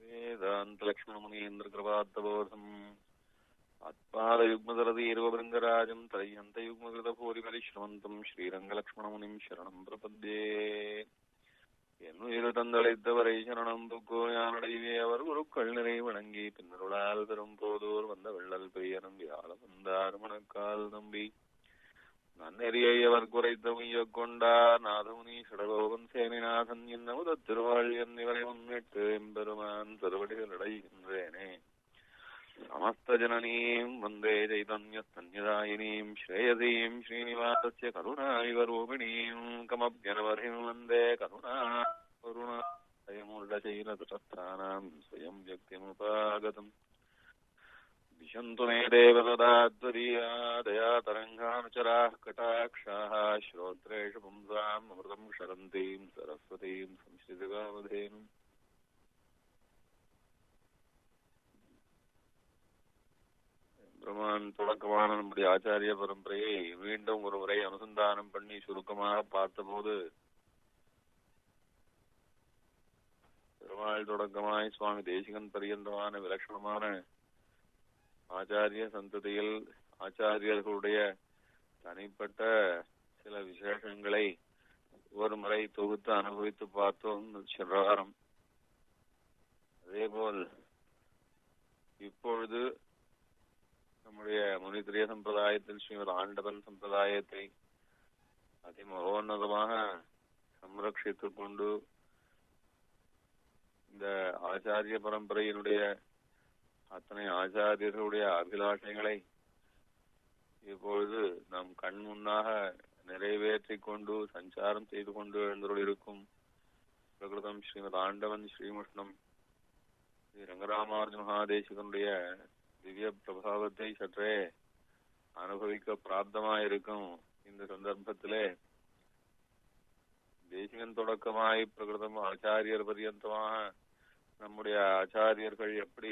वेदान्तलक्ष्मणमुनीन्द्रकृपात्तबोधम् आत्पादयुग्मदरदीर्वभृङ्गराजम् त्रय्यन्तयुग्मकृतभूरिपरिश्रमन्तम् श्रीरङ्गलक्ष्मणमुनिम् शरणम् प्रपद्ये என்னுயிர் தந்தளித்தவரை சரணம் புக்கோ யானடைவே அவர் குருக்கள் நிறை வணங்கி பின்னருளால் பெரும் போதோர் வந்த வெள்ளல் பெய்யனும் வியாழ வந்தார் மணக்கால் நம்பி நன்னெறியை அவர் குறைத்த உய்யக் கொண்டார் நாதமுனி சடகோபன் சேனிநாதன் என்ன முதத் திருவாள் என்னிவரை முன்னிட்டு எம்பெருமான் திருவடிகள் அடைகின்றேனே சமஸ்த ஜனனீம் வந்தே சைதன்யஸ்தன்யதாயினீம் ஸ்ரேயசீம் ஸ்ரீனிவாசஸ்ய கருணாயுவரூபிணீம் கமப்யனவர்ஹிம் வந்தே கருணா கருணாயமுள்ளச்சைரதுஷ்டானாம் ஸ்வயம் வியக்திமுபாகதம் दिशन्तु मे देवसदात्वरीया दया तरङ्गानुचराः कटाक्षाः श्रोत्रेषु पुंसाम् अमृतम् क्षरन्तीम् सरस्वतीम् संश्रितकामधेनुम् பிரமான் தொடக்கமான நம்முடைய ஆச்சாரிய பரம்பரையை மீண்டும் ஒரு முறை அனுசந்தானம் பண்ணி சுருக்கமாக பார்த்தபோது பெருமாள் தொடக்கமாய் சுவாமி தேசிகன் பரியந்தமான விலட்சணமான ஆச்சாரிய சந்ததியில் ஆச்சாரியர்களுடைய தனிப்பட்ட சில விசேஷங்களை ஒரு முறை தொகுத்து அனுபவித்து பார்த்தோம் சென்ற வாரம் அதேபோல் இப்பொழுது நம்முடைய முனித்திரிய சம்பிரதாயத்தில் ஸ்ரீமத் ஆண்டவன் சம்பிரதாயத்தை அதிமகோன்னதமாக சம்ரட்சித்துக் கொண்டு இந்த ஆச்சாரிய பரம்பரையினுடைய அத்தனை ஆச்சாரியர்களுடைய அபிலாஷைகளை இப்பொழுது நம் கண் முன்னாக நிறைவேற்றிக் கொண்டு சஞ்சாரம் செய்து கொண்டு எழுந்துள்ளிருக்கும் பிரகிருதம் ஸ்ரீமத் ஆண்டவன் ஸ்ரீமுஷ்ணம் ஸ்ரீ ரங்கராமார்ஜு மகாதேசிகனுடைய திவ்ய பிரபாவத்தை சற்றே அனுபவிக்க பிராப்தமாயிருக்கும் இந்த சந்தர்ப்பத்திலே தேசிகன் தொடக்கமாய் பிரகிருதம் ஆச்சாரியர் பரியந்தமாக நம்முடைய ஆச்சாரியர்கள் எப்படி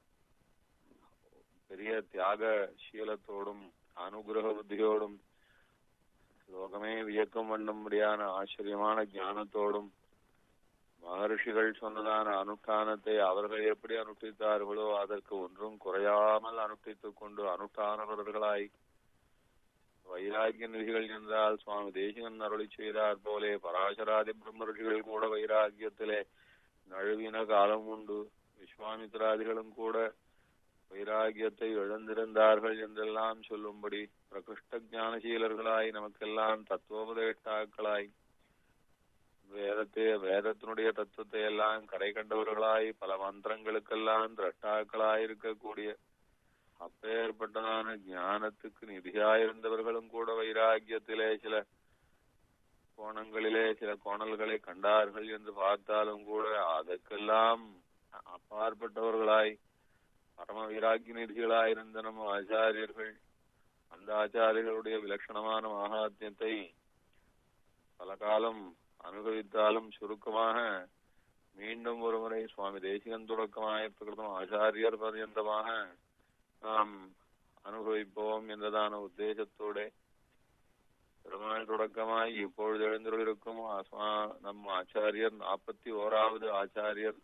பெரிய தியாக சீலத்தோடும் அனுகிரக புத்தியோடும் லோகமே வியக்கம் பண்ணும்படியான ஆச்சரியமான ஞானத்தோடும் மகர்ஷிகள் சொன்னதான அனுஷ்டானத்தை அவர்கள் எப்படி அனுஷ்டித்தார்களோ அதற்கு ஒன்றும் குறையாமல் அனுஷ்டித்துக் கொண்டு அனுஷ்டானவர்களாய் வைராகிய நிதிகள் என்றால் சுவாமி தேசிகன் அருளி செய்தார் போலே பராசராதி பிரம்மர்ஷிகள் கூட வைராகியத்திலே நழுவின காலம் உண்டு விஸ்வாமித்ராதிகளும் கூட வைராகியத்தை இழந்திருந்தார்கள் என்றெல்லாம் சொல்லும்படி பிரகிருஷ்ட ஞானசீலர்களாய் நமக்கெல்லாம் தத்துவோபதேஷ்டாக்களாய் வேதத்தை வேதத்தினுடைய தத்துவத்தை எல்லாம் கரை கண்டவர்களாய் பல மந்திரங்களுக்கெல்லாம் திரஷ்டாக்களாய் இருக்கக்கூடிய அப்பேற்பட்டதான ஞானத்துக்கு நிதியாயிருந்தவர்களும் கூட வைராகியத்திலே சில கோணங்களிலே சில கோணல்களை கண்டார்கள் என்று பார்த்தாலும் கூட அதற்கெல்லாம் அப்பாற்பட்டவர்களாய் பரம வைராக்கிய நிதிகளாயிருந்த நம்ம ஆச்சாரியர்கள் அந்த ஆச்சாரியர்களுடைய விலட்சணமான மகாத்மியத்தை பல காலம் அனுபவித்தாலும் சுருக்கமாக மீண்டும் ஒருமுறை சுவாமி தேசிகன் தொடக்கமாய பிரகிருதம் ஆச்சாரியர் பர்யந்தமாக நாம் அனுபவிப்போம் என்றதான உத்தேசத்தோட பெருமாள் தொடக்கமாய் இப்பொழுது எழுந்துள்ளிருக்கும் நம் ஆச்சாரியர் நாற்பத்தி ஓராவது ஆச்சாரியர்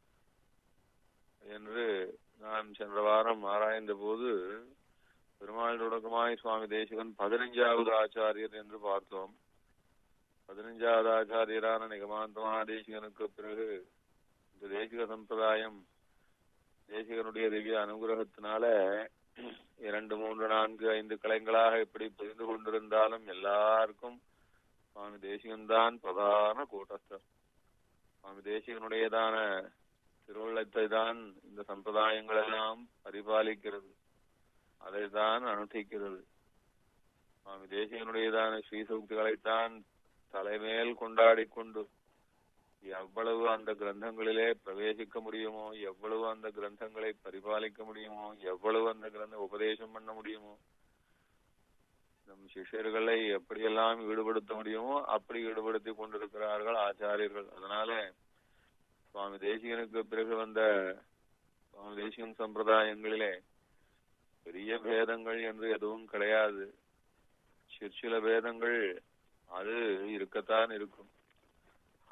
என்று நாம் சென்ற வாரம் ஆராய்ந்த போது பெருமாள் தொடக்கமாய் சுவாமி தேசிகன் பதினைஞ்சாவது ஆச்சாரியர் என்று பார்த்தோம் பதினைஞ்சாவது ஆச்சாரியரான நிகமாந்த மகாதேசிகனுக்கு பிறகு இந்த தேசிக சம்பிரதாயம் தேசிகனுடைய திவ்ய அனுகிரகத்தினால இரண்டு மூன்று நான்கு ஐந்து கலைங்களாக எப்படி புரிந்து கொண்டிருந்தாலும் எல்லாருக்கும் சுவாமி தேசிகன் தான் பிரதான கூட்டஸ்தர் சுவாமி தேசிகனுடையதான திருவுள்ளத்தை தான் இந்த சம்பிரதாயங்கள் எல்லாம் பரிபாலிக்கிறது அதை தான் அனுஷ்டிக்கிறது சுவாமி தேசிகனுடையதான ஸ்ரீசூக்திகளைத்தான் தலைமேல் கொண்டாடி கொண்டு எவ்வளவு அந்த கிரந்தங்களிலே பிரவேசிக்க முடியுமோ எவ்வளவு அந்த கிரந்தங்களை பரிபாலிக்க முடியுமோ எவ்வளவு அந்த கிரந்த உபதேசம் பண்ண முடியுமோ நம் சிஷ்யர்களை எப்படியெல்லாம் ஈடுபடுத்த முடியுமோ அப்படி ஈடுபடுத்தி கொண்டிருக்கிறார்கள் ஆச்சாரியர்கள் அதனால சுவாமி தேசிகனுக்கு பிறகு வந்த சுவாமி தேசிகன் சம்பிரதாயங்களிலே பெரிய பேதங்கள் என்று எதுவும் கிடையாது சிற்சில பேதங்கள் அது இருக்கத்தான் இருக்கும்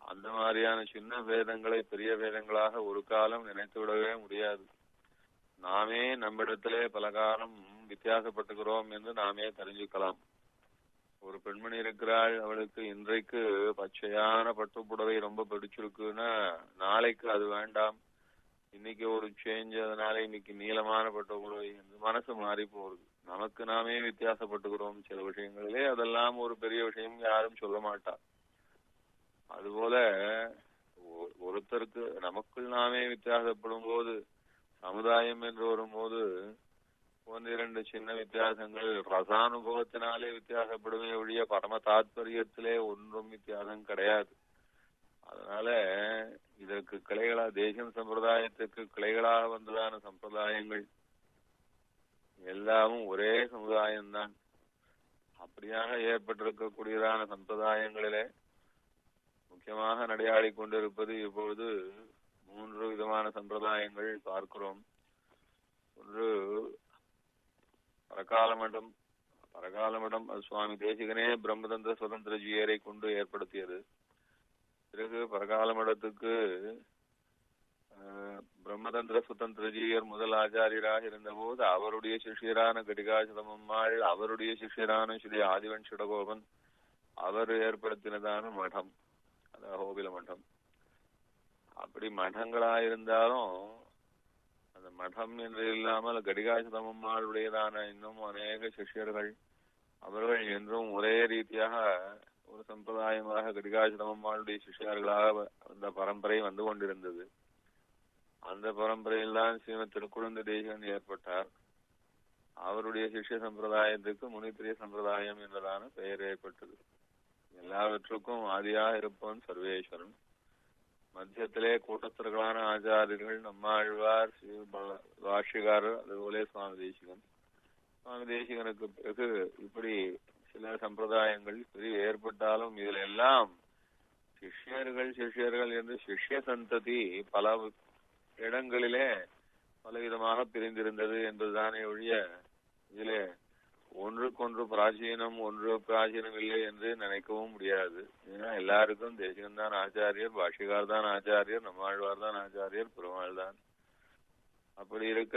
அந்த மாதிரியான சின்ன வேதங்களை பெரிய வேதங்களாக ஒரு காலம் நினைத்து விடவே முடியாது நாமே நம்மிடத்திலே பல காலம் வித்தியாசப்பட்டுகிறோம் என்று நாமே தெரிஞ்சுக்கலாம் ஒரு பெண்மணி இருக்கிறாள் அவளுக்கு இன்றைக்கு பச்சையான பட்டுப்புடவை ரொம்ப பிடிச்சிருக்குன்னா நாளைக்கு அது வேண்டாம் இன்னைக்கு ஒரு சேஞ்ச் அதனால இன்னைக்கு நீளமான பட்டுப்புடவை இந்த மனசு மாறி போகுது நமக்கு நாமே வித்தியாசப்பட்டுக்கிறோம் சில விஷயங்களிலே அதெல்லாம் ஒரு பெரிய விஷயம் யாரும் சொல்ல மாட்டா அதுபோல ஒ- ஒருத்தருக்கு நமக்குள் நாமே வித்தியாசப்படும் போது சமுதாயம் என்று வரும்போது ஒன்று இரண்டு சின்ன வித்தியாசங்கள் ரசானுபவத்தினாலே வித்தியாசப்படுமே ஒழிய பரம தாத்பரியத்திலே ஒன்றும் வித்தியாசம் கிடையாது அதனால இதற்கு கிளைகளா தேசம் சம்பிரதாயத்துக்கு கிளைகளாக வந்ததான சம்பிரதாயங்கள் எல்லாமும் ஒரே சமுதாயம்தான் அப்படியாக ஏற்பட்டிருக்கக்கூடியதான சம்பிரதாயங்களிலே முக்கியமாக நடையாடி கொண்டிருப்பது இப்பொழுது மூன்று விதமான சம்பிரதாயங்கள் பார்க்கிறோம் ஒன்று பரகால மடம் பரகால மடம் அது சுவாமி தேசிகனே பிரம்மதந்திர சுதந்திர ஜீயரை கொண்டு ஏற்படுத்தியது பிறகு பரகால மடத்துக்கு அஹ், பிரம்மதந்திர சுதந்திர ஜீயர் முதல் ஆச்சாரியராக இருந்தபோது அவருடைய சிஷ்யரான கடிகாசிரமம்மாள் அவருடைய சிஷ்யரான ஸ்ரீ ஆதிவன் சுடகோபன் அவர் ஏற்படுத்தினதான மடம் அது அகோபில மடம் அப்படி மடங்களா இருந்தாலும் அந்த மடம் என்று இல்லாமல் கடிகாசிரமம்மாளுடையதான இன்னும் அநேக சிஷ்யர்கள் அவர்கள் என்றும் ஒரே ரீதியாக ஒரு சம்பிரதாயமாக கடிகாசிரமம்மாளுடைய சிஷ்யர்களாக அந்த பரம்பரை வந்து கொண்டிருந்தது அந்த பரம்பரையில் தான் ஸ்ரீமத் திருக்குழந்தை தேசன் ஏற்பட்டார் அவருடைய சிஷ்ய சம்பிரதாயத்துக்கு முனித்திரிய சம்பிரதாயம் என்பதான பெயர் ஏற்பட்டது எல்லாவற்றுக்கும் ஆதியாக இருப்பவன் சர்வேஸ்வரன் மத்தியத்திலே கூட்டத்தர்களான ஆச்சாரியர்கள் நம்மாழ்வார் ஸ்ரீ பல- பாஷ்யகாரர் அதுபோல சுவாமி தேசிகன் சுவாமி தேசிகனுக்கு பிறகு இப்படி சில சம்பிரதாயங்கள் இப்படி ஏற்பட்டாலும் இதுல எல்லாம் சிஷ்யர்கள் சிஷ்யர்கள் என்று சிஷ்ய சந்ததி பல இடங்களிலே பலவிதமாக பிரிந்திருந்தது என்பதுதானே ஒழிய இதிலே ஒன்றுக்கொன்று பிராச்சீனம் ஒன்று பிராச்சீனம் இல்லை என்று நினைக்கவும் முடியாது ஏன்னா எல்லாருக்கும் தேசிகன் தான் ஆச்சாரியர் பாஷிகார் தான் ஆச்சாரியர் நம்மாழ்வார் தான் ஆச்சாரியர் பெருமாள் தான் அப்படி இருக்க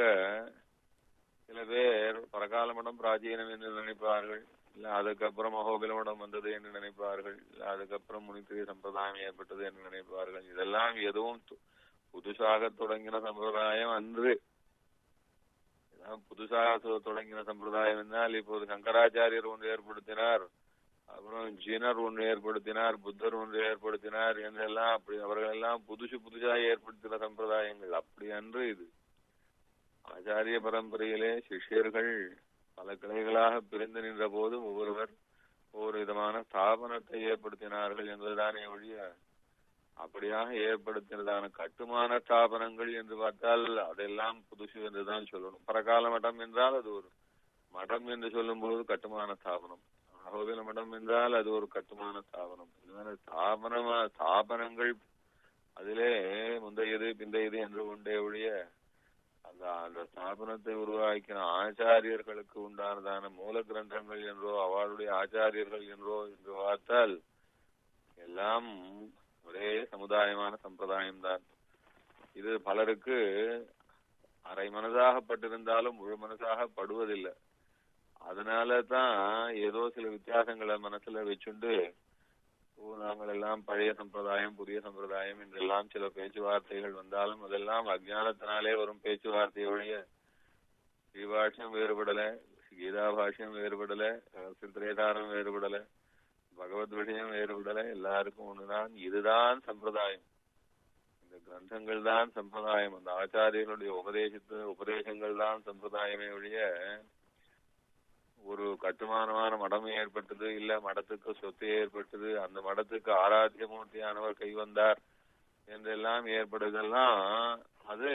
சில பேர் பரகால மடம் பிராச்சீனம் என்று நினைப்பார்கள் இல்ல அதுக்கப்புறம் அகோபில மடம் வந்தது என்று நினைப்பார்கள் இல்ல அதுக்கப்புறம் முனித்திரிய சம்பிரதாயம் ஏற்பட்டது என்று நினைப்பார்கள் இதெல்லாம் எதுவும் து- புதுசாக தொடங்கின சம்பிரதாயம் அன்று இதெல்லாம் புதுசாக தொ- தொடங்கின சம்பிரதாயம் என்றால் இப்போது சங்கராச்சாரியர் ஒன்று ஏற்படுத்தினார் அப்புறம் ஜீனர் ஒன்று ஏற்படுத்தினார் புத்தர் ஒன்று ஏற்படுத்தினார் என்றெல்லாம் அப்படி அவர்கள் எல்லாம் புதுசு புதுசாக ஏற்படுத்தின சம்பிரதாயங்கள் அப்படி அன்று இது ஆச்சாரிய பரம்பரையிலே சிஷ்யர்கள் பல கிளைகளாக பிரிந்து நின்ற போது ஒவ்வொருவர் ஒவ்வொரு விதமான ஸ்தாபனத்தை ஏற்படுத்தினார்கள் என்பதுதானே ஒழிய அப்படியாக ஏற்படுத்தினதான கட்டுமான ஸ்தாபனங்கள் என்று பார்த்தால் அதெல்லாம் புதுசு என்றுதான் சொல்லணும் பரகால மடம் என்றால் அது ஒரு மடம் என்று சொல்லும்போது கட்டுமான ஸ்தாபனம் அகோபில மடம் என்றால் அது ஒரு கட்டுமான ஸ்தாபனம் இதனால ஸ்தாபனமா ஸ்தாபனங்கள் அதிலே முந்தையது பிந்தையது என்று கொண்டே ஒழிய அந்த அந்த ஸ்தாபனத்தை உருவாக்கின ஆச்சாரியர்களுக்கு உண்டானதான மூல கிரந்தங்கள் என்றோ அவளுடைய ஆச்சாரியர்கள் என்றோ என்று பார்த்தால் எல்லாம் ஒரே சமுதாயமான சம்பிரதாயம் தான் இது பலருக்கு அரை மனதாக பட்டிருந்தாலும் முழு மனதாக படுவதில்லை அதனால தான் ஏதோ சில வித்தியாசங்களை மனசுல வச்சுண்டு ஓ நாங்கள் எல்லாம் பழைய சம்பிரதாயம் புதிய சம்பிரதாயம் என்றெல்லாம் சில பேச்சுவார்த்தைகள் வந்தாலும் அதெல்லாம் அஜ்ஞானத்தினாலே வரும் பேச்சுவார்த்தை ஒழிய ஸ்ரீபாஷ்யம் வேறுபடல கீதா பாஷ்யம் வேறுபடல சித்திரேதாரம் வேறுபடல பகவத் விஷயம் வேறுபடல எல்லாருக்கும் ஒண்ணுதான் இதுதான் சம்பிரதாயம் இந்த கிரந்தங்கள் தான் சம்பிரதாயம் அந்த ஆச்சாரியர்களுடைய உபதேசத்து உபதேசங்கள் தான் சம்பிரதாயமே ஒழிய ஒரு கட்டுமானமான மடம் ஏற்பட்டது இல்ல மடத்துக்கு சொத்து ஏற்பட்டது அந்த மடத்துக்கு ஆராத்திய மூர்த்தியானவர் கை வந்தார் என்றெல்லாம் ஏற்படுதெல்லாம் அது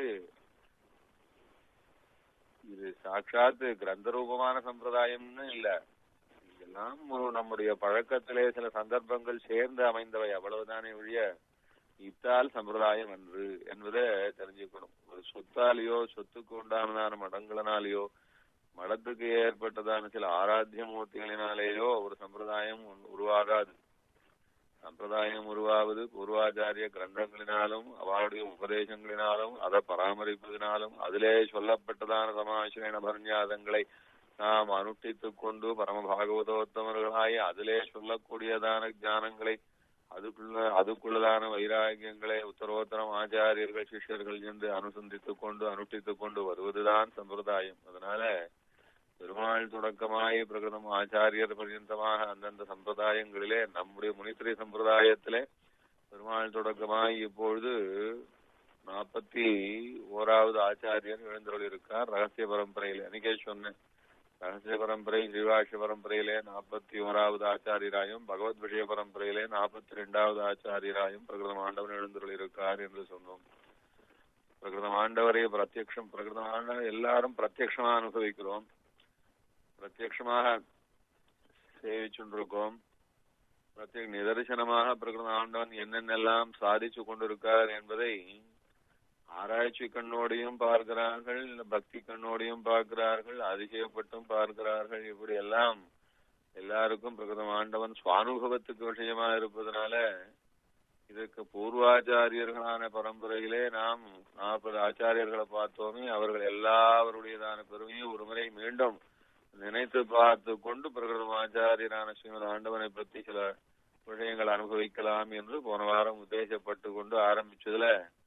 இது சாட்சாத் கிரந்த ரூபமான சம்பிரதாயம்னு இல்ல இதெல்லாம் ஒரு நம்முடைய பழக்கத்திலே சில சந்தர்ப்பங்கள் சேர்ந்து அமைந்தவை அவ்வளவுதானே ஒழிய இத்தால் சம்பிரதாயம் அன்று என்பதை தெரிஞ்சுக்கணும் ஒரு சொத்தாலேயோ சொத்துக்கு உண்டானதான மடங்களினாலேயோ மடத்துக்கு ஏற்பட்டதான சில ஆராத்திய மூர்த்திகளினாலேயோ ஒரு சம்பிரதாயம் உருவாகாது சம்பிரதாயம் உருவாவது பூர்வாச்சாரிய கிரந்தங்களினாலும் அவருடைய உபதேசங்களினாலும் அதை பராமரிப்பதினாலும் அதிலே சொல்லப்பட்டதான சமாசிரண பரஞ்சாதங்களை நாம் அனுஷ்டித்துக் கொண்டு பரம பாகவதோத்தமர்களாய் அதிலே சொல்லக்கூடியதான ஞானங்களை அதுக்குள்ள அதுக்குள்ளதான வைராகியங்களை உத்தரோத்தரம் ஆச்சாரியர்கள் சிஷ்யர்கள் என்று அனுசந்தித்துக் கொண்டு அனுஷ்டித்துக் கொண்டு வருவதுதான் சம்பிரதாயம் அதனால பெருமாள் தொடக்கமாய் பிரகிருதம் ஆச்சாரியர் பர்யந்தமாக அந்தந்த சம்பிரதாயங்களிலே நம்முடைய முனித்திரை சம்பிரதாயத்திலே பெருமாள் தொடக்கமாய் இப்பொழுது நாற்பத்தி ஓராவது ஆச்சாரியர் எழுந்தருள் இருக்கார் ரகசிய பரம்பரையில அன்னைக்கே சொன்னேன் ரகசிய பரம்பரை ஸ்ரீவாஷ பரம்பரையிலே நாற்பத்தி ஓராவது ஆச்சாரியராயும் பகவத் விஷய பரம்பரையிலே நாற்பத்தி ரெண்டாவது ஆச்சாரியராயும் பிரகிருதம் ஆண்டவன் எழுந்தருள் இருக்கார் என்று சொன்னோம் பிரகிருதம் ஆண்டவரை பிரத்யக்ஷம் பிரகிருதம் ஆண்டவர் எல்லாரும் பிரத்யக்ஷமா அனுபவிக்கிறோம் பிரத்யக்ஷமாக சேவிச்சுருக்கோம் பிரத்யேக நிதர்சனமாக பிரகிருதம் ஆண்டவன் என்னென்னெல்லாம் சாதிச்சு கொண்டிருக்கார் என்பதை ஆராய்ச்சி கண்ணோடையும் பார்க்கிறார்கள் இல்ல பக்தி கண்ணோடையும் பார்க்கிறார்கள் அதிசயப்பட்டும் பார்க்கிறார்கள் இப்படி எல்லாம் எல்லாருக்கும் பிரகிருதம் ஆண்டவன் சுவானுபவத்துக்கு விஷயமா இருப்பதனால இதுக்கு பூர்வாச்சாரியர்களான பரம்பரையிலே நாம் நாற்பது ஆச்சாரியர்களை பார்த்தோமே அவர்கள் எல்லாவருடையதான பெருமையும் ஒருமுறை மீண்டும் நினைத்து பார்த்து கொண்டு பிரகிருதம் ஆச்சாரியரான ஸ்ரீமத் ஆண்டவனை பற்றி சில விஷயங்கள் அனுபவிக்கலாம் என்று போன வாரம் உத்தேசப்பட்டு கொண்டு ஆரம்பிச்சதுல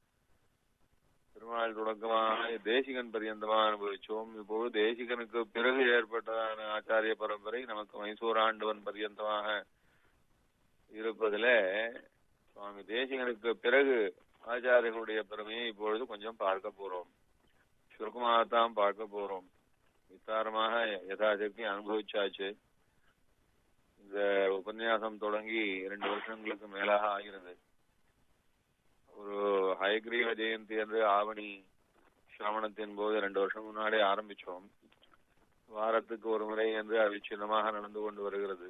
திருமால் தொடக்கமாக தேசிகன் பரியந்தமா அனுபவிச்சோம் இப்போது தேசிகனுக்கு பிறகு ஏற்பட்டதான ஆச்சாரிய பரம்பரை நமக்கு மைசூர் ஆண்டவன் பரியந்தமாக இருப்பதில சுவாமி தேசிகனுக்கு பிறகு ஆச்சாரியர்களுடைய பெருமையை இப்பொழுது கொஞ்சம் பார்க்க போறோம் சுருக்கமாகத்தான் பார்க்க போறோம் விஸ்தாரமாக யதாசக்தி அனுபவிச்சாச்சு இந்த உபன்யாசம் தொடங்கி இரண்டு வருஷங்களுக்கு மேலாக ஆகிறது ஒரு ஹயக்ரீவ ஜெயந்தி என்று ஆவணி சிரவணத்தின் போது ரெண்டு வருஷம் முன்னாடி ஆரம்பிச்சோம் வாரத்துக்கு ஒரு முறை என்று அவிச்சின்னமாக நடந்து கொண்டு வருகிறது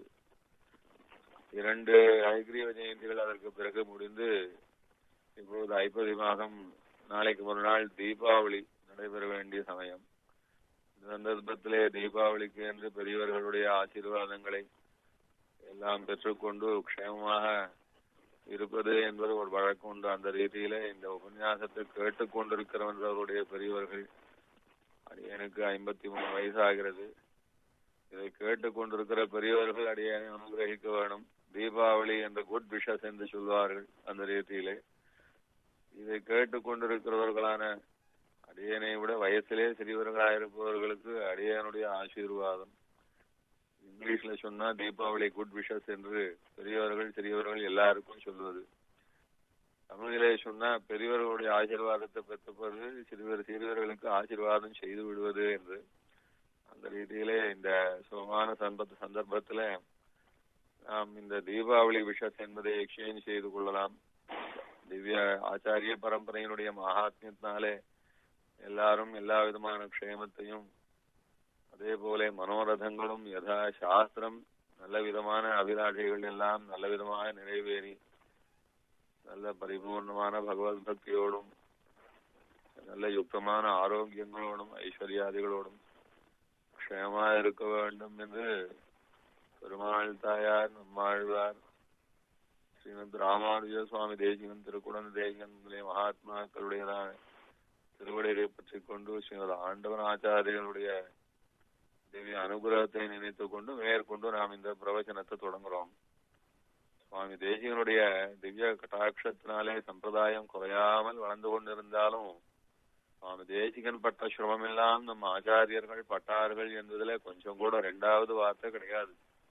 இரண்டு ஹயக்ரீவ ஜெயந்திகள் அதற்கு பிறகு முடிந்து இப்பொழுது ஐப்பதி மாதம் நாளைக்கு ஒரு நாள் தீபாவளி நடைபெற வேண்டிய சமயம் இந்த சந்தர்ப்பத்திலே தீபாவளிக்கு என்று பெரியவர்களுடைய ஆசீர்வாதங்களை எல்லாம் பெற்றுக்கொண்டு க்ஷேமமாக இருப்பது என்பது ஒரு வழக்கம் உண்டு அந்த ரீதியில இந்த உபன்யாசத்தை கேட்டுக்கொண்டிருக்கிறவர்களுடைய பெரியவர்கள் எனக்கு ஐம்பத்தி மூணு வயசாகிறது இதை கேட்டுக்கொண்டிருக்கிற பெரியவர்கள் அடியனை அனுகிரகிக்க வேணும் தீபாவளி என்ற குட் விஷஸ் என்று சொல்வார்கள் அந்த ரீதியிலே இதை கேட்டுக்கொண்டிருக்கிறவர்களான அடியனை விட வயசிலே சிறியவர்களாயிருப்பவர்களுக்கு அடியனுடைய ஆசீர்வாதம் இங்கிலீஷ்ல சொன்னா தீபாவளி குட் விஷஸ் என்று பெரியவர்கள் சிறியவர்கள் எல்லாருக்கும் சொல்வது தமிழிலே சொன்னா பெரியவர்களுடைய ஆசீர்வாதத்தை பெற்ற பிறகு சிறுவர் சிறியவர்களுக்கு ஆசீர்வாதம் செய்து விடுவது என்று அந்த ரீதியிலே இந்த சுகமான சந்தர்ப்ப சந்தர்ப்பத்துல நாம் இந்த தீபாவளி விஷஸ் என்பதை எக்ஸ்சேஞ்ச் செய்து கொள்ளலாம் திவ்ய ஆச்சாரிய பரம்பரையினுடைய மகாத்மியத்தினாலே எல்லாரும் எல்லா விதமான க்ஷேமத்தையும் அதே போல மனோரதங்களும் யதா சாஸ்திரம் நல்ல விதமான அபிலாஷைகள் எல்லாம் நல்ல விதமாக நிறைவேறி நல்ல பரிபூர்ணமான பகவத் பக்தியோடும் நல்ல யுக்தமான ஆரோக்கியங்களோடும் ஐஸ்வர்யாதிகளோடும் க்ஷேமா இருக்க வேண்டும் என்று பெருமாள் தாயார் நம்மாழ்வார் ஸ்ரீமத் ராமானுஜ சுவாமி தேசிகன் திருக்குடன் தேசிகன் முதலிய மகாத்மாக்களுடையதான திருவடிகளை பற்றி கொண்டு ஸ்ரீமத் ஆண்டவன் ஆச்சாரியர்களுடைய திவ்ய அனுகிரகத்தை நினைத்துக் கொண்டு மேற்கொண்டு நாம் இந்த பிரவச்சனத்தை தொடங்குறோம் சுவாமி தேசிகனுடைய திவ்ய கட்டாட்சத்தினாலே சம்பிரதாயம் குறையாமல் வளர்ந்து கொண்டிருந்தாலும் சுவாமி தேசிகன் பட்ட சிரமம் எல்லாம் நம்ம ஆச்சாரியர்கள் பட்டார்கள் என்பதுல கொஞ்சம் கூட ரெண்டாவது வார்த்தை கிடையாது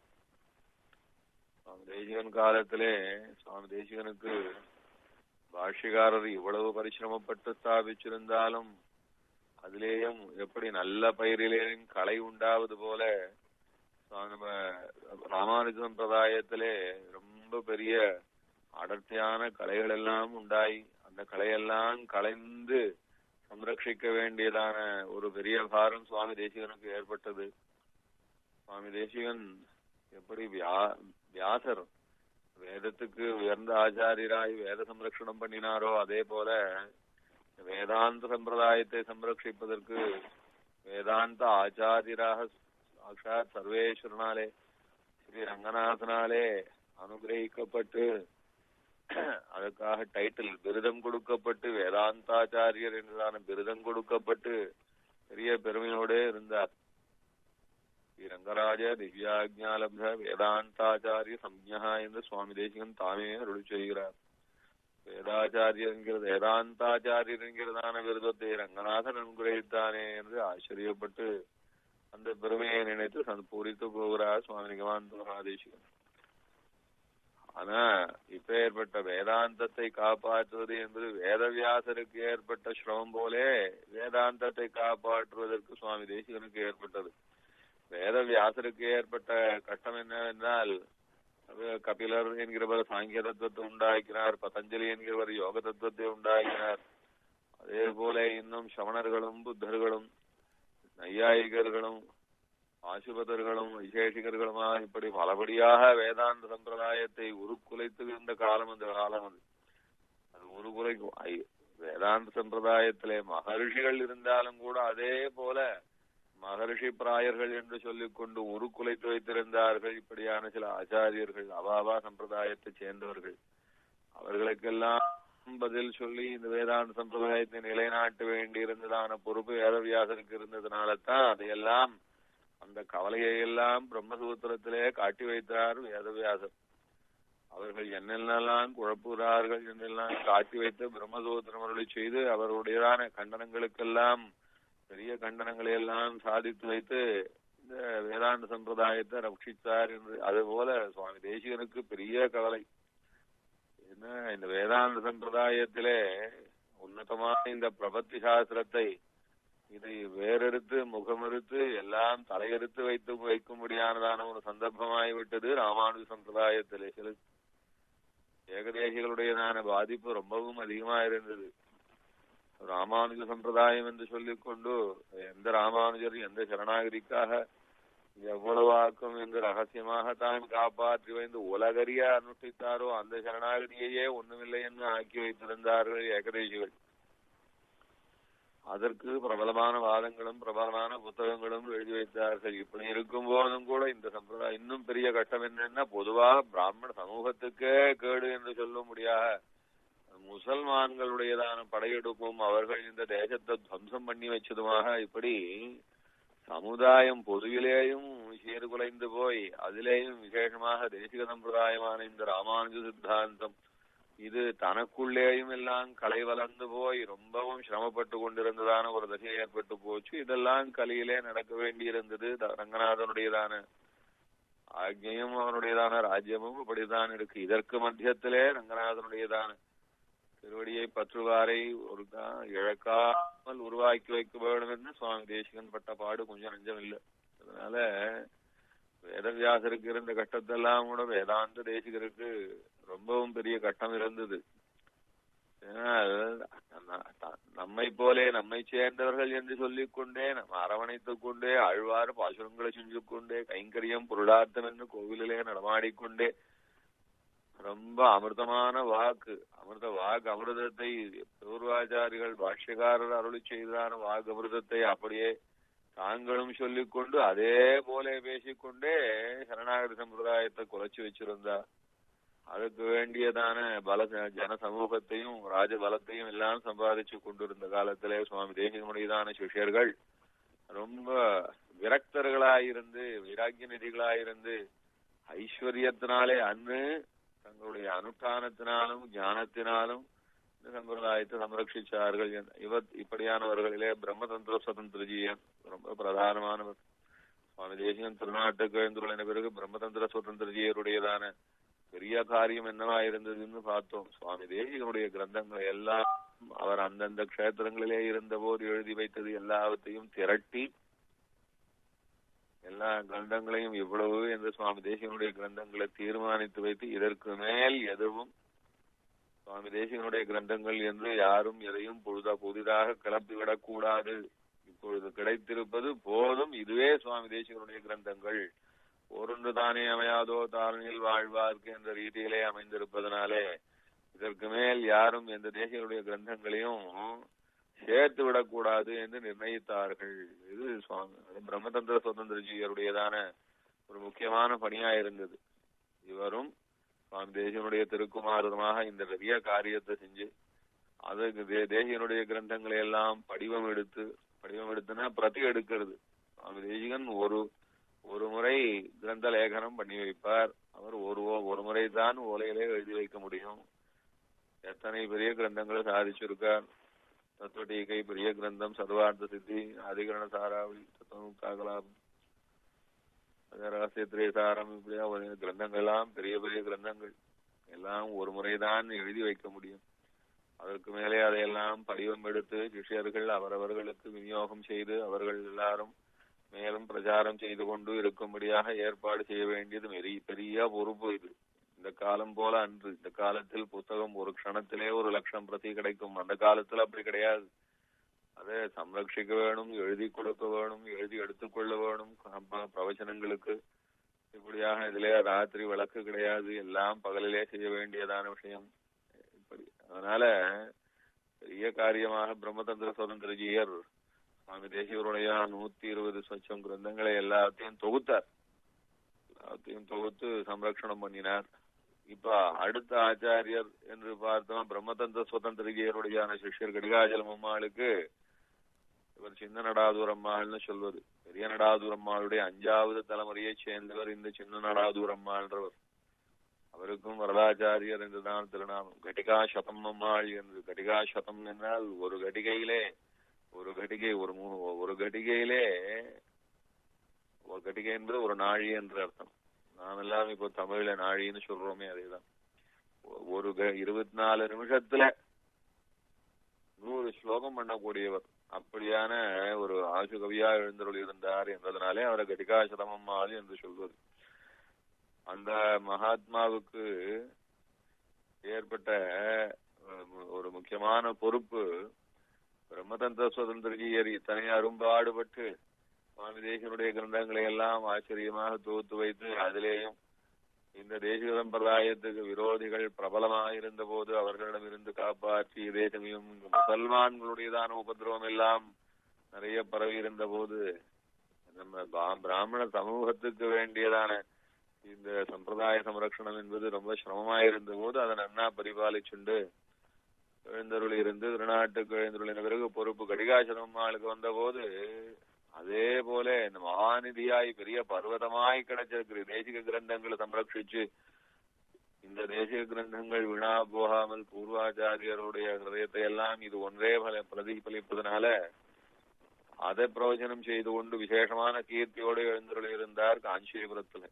சுவாமி தேசிகன் காலத்திலே சுவாமி தேசிகனுக்கு பாஷ்யக்காரர் இவ்வளவு பரிசிரமப்பட்டு ஸ்தாபிச்சிருந்தாலும் அதிலேயும் எப்படி நல்ல பயிரிலேயும் களை உண்டாவது போல நம்ம ராமானுஜ சம்பிரதாயத்திலே ரொம்ப பெரிய அடர்த்தியான கலைகள் எல்லாம் உண்டாய் அந்த கலையெல்லாம் கலைந்து சம்ரட்சிக்க வேண்டியதான ஒரு பெரிய பாரம் சுவாமி தேசிகனுக்கு ஏற்பட்டது சுவாமி தேசிகன் எப்படி வியா வியாசர் வேதத்துக்கு உயர்ந்த ஆச்சாரியராய் வேத சம்ரட்சணம் பண்ணினாரோ அதே போல வேதாந்த சம்பிரதாயத்தை சம்ரட்சிப்பதற்கு வேதாந்த ஆச்சாரியராக சாட்சாத் சர்வேஸ்வரனாலே ஸ்ரீ ரங்கநாதனாலே அனுகிரகிக்கப்பட்டு அதுக்காக டைட்டில் விருதம் கொடுக்கப்பட்டு வேதாந்தாச்சாரியர் என்றதான விருதம் கொடுக்கப்பட்டு பெரிய பெருமையோடு இருந்தார் ஸ்ரீ ரங்கராஜ திவ்யாஜாலப்த வேதாந்தாச்சாரிய சம்யா என்று சுவாமி தேசிகன் தாமே அருளி செய்கிறார் வேதாச்சாரியர் என்கிறது வேதாந்தாச்சாரியர் என்கிறதான விருதத்தை ரங்கநாதன் அனுகிரகித்தானே என்று ஆச்சரியப்பட்டு அந்த பெருமையை நினைத்து சந்த் பூரித்து போகிறார் சுவாமி நிகமாந்த மகாதேசிகன் ஆனா இப்ப ஏற்பட்ட வேதாந்தத்தை காப்பாற்றுவது என்பது வேதவியாசருக்கு ஏற்பட்ட சிரமம் போலே வேதாந்தத்தை காப்பாற்றுவதற்கு சுவாமி தேசிகனுக்கு ஏற்பட்டது வேதவியாசருக்கு ஏற்பட்ட கஷ்டம் என்னவென்றால் அது கபிலர் என்கிறவர் சாங்கிய தத்துவத்தை உண்டாக்கினார் பதஞ்சலி என்கிறவர் யோக தத்துவத்தை உண்டாக்கினார் அதே போல இன்னும் சமணர்களும் புத்தர்களும் நையாயிகர்களும் ஆசுபதர்களும் விசேஷிகர்களுமா இப்படி பலபடியாக வேதாந்த சம்பிரதாயத்தை உருக்குலைத்து இருந்த காலம் அந்த காலம் அது அது உருகுலைக்கும் ஐ- வேதாந்த சம்பிரதாயத்திலே மகர்ஷிகள் இருந்தாலும் கூட அதே போல மகர்ஷி பிராயர்கள் என்று சொல்லிக் கொண்டு உருக்குலைத்து வைத்திருந்தார்கள் இப்படியான சில ஆச்சாரியர்கள் அவாவா சம்பிரதாயத்தை சேர்ந்தவர்கள் அவர்களுக்கெல்லாம் பதில் சொல்லி இந்த வேதாந்த சம்பிரதாயத்தை நிலைநாட்ட வேண்டி இருந்ததான பொறுப்பு வேதவியாசருக்கு இருந்ததுனால தான் அதையெல்லாம் அந்த கவலையை எல்லாம் பிரம்மசூத்திரத்திலே காட்டி வைத்தார் வேதவியாசர் அவர்கள் என்னென்னலாம் குழப்புகிறார்கள் என்றெல்லாம் காட்டி வைத்து பிரம்மசூத்திரம் அருளி செய்து அவருடையதான கண்டனங்களுக்கெல்லாம் பெரிய கண்டனங்களை எல்லாம் சாதித்து வைத்து இந்த வேதாந்த சம்பிரதாயத்தை ரட்சித்தார் என்று அதுபோல சுவாமி தேசிகனுக்கு பெரிய கவலை என்ன இந்த வேதாந்த சம்பிரதாயத்திலே உன்னதமான இந்த பிரபத்தி சாஸ்திரத்தை இதை வேறெடுத்து முகமெடுத்து எல்லாம் தலையெடுத்து வைத்து வைக்கும்படியானதான ஒரு சந்தர்ப்பமாகிவிட்டது ராமானுஜ சம்பிரதாயத்திலே சில ஏகதேசிகளுடையதான பாதிப்பு ரொம்பவும் அதிகமா இருந்தது ராமானுஜ சம்பிரதாயம் என்று சொல்லிக் கொண்டு எந்த ராமானுஜர் எந்த சரணாகதிக்காக எவ்வளவு ஆக்கும் என்று ரகசியமாக தான் காப்பாற்றி வைந்து உலகறிய அனுஷ்டித்தாரோ அந்த சரணாகதியையே ஒண்ணுமில்லை என்று ஆக்கி வைத்திருந்தார்கள் ஏகதேசிகள் அதற்கு பிரபலமான வாதங்களும் பிரபலமான புத்தகங்களும் எழுதி வைத்தார்கள் இப்படி இருக்கும் போதும் கூட இந்த சம்பிரதாயம் இன்னும் பெரிய கட்டம் என்னன்னா பொதுவாக பிராமண சமூகத்துக்கே கேடு என்று சொல்ல முடியாத முசல்மான்களுடையதான படையெடுப்பும் அவர்கள் இந்த தேசத்தை துவம்சம் பண்ணி வச்சதுமாக இப்படி சமுதாயம் பொதுவிலேயும் சீர்குலைந்து போய் அதிலேயும் விசேஷமாக தேசிக சம்பிரதாயமான இந்த ராமானுஜ சித்தாந்தம் இது தனக்குள்ளேயும் எல்லாம் கலை வளர்ந்து போய் ரொம்பவும் சிரமப்பட்டு கொண்டிருந்ததான ஒரு தசை ஏற்பட்டு போச்சு இதெல்லாம் கலியிலே நடக்க வேண்டியிருந்தது த- ரங்கநாதனுடையதான ஆக்ஞையும் அவனுடையதான ராஜ்யமும் இப்படித்தான் இருக்கு இதற்கு மத்தியத்திலே ரங்கநாதனுடையதான திருவடியை பற்றுவாரை ஒரு கா- இழக்காமல் உருவாக்கி வைக்க வேண்டும் என்று சுவாமி தேசிகன் பட்ட பாடு கொஞ்சம் நஞ்சம் இல்லை அதனால வேதவியாசருக்கு இருந்த கட்டத்தெல்லாம் கூட வேதாந்த தேசிகருக்கு ரொம்பவும் பெரிய கட்டம் இருந்தது ஏனால் நம்ம- த- நம்மை போலே நம்மை சேர்ந்தவர்கள் என்று சொல்லிக் கொண்டே நம்ம அரவணைத்துக் கொண்டே ஆழ்வார் பாசுரங்களை செஞ்சு கொண்டே கைங்கரியம் பொருளார்த்தம் என்று கோவிலிலே நடமாடிக்கொண்டே ரொம்ப அமிர்தமான வாக்கு அமிர்த வாக்கு அமிர்தத்தை பூர்வாச்சாரிகள் பாஷ்யக்காரர் அருளி செய்தான வாக்கு அமிர்தத்தை அப்படியே தாங்களும் சொல்லிக்கொண்டு அதே போல பேசிக்கொண்டே சரணாகதி சம்பிரதாயத்தை குலைச்சு வச்சிருந்தா அதுக்கு வேண்டியதான பல ஜன சமூகத்தையும் ராஜ பலத்தையும் எல்லாம் சம்பாதிச்சு கொண்டிருந்த காலத்திலே சுவாமி தேசிகமுடையதான சிஷ்யர்கள் ரொம்ப விரக்தர்களாயிருந்து வைராக்கிய நிதிகளாயிருந்து ஐஸ்வர்யத்தினாலே அன்று தங்களுடைய அனுஷ்டானத்தினாலும் ஞானத்தினாலும் இந்த சம்பிரதாயத்தை சம்ரட்சிச்சார்கள் என்- இவர் இப்படியானவர்களிலே பிரம்மதந்திர சுதந்திரஜியன் ரொம்ப பிரதானமானவர் சுவாமி தேசிகன் திருநாட்டுக்கு எழுந்துள்ள பிறகு பிரம்மதந்திர சுதந்திரஜியருடையதான பெரிய காரியம் என்னவா இருந்ததுன்னு பார்த்தோம் சுவாமி தேசிகனுடைய கிரந்தங்கள் எல்லாம் அவர் அந்தந்த க்ஷேத்திரங்களிலே இருந்தபோது எழுதி வைத்தது எல்லாவற்றையும் திரட்டி எல்லா கிரந்தங்களையும் இவ்வளவு என்று சுவாமி தேசிகனுடைய கிரந்தங்களை தீர்மானித்து வைத்து இதற்கு மேல் எதுவும் சுவாமி தேசிகனுடைய கிரந்தங்கள் என்று யாரும் எதையும் பொழுதா புதிதாக கிளப்பிவிடக் கூடாது இப்பொழுது கிடைத்திருப்பது போதும் இதுவே சுவாமி தேசிகனுடைய கிரந்தங்கள் ஒருன்று தானே அமையாதோ தாரணியில் வாழ்வார்க்கு என்ற ரீதியிலே அமைந்திருப்பதனாலே இதற்கு மேல் யாரும் எந்த தேசிகளுடைய கிரந்தங்களையும் சேர்த்து விடக்கூடாது என்று நிர்ணயித்தார்கள் இது சுவாமி அது பிரம்மதந்திர சுதந்திரஜியருடையதான ஒரு முக்கியமான பணியா இருந்தது இவரும் சுவாமி தேசியனுடைய திருக்குமாரமாக இந்த பெரிய காரியத்தை செஞ்சு அதுக்கு தே- தேசியனுடைய கிரந்தங்களை எல்லாம் படிவம் எடுத்து படிவம் எடுத்துனா பிரதி எடுக்கிறது சுவாமி தேசிகன் ஒரு ஒரு முறை கிரந்த லேகனம் பண்ணி வைப்பார் அவர் ஒரு ஓ- ஒரு முறை தான் ஓலையிலே எழுதி வைக்க முடியும் எத்தனை பெரிய கிரந்தங்களை சாதிச்சிருக்கார் தத்துவ டீகை பெரிய கிரந்தம் சர்வார்த்த சித்தி அதிகரண சாராவளி தத்துவமுக்தாகலாம் ரகசியத்திரே சாரம் இப்படியா ஒரு கிரந்தங்கள் எல்லாம் பெரிய பெரிய கிரந்தங்கள் எல்லாம் ஒரு முறைதான் எழுதி வைக்க முடியும் அதற்கு மேலே அதையெல்லாம் படிவம் எடுத்து சிஷ்யர்கள் அவரவர்களுக்கு விநியோகம் செய்து அவர்கள் எல்லாரும் மேலும் பிரச்சாரம் செய்து கொண்டு இருக்கும்படியாக ஏற்பாடு செய்ய வேண்டியது பெரிய பெரிய பொறுப்பு இது இந்த காலம் போல அன்று இந்த காலத்தில் புத்தகம் ஒரு க்ஷணத்திலே ஒரு லட்சம் பிரதி கிடைக்கும் அந்த காலத்துல அப்படி கிடையாது அதை சம்ரட்சிக்க வேணும் எழுதி கொடுக்க வேணும் எழுதி எடுத்துக்கொள்ள வேணும் அப்ப பிரவச்சனங்களுக்கு இப்படியாக இதிலே ராத்திரி விளக்கு கிடையாது எல்லாம் பகலிலே செய்ய வேண்டியதான விஷயம் இப்படி அதனால பெரிய காரியமாக பிரம்மதந்திர சுதந்திரஜியர் சுவாமி தேசியருடைய நூத்தி இருபது சொச்சம் கிரந்தங்களை எல்லாத்தையும் தொகுத்தார் எல்லாத்தையும் தொகுத்து சம்ரக்ஷணம் பண்ணினார் இப்ப அடுத்த ஆச்சாரியர் என்று பார்த்தோம் பிரம்மதந்திர சுதந்திரஜியருடைய சிஷ்யர் கடிகாஜலம் அம்மாளுக்கு இவர் சின்ன நடாதூரம்மாள்னு சொல்வது பெரிய நடாதூரம்மாளுடைய அஞ்சாவது தலைமுறையைச் சேர்ந்தவர் இந்த சின்ன நடாதூரம்மாள்ன்றவர் அவருக்கும் வரதாச்சாரியர் என்றுதான் திருநாமம் கட்டிகா சதம் அம்மாள் என்று கட்டிகா சதம் என்றால் ஒரு கட்டிகையிலே ஒரு கட்டிகை ஒரு மூணு ஒரு கட்டிகையிலே ஒரு கட்டிகை என்பது ஒரு நாழி என்று அர்த்தம் நாம் எல்லாம் இப்போ தமிழ்ல நாழின்னு சொல்றோமே அதேதான் ஒ- ஒரு க- இருபத்தி நாலு நிமிஷத்துல நூறு ஸ்லோகம் பண்ணக்கூடியவர் அப்படியான ஒரு ஆசு கவியா எழுந்தருள் இருந்தார் என்பதனாலே அவரை கடிகாசதமம்மாள் என்று சொல்வது அந்த மகாத்மாவுக்கு ஏற்பட்ட அஹ், ஒரு முக்கியமான பொறுப்பு பிரம்மதந்திர சுதந்திரஜியர் இத்தனை அரும்பாடுபட்டு சுவாமி தேசனுடைய கிரந்தங்களை எல்லாம் ஆச்சரியமாக தொகுத்து வைத்து அதிலேயும் இந்த தேசிய சம்பிரதாயத்துக்கு விரோதிகள் பிரபலமாயிருந்த போது அவர்களிடம் இருந்து காப்பாற்றி இதே சமயம் இங்கு முசல்மான்களுடையதான உபதிரவம் எல்லாம் நிறைய பரவி இருந்த போது நம்ம பா- பிராமண சமூகத்துக்கு வேண்டியதான இந்த சம்பிரதாய சம்ரக்ஷணம் என்பது ரொம்ப சிரமமாயிருந்த போது அதை நன்னா பரிபாலிச்சுண்டு எழுந்தருள் இருந்து திருநாட்டுக்கு எழுந்தருளின பிறகு பொறுப்பு கடிகாசனம்மாளுக்கு வந்த போது அதே போல இந்த மகாநிதியாய் பெரிய பர்வதமாய் கிடைச்சிருக்கிற தேசிக கிரந்தங்களை சம்ரட்சிச்சு இந்த தேசிக கிரந்தங்கள் வினா போகாமல் பூர்வாச்சாரியருடைய ஹிருதயத்தை எல்லாம் இது ஒன்றே பல பிரதிபலிப்பதனால அதை பிரவச்சனம் செய்து கொண்டு விசேஷமான கீர்த்தியோடு எழுந்தருள் இருந்தார் காஞ்சிபுரத்துல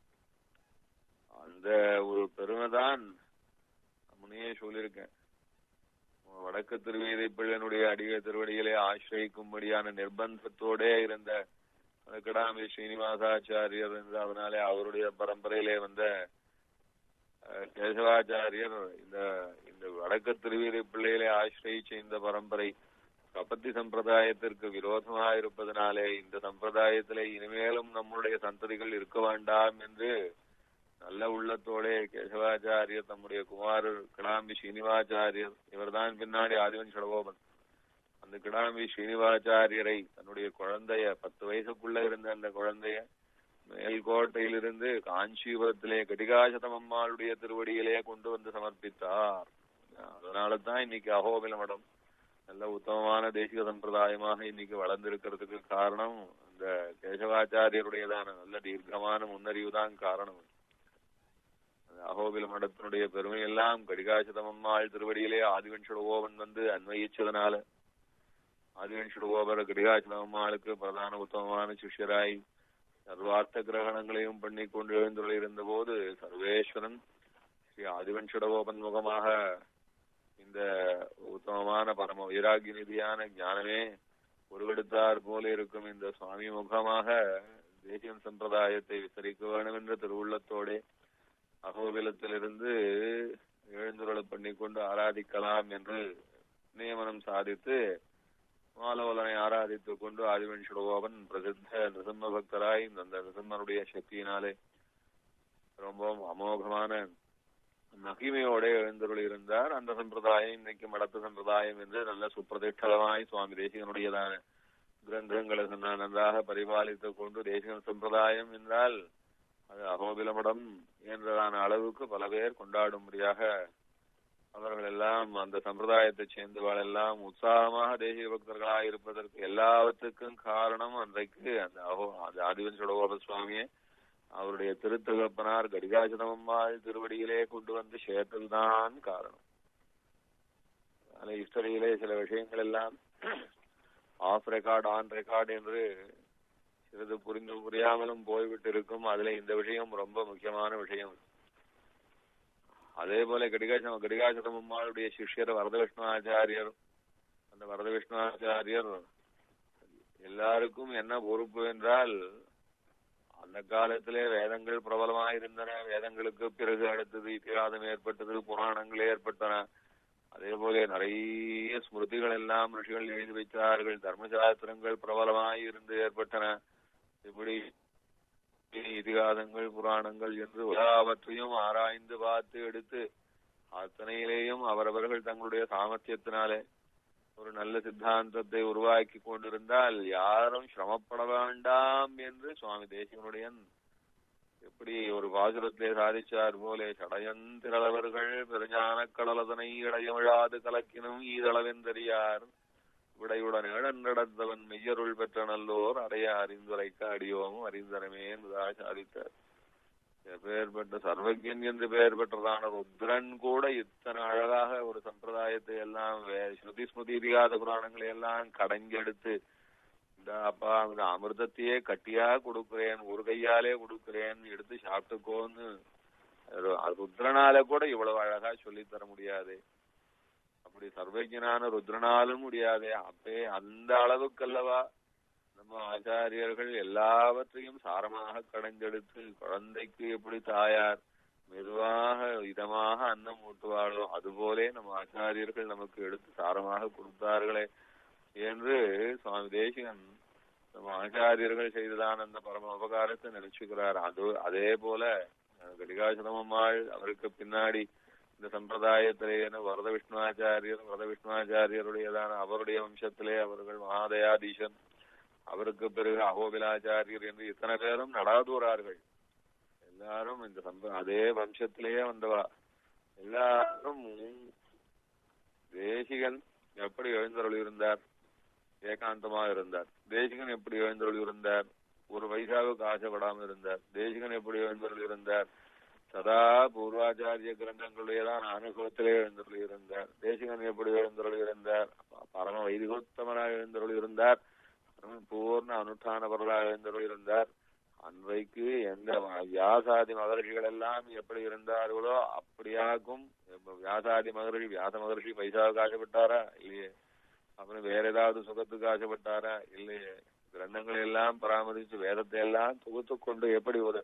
அந்த ஒரு பெருமை தான் முன்னையே சொல்லியிருக்கேன் வடக்கு திருவீதை பிள்ளனுடைய அடிக திருவடிகளை ஆசிரியிக்கும்படியான நிர்பந்தத்தோடே இருந்த கிடாம்பி ஸ்ரீனிவாசாச்சாரியர் என்று அதனாலே அவருடைய பரம்பரையிலே வந்த அஹ், கேசவாச்சாரியர் இந்த இந்த வடக்கு திருவீதை பிள்ளைகளை ஆசிரியிச்ச இந்த பரம்பரை கபத்தி சம்பிரதாயத்திற்கு விரோதமாக இருப்பதனாலே இந்த சம்பிரதாயத்திலே இனிமேலும் நம்முடைய சந்ததிகள் இருக்க வேண்டாம் என்று நல்ல உள்ளத்தோடே கேசவாச்சாரியர் தம்முடைய குமாரர் கிடாம்பி ஸ்ரீனிவாச்சாரியர் இவர்தான் பின்னாடி ஆதிவன் சடகோபன் அந்த கிடாம்பி ஸ்ரீனிவாச்சாரியரை தன்னுடைய குழந்தைய பத்து வயசுக்குள்ள இருந்த அந்த குழந்தைய மேல்கோட்டையிலிருந்து காஞ்சிபுரத்திலே கடிகாசதம் அம்மாளுடைய திருவடியிலே கொண்டு வந்து சமர்ப்பித்தார் அதனால தான் இன்னைக்கு அகோபில மடம் நல்ல உத்தமமான தேசிக சம்பிரதாயமாக இன்னைக்கு வளர்ந்திருக்கிறதுக்கு காரணம் இந்த கேசவாச்சாரியருடையதான நல்ல தீர்க்கமான முன்னறிவு தான் காரணம் அந்த அகோபில மடத்தினுடைய பெருமை எல்லாம் கடிகாசதமம்மாள் திருவடியிலே ஆதிவன் சுடகோபன் வந்து அன்வயிச்சதனால ஆதிவன் சுடகோபர் கடிகாசதமம்மாளுக்கு பிரதான உத்தமமான சிஷ்யராய் சர்வார்த்த கிரகணங்களையும் பண்ணி கொண்டு எழுந்துள்ள இருந்த போது சர்வேஸ்வரன் ஸ்ரீ ஆதிவன் சுடகோபன் முகமாக இந்த உத்தமமான பரம வைராகிய நிதியான ஞானமே உருவெடுத்தார் போல இருக்கும் இந்த சுவாமி முகமாக தேசியம் சம்பிரதாயத்தை விசரிக்க வேண்டும் என்ற திருவுள்ளத்தோடே அகோபிலத்திலிருந்து எழுந்துருளை பண்ணிக்கொண்டு ஆராதிக்கலாம் என்று நியமனம் சாதித்து மாலவலனை ஆராதித்துக் கொண்டு ஆதிவன் சுடகோபன் பிரசித்த நிருசிம்ம பக்தராய் அந்த நிருசிம்மனுடைய சக்தியினாலே ரொம்பவும் அமோகமான மகிமையோட எழுந்தருள் இருந்தார் அந்த சம்பிரதாயம் இன்னைக்கு மடத்து சம்பிரதாயம் என்று நல்ல சுப்பிரதிஷ்டமாய் சுவாமி தேசிகனுடையதான கிரந்தங்களை நான் நன்றாக பரிபாலித்துக் கொண்டு தேசிக சம்பிரதாயம் என்றால் அது அகோபிலமடம் என்றதான அளவுக்கு பல பேர் கொண்டாடும்படியாக அவர்கள் எல்லாம் அந்த சம்பிரதாயத்தைச் சேர்ந்தவர்கள் எல்லாம் உற்சாகமாக தேசிய பக்தர்களாக இருப்பதற்கு எல்லாவற்றுக்கும் காரணம் அன்றைக்கு அந்த அகோ அந்த ஆதிவன் சுடகோப சுவாமியே அவருடைய திருத்தகப்பனார் கடிகாச்சனம்மாள் திருவடியிலே கொண்டு வந்து சேர்த்ததுதான் காரணம் அதனால ஹிஸ்டரியிலே சில விஷயங்கள் எல்லாம் ஆஃப் ரெக்கார்ட் ஆன் ரெக்கார்ட் என்று சிறிது புரிந்து புரியாமலும் போய்விட்டு இருக்கும் அதுல இந்த விஷயம் ரொம்ப முக்கியமான விஷயம் அதே போல கடிகாசம் கடிகாசனம் அம்மாளுடைய சிஷ்யர் வரத விஷ்ணுவாச்சாரியர் அந்த வரத விஷ்ணுவாச்சாரியர் எல்லாருக்கும் என்ன பொறுப்பு என்றால் அந்த காலத்திலே வேதங்கள் பிரபலமாக இருந்தன வேதங்களுக்கு பிறகு அடுத்தது இத்தியாதம் ஏற்பட்டது புராணங்கள் ஏற்பட்டன அதே போல நிறைய ஸ்மிருதிகள் எல்லாம் ரிஷிகள் எழுதி வைத்தார்கள் தர்மசாஸ்திரங்கள் பிரபலமாய் இருந்து ஏற்பட்டன இப்படி இதிகாசங்கள் புராணங்கள் என்று எல்லாவற்றையும் ஆராய்ந்து பார்த்து எடுத்து அத்தனையிலேயும் அவரவர்கள் தங்களுடைய சாமர்த்தியத்தினாலே ஒரு நல்ல சித்தாந்தத்தை உருவாக்கி கொண்டிருந்தால் யாரும் சிரமப்பட வேண்டாம் என்று சுவாமி தேசிகனுடைய எப்படி ஒரு பாசுரத்திலே சாதிச்சார் போலே சடையந்திரளவர்கள் பெருஞான கடலதனை இடையமிழாது கலக்கினும் ஈதளவெந்தறியார் விடையுடன் நடந்தவன் மெய்யருள் பெற்ற நல்லோர் அடைய அறிந்துரைக்க அடியோமும் அறிந்தனமே என்பதாக சாதித்தார் பெயர் சர்வஜன் என்று பெயர் பெற்றதான ருத்ரன் கூட இத்தனை அழகாக ஒரு சம்பிரதாயத்தை எல்லாம் ஸ்ருதி ஸ்மிருதி இதிகாத புராணங்களை எல்லாம் கடைஞ்செடுத்து இந்த அப்பா அந்த அமிர்தத்தையே கட்டியா கொடுக்கிறேன் ஒரு கையாலே கொடுக்கிறேன் எடுத்து சாப்பிட்டுக்கோன்னு ருத்ரனால கூட இவ்வளவு அழகா சொல்லி தர முடியாது அப்படி சர்வஜனான ருத்ரனாலும் முடியாதே அப்பே அந்த அளவுக்கு அல்லவா நம்ம ஆச்சாரியர்கள் எல்லாவற்றையும் சாரமாக கடைந்தெடுத்து குழந்தைக்கு எப்படி தாயார் மெதுவாக இதமாக அன்னம் ஊட்டுவாளோ அதுபோலே நம்ம ஆச்சாரியர்கள் நமக்கு எடுத்து சாரமாக கொடுத்தார்களே என்று சுவாமி தேசிகன் நம்ம ஆச்சாரியர்கள் செய்ததான அந்த பரம உபகாரத்தை நினைச்சுக்கிறார் அது அதே போல கடிகாசிரமம்மாள் அவருக்கு பின்னாடி இந்த சம்பிரதாயத்திலே வரத விஷ்ணுவாச்சாரியர் வரத விஷ்ணுவாச்சாரியருடையதான அவருடைய வம்சத்திலே அவர்கள் மகாதயாதீசன் அவருக்கு பிறகு அகோபிலாச்சாரியர் என்று இத்தனை பேரும் நடாதூரார்கள் எல்லாரும் இந்த சம்ப அதே வம்சத்திலேயே வந்தவா எல்லாரும் தேசிகன் எப்படி எழுந்தருள் இருந்தார் ஏகாந்தமாக இருந்தார் தேசிகன் எப்படி எழுந்தருள் இருந்தார் ஒரு வயசாவுக்கு ஆசைப்படாமல் இருந்தார் தேசிகன் எப்படி எழுந்தருள் இருந்தார் சதா பூர்வாச்சாரிய கிரந்தங்களுடையதான் அனுபவத்திலே எழுந்தருள் இருந்தார் தேசிகன் எப்படி எழுந்தருள் இருந்தார் பரம வைதிகோத்தமனாக எழுந்தருள் இருந்தார் பூர்ண அனுஷ்டான பொருளாக எழுந்தருள் இருந்தார் அன்றைக்கு எந்த வியாசாதி மகர்ஷிகள் எல்லாம் எப்படி இருந்தார்களோ அப்படியாக்கும் வியாசாதி மகர்ஷி வியாச மகர்ஷி பைசாவுக்கு ஆசைப்பட்டாரா இல்லையே அப்புறம் வேற ஏதாவது சுகத்துக்கு ஆசைப்பட்டாரா இல்லையே கிரந்தங்களை எல்லாம் பராமரித்து வேதத்தை எல்லாம் தொகுத்து கொண்டு எப்படி ஒரு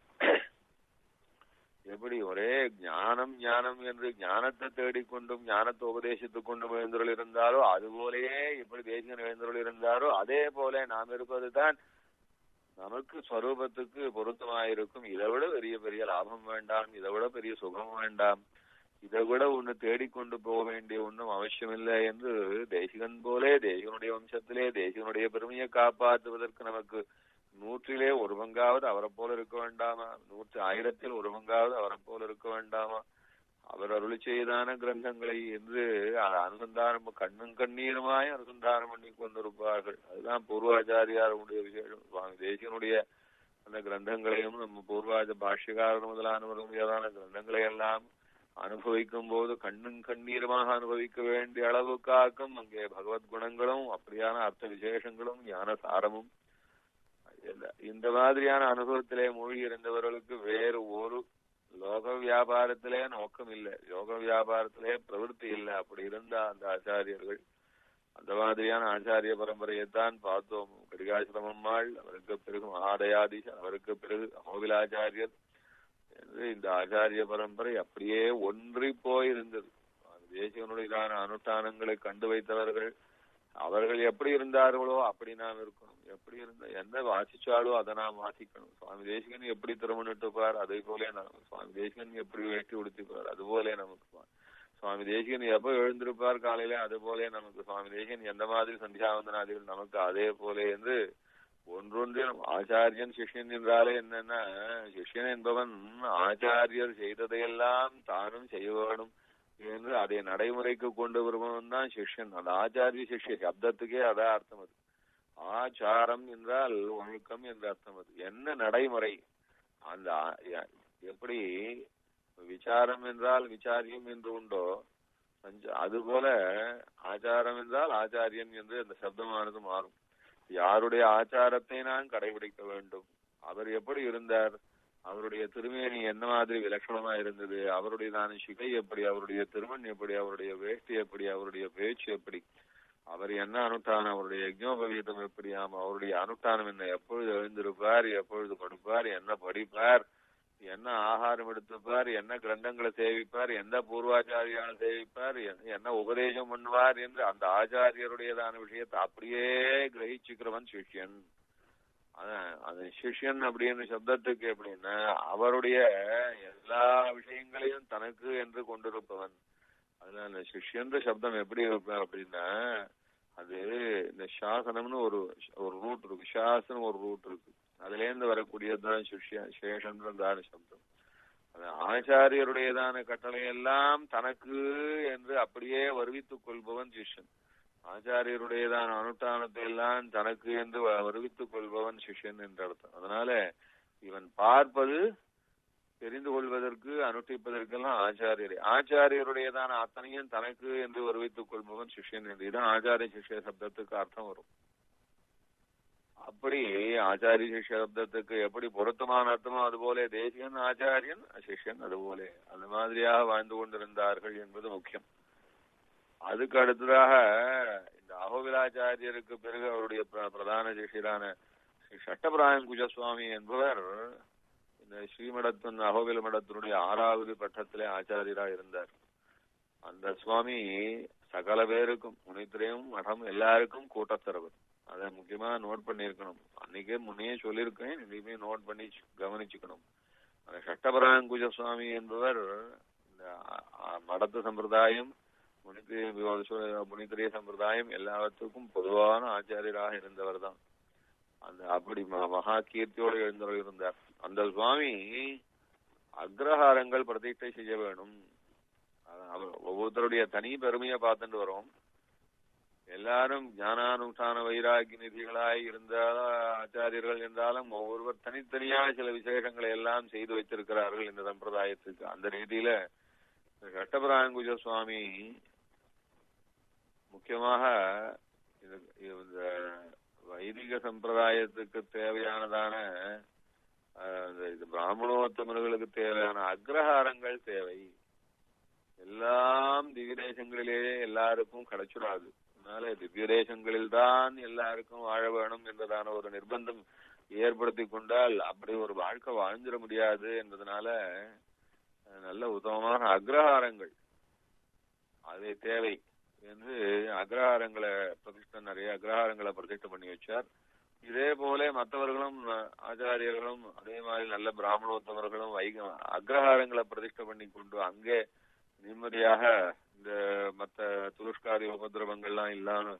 எப்படி ஒரே ஞானம் ஞானம் என்று ஞானத்தை தேடிக்கொண்டும் ஞானத்தை உபதேசித்துக் கொண்டும் எழுந்தருள் இருந்தாரோ அதுபோலயே எப்படி தேசிகன் எழுந்தருள் இருந்தாரோ அதே போல நாம் இருப்பதுதான் நமக்கு ஸ்வரூபத்துக்கு பொருத்தமாயிருக்கும் இதை விட பெரிய பெரிய லாபம் வேண்டாம் இதை விட பெரிய சுகம் வேண்டாம் இதை விட ஒண்ணு தேடிக்கொண்டு போக வேண்டிய ஒன்றும் அவசியமில்லை என்று தேசிகன் போலே தேசிகனுடைய வம்சத்திலே தேசிகனுடைய பெருமையை காப்பாற்றுவதற்கு நமக்கு நூற்றிலே ஒரு பங்காவது அவரை போல இருக்க வேண்டாமா நூற்றி ஆயிரத்தில் ஒரு பங்காவது அவரை போல இருக்க வேண்டாமா அவர் அருளி செய்தான கிரந்தங்களை என்று அனுசந்தானம் கண்ணும் கண்ணீருமாய் அனுசந்தானம் பண்ணி கொண்டிருப்பார்கள் அதுதான் பூர்வாச்சாரியாருடைய விசேஷம் சுவாமி தேசியனுடைய அந்த கிரந்தங்களையும் நம்ம பூர்வாஜ பாஷ்யகாரர் முதலானவர்களுடையதான கிரந்தங்களை எல்லாம் அனுபவிக்கும் போது கண்ணும் கண்ணீருமாக அனுபவிக்க வேண்டிய அளவுக்காக்கும் அங்கே பகவத் குணங்களும் அப்படியான அர்த்த விசேஷங்களும் ஞான சாரமும் இந்த மாதிரியான அனுபவத்திலே மூழ்கி இருந்தவர்களுக்கு வேறு ஒரு லோக வியாபாரத்திலே நோக்கம் இல்லை யோக வியாபாரத்திலே பிரவருத்தி இல்லை அப்படி இருந்த அந்த ஆச்சாரியர்கள் அந்த மாதிரியான ஆச்சாரிய பரம்பரையைத்தான் பார்த்தோம் கடிகாசிரமம்மாள் அவருக்கு பிறகு மகாதயாதீசன் அவருக்கு பிறகு அமோபிலாச்சாரியர் என்று இந்த ஆச்சாரிய பரம்பரை அப்படியே ஒன்றி போயிருந்தது தேசிகனுடையதான அனுஷ்டானங்களை கண்டு வைத்தவர்கள் அவர்கள் எப்படி இருந்தார்களோ அப்படி நாம் இருக்கணும் எப்படி இருந்த என்ன வாசிச்சாலோ அதை நாம் வாசிக்கணும் சுவாமி தேசிகன் எப்படி திருமணிட்டுப்பார் அதே போல நாம் சுவாமி தேசிகன் எப்படி வேட்டி உடுத்திப்பார் அது போல நமக்கு சுவாமி தேசிகன் எப்ப எழுந்திருப்பார் காலையில அது போல நமக்கு சுவாமி தேசிகன் எந்த மாதிரி சந்தியாவந்தனாதிகள் நமக்கு அதே போல என்று ஒன்றொன்றிலும் ஆச்சாரியன் சிஷ்யன் என்றாலே என்னன்னா சிஷ்யன் என்பவன் ஆச்சாரியர் செய்ததையெல்லாம் தானும் செய்ய வேணும் என்று அதை நடைமுறைக்கு கொண்டு வருபவன் தான் சிஷ்யன் அந்த ஆச்சாரிய சிஷ்ய சப்தத்துக்கே அதான் அர்த்தம் அது ஆச்சாரம் என்றால் ஒழுக்கம் என்ற அர்த்தம் அது என்ன நடைமுறை அந்த ஆ- ய- எப்படி விசாரம் என்றால் விசாரியம் என்று உண்டோ பஞ்ச- அதுபோல ஆச்சாரம் என்றால் ஆச்சாரியன் என்று அந்த சப்தமானது மாறும் யாருடைய ஆச்சாரத்தை நான் கடைபிடிக்க வேண்டும் அவர் எப்படி இருந்தார் அவருடைய திருமேனி என்ன மாதிரி விலட்சணமா இருந்தது அவருடையதான சிகை எப்படி அவருடைய திருமண் எப்படி அவருடைய வேஷ்டி எப்படி அவருடைய பேச்சு எப்படி அவர் என்ன அனுஷ்டானம் அவருடைய யஜ்னோபவீதம் எப்படியாம் அவருடைய அனுஷ்டானம் என்ன எப்பொழுது எழுந்திருப்பார் எப்பொழுது படுப்பார் என்ன படிப்பார் என்ன ஆகாரம் எடுத்துப்பார் என்ன கிரந்தங்களை சேவிப்பார் எந்த பூர்வாச்சாரியால் சேவிப்பார் என்ன- என்ன உபதேசம் பண்ணுவார் என்று அந்த ஆச்சாரியருடையதான விஷயத்தை அப்படியே கிரகிச்சுக்கிறவன் சிஷ்யன் அதான் அந்த சிஷ்யன் அப்படின்னு சப்தத்துக்கு எப்படின்னா அவருடைய எல்லா விஷயங்களையும் தனக்கு என்று கொண்டிருப்பவன் அதுல அந்த சிஷ்யன்ற சப்தம் எப்படி இருப்பேன் அப்படின்னா அது இந்த சாசனம்னு ஒரு ஒரு ரூட் இருக்கு சாசனம் ஒரு ரூட் இருக்கு அதுல இருந்து வரக்கூடியதுதான் சிஷ்ய சேஷன்றதான சப்தம் அந்த ஆச்சாரியருடையதான கட்டளை எல்லாம் தனக்கு என்று அப்படியே வருவித்துக் கொள்பவன் சிஷ்யன் ஆச்சாரியருடையதான அனுஷ்டானத்தை எல்லாம் தனக்கு என்று வ- வருவித்துக் கொள்பவன் சிஷ்யன் என்ற அர்த்தம் அதனால இவன் பார்ப்பது தெரிந்து கொள்வதற்கு அனுஷ்டிப்பதற்கெல்லாம் ஆச்சாரியர் ஆச்சாரியருடையதான அத்தனையும் தனக்கு என்று வருவித்துக் கொள்பவன் சிஷ்யன் என்று இதான் ஆச்சாரிய சிஷ்ய சப்தத்துக்கு அர்த்தம் வரும் அப்படி ஆச்சாரிய சிஷ்ய சப்தத்துக்கு எப்படி பொருத்தமான அர்த்தமோ அதுபோல தேசியன் ஆச்சாரியன் சிஷ்யன் அதுபோல அந்த மாதிரியாக வாழ்ந்து கொண்டிருந்தார்கள் என்பது முக்கியம் அதுக்கு அடுத்ததாக இந்த அகோபிலாச்சாரியருக்கு பிறகு அவருடைய பிர- பிரதான சிஷியரான ஸ்ரீ சட்டபிராயம் குஜசுவாமி என்பவர் இந்த ஸ்ரீமடத்தின் அகோபில மடத்தினுடைய ஆறாவது பட்டத்திலே ஆச்சாரியராக இருந்தார் அந்த சுவாமி சகல பேருக்கும் முனித்திரையும் மடம் எல்லாருக்கும் கூட்டத்தரவர் அதை முக்கியமா நோட் பண்ணியிருக்கணும் அன்னைக்கே முன்னையே சொல்லியிருக்கேன் இனிமே நோட் பண்ணி கவனிச்சுக்கணும் அந்த சட்டபராங்குஜ சுவாமி என்பவர் இந்த அ- அ- மடத்து சம்பிரதாயம் முனித்திரிய முனித்திரிய சம்பிரதாயம் எல்லாவற்றுக்கும் பொதுவான ஆச்சாரியராக இருந்தவர் தான் அந்த அப்படி ம- மகா கீர்த்தியோடு எழுந்தவர் இருந்தார் அந்த சுவாமி அக்ரஹாரங்கள் பிரதிஷ்டை செய்ய வேணும் அதான் அவர் ஒவ்வொருத்தருடைய தனி பெருமையை பார்த்துட்டு வரோம் எல்லாரும் ஞானானுஷ்டான வைராகி நிதிகளாய் இருந்த ஆச்சாரியர்கள் என்றாலும் ஒவ்வொருவர் தனித்தனியாக சில விசேஷங்களை எல்லாம் செய்து வைத்திருக்கிறார்கள் இந்த சம்பிரதாயத்துக்கு அந்த ரீதியில இந்த கட்டபராங்குஜ சுவாமி முக்கியமாக இது- இந்த வைதிக சம்பிரதாயத்துக்கு தேவையானதான அஹ், இந்த இது பிராமணோத்தமர்களுக்கு தேவையான அக்ரஹாரங்கள் தேவை எல்லாம் திவ்ய தேசங்களிலே எல்லாருக்கும் கிடைச்சிடாது அதனால திவ்ய தேசங்களில் தான் எல்லாருக்கும் வாழ வேணும் என்பதான ஒரு நிர்பந்தம் ஏற்படுத்தி கொண்டால் அப்படி ஒரு வாழ்க்கை வாழ்ந்துட முடியாது என்பதனால அஹ், நல்ல உத்தமமான அக்ரஹாரங்கள் அது தேவை என்று அக்ரஹாரங்களை பிரதிஷ்டை நிறைய அக்ரஹாரங்களை பிரதிஷ்டை பண்ணி வச்சார் இதே போல மற்றவர்களும் அஹ், ஆச்சாரியர்களும் அதே மாதிரி நல்ல பிராமணோத்தமர்களும் வைக அக்ரஹாரங்களை பிரதிஷ்டை பண்ணி கொண்டு அங்கே நிம்மதியாக இந்த மத்த துருஷ்காரி உபதிரவங்கள்லாம் இல்லாம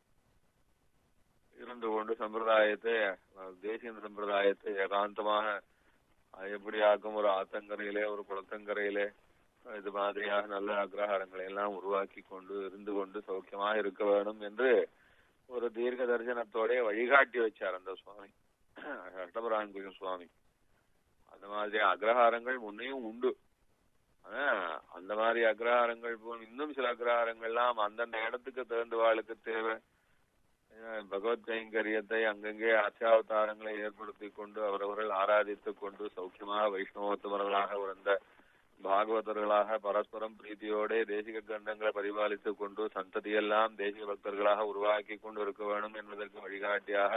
இருந்து கொண்டு சம்பிரதாயத்தை அஹ், தேசிய சம்பிரதாயத்தை ஏகாந்தமாக அஹ், எப்படி ஆக்கும் ஒரு ஆத்தங்கரையிலே ஒரு குளத்தங்கரையிலே அஹ், இது மாதிரியாக நல்ல அக்ரஹாரங்களை எல்லாம் உருவாக்கி கொண்டு இருந்து கொண்டு சௌக்கியமாக இருக்க வேணும் என்று ஒரு தீர்க்க தரிசனத்தோட வழிகாட்டி வச்சார் அந்த சுவாமி அஷ்டபராங்குஜ சுவாமி அந்த மாதிரி அக்ரஹாரங்கள் முன்னையும் உண்டு ஆனா அந்த மாதிரி அக்ரஹாரங்கள் போல் இன்னும் சில அக்ரஹாரங்கள்லாம் அந்தந்த இடத்துக்கு தகுந்தவாளுக்கு தேவை அஹ் பகவத் கைங்கரியத்தை அங்கங்கே அத்தியாவதாரங்களை ஏற்படுத்தி கொண்டு அவரவர்கள் ஆராதித்துக் கொண்டு சௌக்கியமாக வைஷ்ணவோத்தமர்களாக இருந்த பாகவதர்களாக பரஸ்பரம் பிரீத்தியோட தேசிக கண்டங்களை பரிபாலித்துக் கொண்டு சந்ததியெல்லாம் தேசிக பக்தர்களாக உருவாக்கி கொண்டு இருக்க வேண்டும் என்பதற்கு வழிகாட்டியாக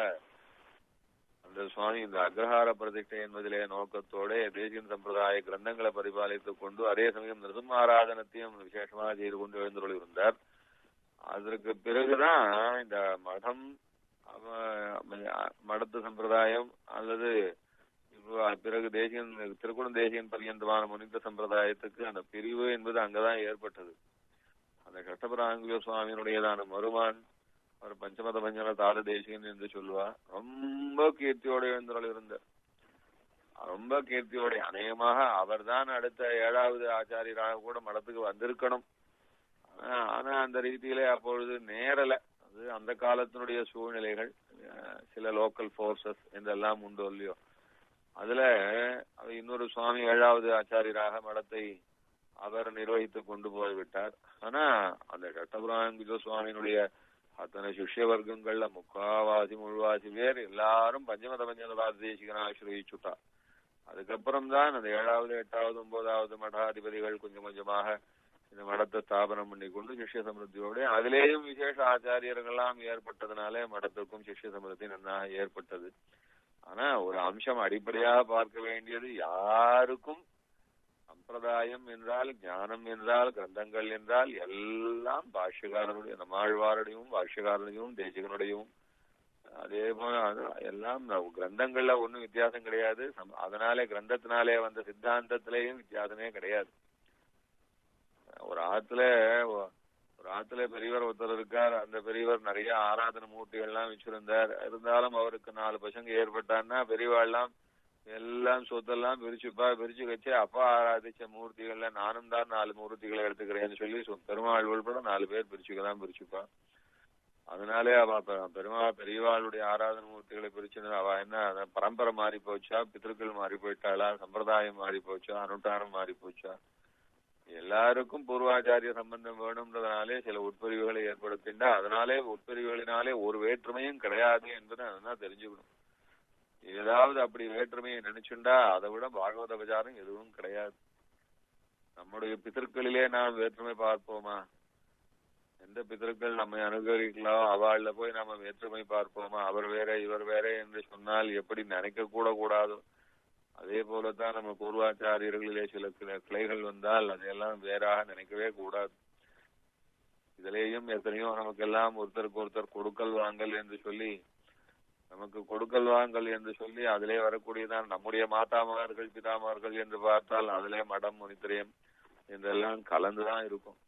அந்த சுவாமி இந்த அக்ரஹார பிரதிஷ்டை என்பதிலே நோக்கத்தோட தேசிய சம்பிரதாய கிரந்தங்களை பரிபாலித்துக் கொண்டு அதே சமயம் நிருமாராதனத்தையும் விசேஷமாக செய்து கொண்டு எழுந்துள்ள இருந்தார் அதற்கு பிறகுதான் இந்த மடம் அவ- மடத்து சம்பிரதாயம் அல்லது இப்போ பிறகு தேசியன் திருக்குணம் தேசியன் பரியந்தமான முனிந்த சம்பிரதாயத்துக்கு அந்த பிரிவு என்பது அங்கதான் ஏற்பட்டது அந்த கட்டபராங்குய சுவாமியினுடையதான மருமான் அவர் பஞ்சமத பஞ்சன தாத தேசிகன் என்று சொல்லுவார் ரொம்ப கீர்த்தியோட எழுந்தருள் இருந்தார் ரொம்ப கீர்த்தியோட அநேகமாக அவர்தான் அடுத்த ஏழாவது ஆச்சாரியராக கூட மடத்துக்கு வந்திருக்கணும் ஆனா ஆனா அந்த ரீதியிலே அப்பொழுது நேரல அது அந்த காலத்தினுடைய சூழ்நிலைகள் அஹ், சில லோக்கல் போர்சஸ் என்றெல்லாம் உண்டு இல்லையோ அதுல அவர் இன்னொரு சுவாமி ஏழாவது ஆச்சாரியராக மடத்தை அவர் நிர்வகித்து கொண்டு போய்விட்டார் ஆனா அந்த சட்டபுராங்குஜ சுவாமியினுடைய அத்தனை சிஷ்ய வர்க்கங்கள்ல முக்காவாசி முழுவாசி பேர் எல்லாரும் பஞ்சமத பஞ்சமத தேசிகனை ஆசிரயிச்சுட்டா அதுக்கப்புறம் தான் அந்த ஏழாவது எட்டாவது ஒன்பதாவது மடாதிபதிகள் கொஞ்சம் கொஞ்சமாக இந்த மடத்தை ஸ்தாபனம் பண்ணி கொண்டு சிஷ்ய சமிருத்தியோட அதிலேயும் விசேஷ ஆச்சாரியர்கள்லாம் ஏற்பட்டதுனாலே மடத்துக்கும் சிஷ்ய சமிருத்தி நன்னாக ஏற்பட்டது ஆனா ஒரு அம்சம் அடிப்படையாக பார்க்க வேண்டியது யாருக்கும் சம்பிரதாயம் என்றால் ஞானம் என்றால் கிரந்தங்கள் என்றால் எல்லாம் பாஷ்யக்காரனுடைய நம்மாழ்வாருடையும் பாஷ்யக்காரனுடையும் தேசிகனுடையும் அதே போல அது எல்லாம் ந- கிரந்தங்கள்ல ஒண்ணும் வித்தியாசம் கிடையாது சம்- அதனாலே கிரந்தத்தினாலே வந்த சித்தாந்தத்திலேயும் வித்தியாசமே கிடையாது ஒரு ஆத்துல ஒ- ஒரு ஆத்துல பெரியவர் ஒருத்தர் இருக்கார் அந்த பெரியவர் நிறைய ஆராதனை மூர்த்திகள்லாம் வச்சிருந்தார் இருந்தாலும் அவருக்கு நாலு பசங்க ஏற்பட்டான்னா பெரியவாள்லாம் எல்லாம் சொத்தெல்லாம் பிரிச்சுப்பா பிரிச்சு வச்சு அப்பா ஆராதிச்ச மூர்த்திகள்ல நானும் தான் நாலு மூர்த்திகளை எடுத்துக்கிறேன்னு சொல்லி சொ- பெருமாள் உள்பட நாலு பேர் பிரிச்சுக்கலாம் பிரிச்சுப்பா அதனாலே அவ பெ- பெருமா பெரியவாளுடைய ஆராதனை மூர்த்திகளை பிரிச்சுன்னு அவ என்ன அத பரம்பரை மாறி போச்சா பித்திருக்கள் மாறி போயிட்டாளா சம்பிரதாயம் மாறி போச்சா அனுஷ்டானம் மாறி போச்சா எல்லாருக்கும் பூர்வாச்சாரிய சம்பந்தம் வேணும்ன்றதுனாலே சில உட்பிரிவுகளை ஏற்படுத்திண்டா அதனாலே உட்பிரிவுகளினாலே ஒரு வேற்றுமையும் கிடையாது என்பதை அதெல்லாம் தெரிஞ்சுக்கணும் ஏதாவது அப்படி வேற்றுமையை நினைச்சுண்டா அதை விட பாகவத விசாரம் எதுவும் கிடையாது நம்முடைய பிதற்களிலே நாம் வேற்றுமை பார்ப்போமா எந்த பிதர்கள் நம்மை அனுகரிக்கலோ அவள்ல போய் நம்ம வேற்றுமை பார்ப்போமா அவர் வேற இவர் வேற என்று சொன்னால் எப்படி நினைக்க கூட கூடாதோ அதே போலதான் நம்ம பூர்வாச்சாரியர்களிலே சில கிளை- கிளைகள் வந்தால் அதையெல்லாம் வேறாக நினைக்கவே கூடாது இதிலேயும் எத்தனையோ நமக்கெல்லாம் ஒருத்தருக்கு ஒருத்தர் கொடுக்கல் வாங்கல் என்று சொல்லி நமக்கு கொடுக்கல் வாங்கல் என்று சொல்லி அதிலே வரக்கூடியதான் நம்முடைய மாதாமகர்கள் பிதாமகர்கள் என்று பார்த்தால் அதிலே மடம் முனித்திரயம் என்றெல்லாம் கலந்துதான் இருக்கும்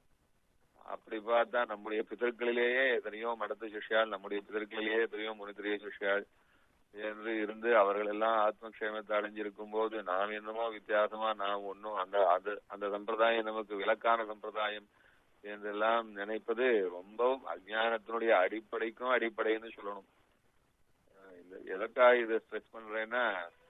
அப்படி பார்த்தா நம்முடைய பிதற்களிலேயே எத்தனையோ மடத்து சிஷ்யால் நம்முடைய பிதற்களிலேயே எத்தனையோ முனித்திரிய சிஷ்யால் என்று இருந்து அவர்கள் எல்லாம் ஆத்மக்ஷேமத்தை அடைஞ்சிருக்கும் போது நாம் என்னமோ வித்தியாசமா நாம் ஒன்னும் அந்த அது அந்த சம்பிரதாயம் நமக்கு விலக்கான சம்பிரதாயம் என்றெல்லாம் நினைப்பது ரொம்பவும் அஜ்ஞானத்தினுடைய அடிப்படைக்கும் அடிப்படைன்னு சொல்லணும் அஹ் இந்த எதற்காக இதை ஸ்ட்ரெஸ் பண்றேன்னா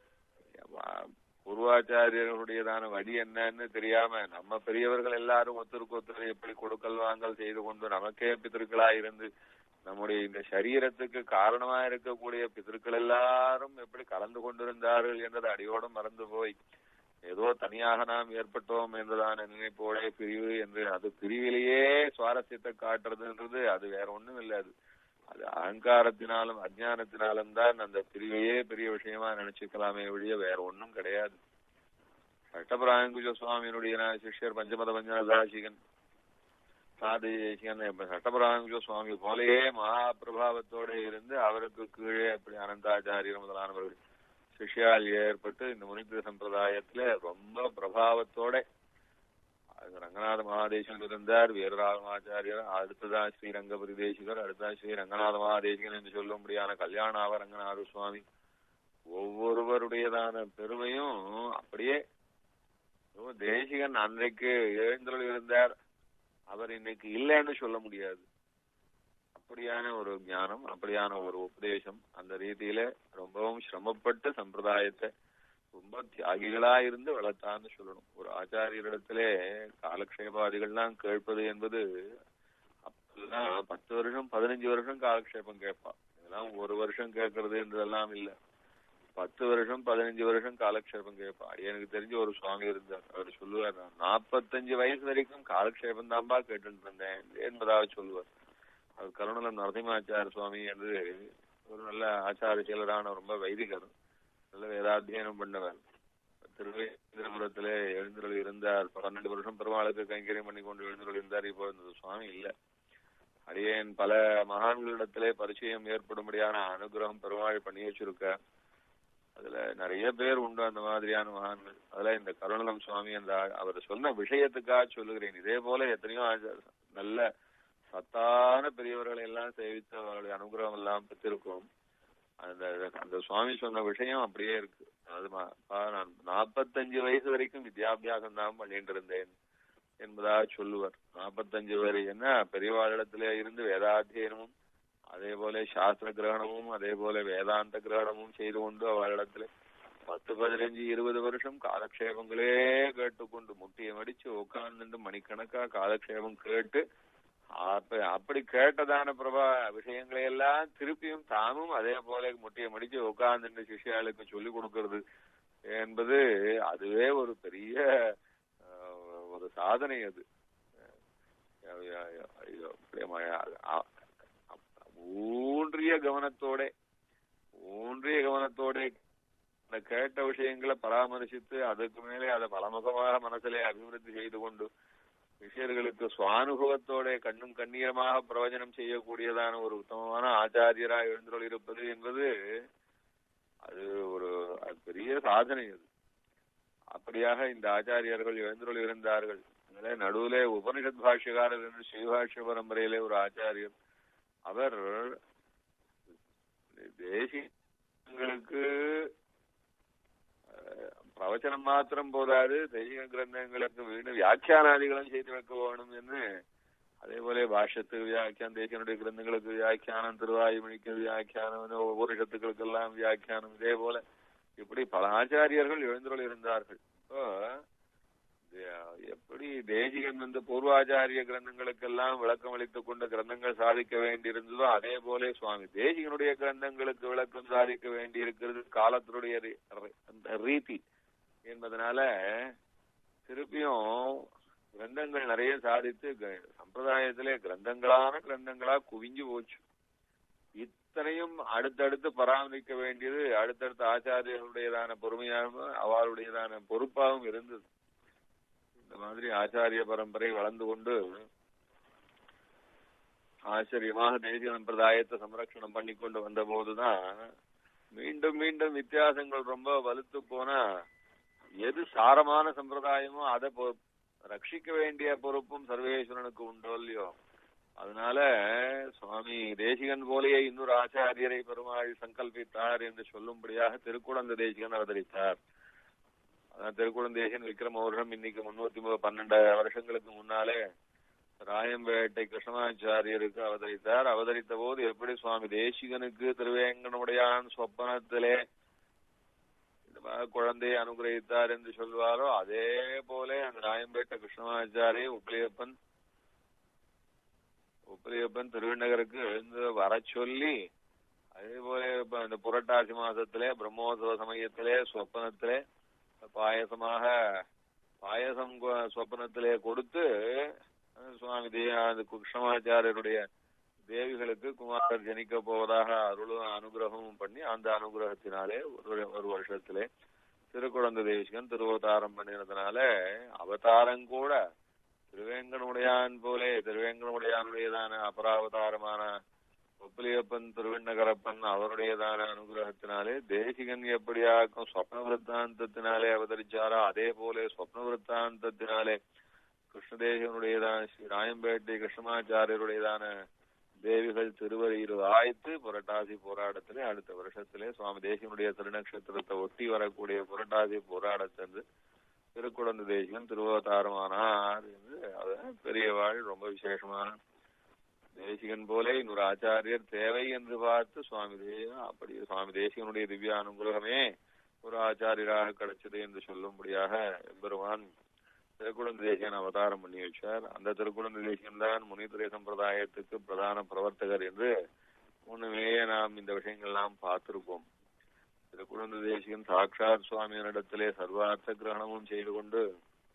வா- பூர்வாச்சாரியர்களுடையதான வழி என்னன்னு தெரியாம நம்ம பெரியவர்கள் எல்லாரும் ஒருத்தருக்கு ஒருத்தர் எப்படி கொடுக்கல் வாங்கல் செய்து கொண்டு நமக்கே பித்திருக்களா இருந்து நம்முடைய இந்த சரீரத்துக்கு காரணமா இருக்கக்கூடிய பிதர்கள் எல்லாரும் எப்படி கலந்து கொண்டிருந்தார்கள் என்றது அடியோடு மறந்து போய் ஏதோ தனியாக நாம் ஏற்பட்டோம் என்றதான நினைப்போடே பிரிவு என்று அது பிரிவிலேயே சுவாரஸ்யத்தை காட்டுறதுன்றது அது வேற ஒண்ணும் இல்லை அது அது அகங்காரத்தினாலும் அஜ்ஞானத்தினாலும் தான் அந்த பிரிவையே பெரிய விஷயமா நினைச்சுக்கலாமே ஒழிய வேற ஒண்ணும் கிடையாது சட்டபிராயங்குஜ சுவாமியினுடைய சிஷ்யர் பஞ்சமத பஞ்சனதாசிகன் சாதிகன் சட்டபிராயங்குஜ சுவாமி போலயே மகா பிரபாவத்தோட இருந்து அவருக்கு கீழே அப்படி அனந்தாச்சாரியர் முதலானவர்கள் சிஷ்யால் ஏற்பட்டு இந்த முனித்திர சம்பிரதாயத்துல ரொம்ப பிரபாவத்தோட அது ரங்கநாத மகாதேசன் இருந்தார் வீரராகமாச்சாரியர் அடுத்ததா ஸ்ரீ ரங்கபுரி தேசிகர் அடுத்ததா ஸ்ரீ ரங்கநாத மகாதேசிகன் என்று சொல்லும்படியான கல்யாணாவ ரங்கநாத சுவாமி ஒவ்வொருவருடையதான பெருமையும் அப்படியே ஓ, தேசிகன் அன்றைக்கு எழுந்தருள் இருந்தார் அவர் இன்னைக்கு இல்லைன்னு சொல்ல முடியாது அப்படியான ஒரு ஞானம் அப்படியான ஒரு உபதேசம் அந்த ரீதியில ரொம்பவும் சிரமப்பட்டு சம்பிரதாயத்தை ரொம்ப தியாகிகளா இருந்து வளர்த்தான்னு சொல்லணும் ஒரு ஆச்சாரியரிடத்திலே காலக்ஷேபாதிகள்லாம் கேட்பது என்பது அப்பெல்லாம் பத்து வருஷம் பதினஞ்சு வருஷம் காலக்ஷேபம் கேட்பா இதெல்லாம் ஒரு வருஷம் கேட்கறது என்றதெல்லாம் இல்ல பத்து வருஷம் பதினஞ்சு வருஷம் காலக்ஷேபம் கேட்பா எனக்கு தெரிஞ்ச ஒரு சுவாமி இருந்தார் அவர் சொல்லுவார் நான் நாற்பத்தஞ்சு வயசு வரைக்கும் காலக்ஷேபம் தான்பா கேட்டுட்டு இருந்தேன் என்பதாக சொல்லுவார் அவர் கருணலம் நரசிம்மாச்சார சுவாமி என்று ஒரு நல்ல ஆச்சாரசீலரான ரொம்ப வைதிகர் நல்ல வேதாத்தியனம் பண்ணவர் திருவேந்திரபுரத்திலே எழுந்தருள் இருந்தார் பன்னெண்டு வருஷம் பெருமாளுக்கு கைங்கரியம் பண்ணி கொண்டு எழுந்தருள் இருந்தார் இப்போ இந்த சுவாமி இல்ல அடியேன் பல மகான்களிடத்திலே பரிச்சயம் ஏற்படும்படியான அனுகிரகம் பெருமாள் பண்ணி வச்சிருக்க அதுல நிறைய பேர் உண்டு அந்த மாதிரியான மகான்கள் அதுல இந்த கருணலம் சுவாமி அந்த ஆ- அவர் சொன்ன விஷயத்துக்காக சொல்லுகிறேன் இதே போல எத்தனையோ ஆச்சார- நல்ல சத்தான முதலான பெரியவர்களை எல்லாம் சேவித்து அவர்களுடைய அனுகிரகம் எல்லாம் பெற்றிருக்கோம் அந்த அந்த சுவாமி சொன்ன விஷயம் அப்படியே இருக்கு அது ம- பா, நான் நாற்பத்தஞ்சு வயசு வரைக்கும் வித்யாபியாசம் தான் பண்ணிட்டு இருந்தேன் என்பதா சொல்லுவர் நாற்பத்தஞ்சு வரை என்ன பெரியவாளிடத்திலே இருந்து வேதாத்தியனமும் அதே போல சாஸ்திர கிரகணமும் அதே போல வேதாந்த கிரகணமும் செய்து கொண்டு அவளிடத்துல பத்து பதினஞ்சு இருபது வருஷம் காலக்ஷேபங்களே கேட்டுக்கொண்டு முட்டியை மடிச்சு உட்கார்ந்து மணிக்கணக்கா காலக்ஷேபம் கேட்டு அப்ப அப்படி கேட்டதான பிரபா விஷயங்களை எல்லாம் திருப்பியும் தாமும் அதே போல முட்டியை மடிச்சு உட்கார்ந்து சிஷ்யாளுக்கு சொல்லி கொடுக்கிறது என்பது அதுவே ஒரு பெரிய அஹ், ஒரு சாதனை அது அஹ், ஐயோ, ஐயோ, பிரேமா, அ- அ- ஊன்றிய கவனத்தோட ஊன்றிய கவனத்தோட அந்த கேட்ட விஷயங்களை பராமரிசித்து அதுக்கு மேலே அதை பலமுகமாக மனசிலே அபிவிருத்தி செய்து கொண்டு விஷயர்களுக்கு சுவானுபவத்தோட கண்ணும் கண்ணீரமாக பிரவச்சனம் செய்யக்கூடியதான ஒரு உத்தமமான ஆச்சாரியராக எழுந்தருள் இருப்பது என்பது அது ஒரு அது பெரிய சாதனை அது அப்படியாக இந்த ஆச்சாரியர்கள் எழுந்தருள் இருந்தார்கள் அதிலே நடுவிலே உபனிஷத் பாஷ்யக்காரர் என்று ஸ்ரீபாஷ்ய பரம்பரையிலே ஒரு ஆச்சாரியர் அவர் தேசியங்களுக்கு அஹ், பிரவச்சனம் மாத்திரம் போதாது தெய்வ கிரந்தங்களுக்கு வீடு வியாக்கியானாதிகளும் செய்து வைக்க வேணும் என்று அதே போல பாஷ்யத்துக்கு வியாக்கியானம் தேசியனுடைய கிரந்தங்களுக்கு வியாக்கியானம் திருவாயுமணிக்கு வியாக்கியானம் ஒவ்வொரு சத்துக்களுக்கெல்லாம் வியாக்கியானம் இதே போல இப்படி பல ஆச்சாரியர்கள் எழுந்தருள் இருந்தார்கள் இப்போ தே- எப்படி தேசிகன் வந்து பூர்வாச்சாரிய கிரந்தங்களுக்கெல்லாம் விளக்கம் அளித்துக் கொண்ட கிரந்தங்கள் சாதிக்க வேண்டியிருந்ததோ அதே போல சுவாமி தேசிகனுடைய கிரந்தங்களுக்கு விளக்கம் சாதிக்க வேண்டியிருக்கிறது காலத்தினுடைய ரீ- ரீ- அந்த ரீதி என்பதனால திருப்பியும் கிரந்தங்கள் நிறைய சாதித்து க- சம்பிரதாயத்திலே கிரந்தங்களான கிரந்தங்களா குவிஞ்சு போச்சு இத்தனையும் அடுத்தடுத்து பராமரிக்க வேண்டியது அடுத்தடுத்த ஆச்சாரியர்களுடையதான பொறுமையாகவும் அவருடையதான பொறுப்பாகவும் இருந்தது இந்த மாதிரி ஆச்சாரிய பரம்பரை வளர்ந்து கொண்டு ஆச்சரியமாக தேசிய சம்பிரதாயத்தை சம்ரட்சணம் பண்ணி கொண்டு வந்த போதுதான் மீண்டும் மீண்டும் வித்தியாசங்கள் ரொம்ப வலுத்து போனா எது சாரமான சம்பிரதாயமோ அதை பொ- ரட்சிக்க வேண்டிய பொறுப்பும் சர்வேஸ்வரனுக்கு உண்டோ இல்லையோ அதனால சுவாமி தேசிகன் போலேயே இன்னொரு ஆச்சாரியரை பெருமாள் சங்கல்பித்தார் என்று சொல்லும்படியாக திருக்குழந்த தேசிகன் அவதரித்தார் அதான் திருக்குழந்தேசன் விக்ரம வருஷம் இன்னைக்கு முன்னூத்தி மு- பன்னெண்டு வருஷங்களுக்கு முன்னாலே ராயம்பேட்டை கிருஷ்ணமாச்சாரியருக்கு அவதரித்தார் அவதரித்த போது எப்படி சுவாமி தேசிகனுக்கு திருவேங்கனுடையான் சொப்பனத்திலே இந்த மாதிரி குழந்தையை அனுகிரகித்தார் என்று சொல்வாரோ அதே போல அந்த ராயம்பேட்டை கிருஷ்ணமாச்சாரி உப்பிலியப்பன் உப்பிலியப்பன் திருவிண்ணகருக்கு எழுந்து வர சொல்லி அதே போல இப்ப இந்த புரட்டாசி மாசத்திலே பிரம்மோத்சவ சமயத்திலே சொப்பனத்திலே பாயசமாக பாயசம் கொ- சொப்பனத்திலே கொடுத்து அஹ், சுவாமி தே அந்த கிருஷ்ணமாச்சாரியருடைய தேவிகளுக்கு குமாரர் ஜனிக்க போவதாக அருளும் அனுகிரகமும் பண்ணி அந்த அனுகிரகத்தினாலே ஒரு ஒரு வருஷத்திலே திருக்குழந்தை தேசிகன் திருவதாரம் பண்ணினதுனால அவதாரம் கூட திருவேங்கனுடையான் போலே திருவேங்கனுடையானுடையதான அபராவதாரமான ஒப்பிலியப்பன் திருவிண்ணகரப்பன் அவருடையதான அனுகிரகத்தினாலே தேசிகன் எப்படியாக்கும் சொப்ன விருத்தாந்தத்தினாலே அவதரிச்சாரோ அதே போல சொப்ன விருத்தாந்தத்தினாலே கிருஷ்ணதேசனுடையதான ஸ்ரீ ராயம்பேட்டை கிருஷ்ணமாச்சாரியருடையதான தேவிகள் திருவரியில் ஆய்த்து புரட்டாசி போராட்டத்திலே அடுத்த வருஷத்திலே சுவாமி தேசிகனுடைய திருநக்ஷத்திரத்தை ஒட்டி வரக்கூடிய புரட்டாசி போராட்டத்தன்று திருக்குழந்தை தேசிகன் திருவதாரமானார் என்று அது பெரியவாள் ரொம்ப விசேஷமான தேசிகன் போலே இன்னொரு ஆச்சாரியர் தேவை என்று பார்த்து சுவாமி தேவன் அப்படி சுவாமி தேசிகனுடைய திவ்ய அனுகிரகமே ஒரு ஆச்சாரியராக கிடைச்சது என்று சொல்லும்படியாக எம்பெருமான் திருக்குழந்தை தேசிகன் அவதாரம் பண்ணி வச்சார் அந்த திருக்குழந்தை தேசிகன் தான் முனிதுரை சம்பிரதாயத்துக்கு பிரதான பிரவர்த்தகர் என்று முன்னமே நாம் இந்த விஷயங்கள்லாம் பார்த்திருப்போம் திருக்குழந்தை தேசிகன் சாட்சாத் சுவாமியினிடத்திலே சர்வார்த்த கிரகணமும் செய்து கொண்டு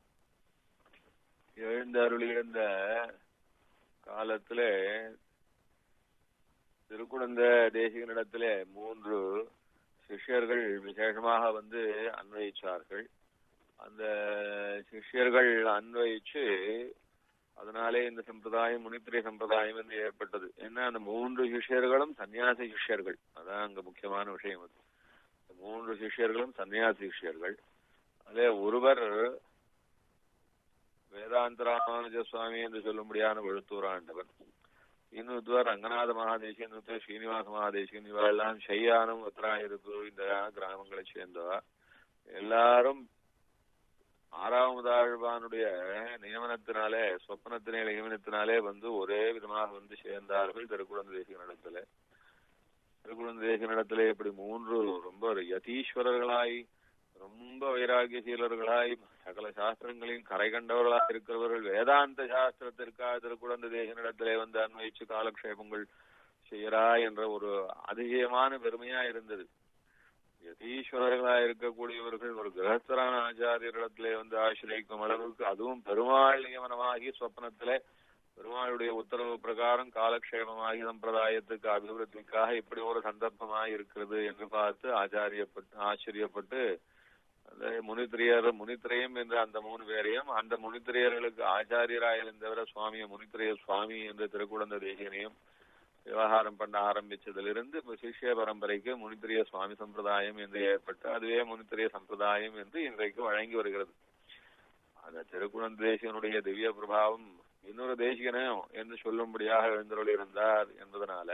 எழுந்தருளியிருந்த காலத்திலே திருக்குழந்த தேசிகனிடத்திலே மூன்று சிஷ்யர்கள் விசேஷமாக வந்து அன்வயிச்சார்கள் அந்த சிஷ்யர்கள் அன்வயிச்சு அதனாலே இந்த சம்பிரதாயம் முனித்திரை சம்பிரதாயம் என்று ஏற்பட்டது ஏன்னா அந்த மூன்று சிஷ்யர்களும் சன்னியாசி சிஷ்யர்கள் அதான் அங்க முக்கியமான விஷயம் அது இந்த மூன்று சிஷ்யர்களும் சன்னியாசி சிஷ்யர்கள் அதிலே ஒருவர் வேதாந்த ராமானுஜ சுவாமி என்று சொல்லும்படியான வெளுத்தூராண்டவர் இன்னொருத்தர் ரங்கநாத மகாதேசிகன் இன்னொருத்தர் ஸ்ரீனிவாச மகாதேசிகன் இவெல்லாம் ஷையானம் உத்தராயிருக்கு இந்த கிராமங்களை சேர்ந்தவா எல்லாரும் ஆறாவதாழ்வானுடைய நியமனத்தினாலே சொப்பனத்தினை நியமனத்தினாலே வந்து ஒரே விதமாக வந்து சேர்ந்தார்கள் திருக்குழந்தை தேசிகனிடத்துல திருக்குழந்தை தேசிகனிடத்திலே இப்படி மூன்று ரொம்ப யதீஸ்வரர்களாய் ரொம்ப வைராகியசீலர்களாய் சகல சாஸ்திரங்களையும் கரை கண்டவர்களாக இருக்கிறவர்கள் வேதாந்த சாஸ்திரத்திற்காக திருக்குழந்தை தேசனிடத்திலே வந்து அன்வயிச்சு காலக்ஷேபங்கள் செய்யறா என்ற ஒரு அதிசயமான பெருமையா இருந்தது யதீஸ்வரர்களா இருக்கக்கூடியவர்கள் ஒரு கிரகஸ்தரான ஆச்சாரியரிடத்திலே வந்து ஆசிரியக்கும் அளவுக்கு அதுவும் பெருமாள் நியமனமாகி சொப்னத்திலே பெருமாளுடைய உத்தரவு பிரகாரம் காலக்ஷேபமாகி சம்பிரதாயத்துக்கு அபிவிருத்திக்காக இப்படி ஒரு சந்தர்ப்பமாக இருக்கிறது என்று பார்த்து ஆச்சாரியப்பட்டு ஆச்சரியப்பட்டு அந்த முனித்திரியர் முனித்திரயம் என்ற அந்த மூணு பேரையும் அந்த முனித்திரியர்களுக்கு ஆச்சாரியராக இருந்தவர சுவாமிய முனித்திரைய சுவாமி என்ற திருக்குழந்த தேசியனையும் விவகாரம் பண்ண ஆரம்பிச்சதிலிருந்து இப்ப சிஷ்ய பரம்பரைக்கு முனித்திரிய சுவாமி சம்பிரதாயம் என்று ஏற்பட்டு அதுவே முனித்திரிய சம்பிரதாயம் என்று இன்றைக்கு வழங்கி வருகிறது அந்த திருக்குழந்த தேசியனுடைய திவ்ய பிரபாவம் இன்னொரு தேசிகனும் என்று சொல்லும்படியாக எழுந்தருள் இருந்தார் என்பதனால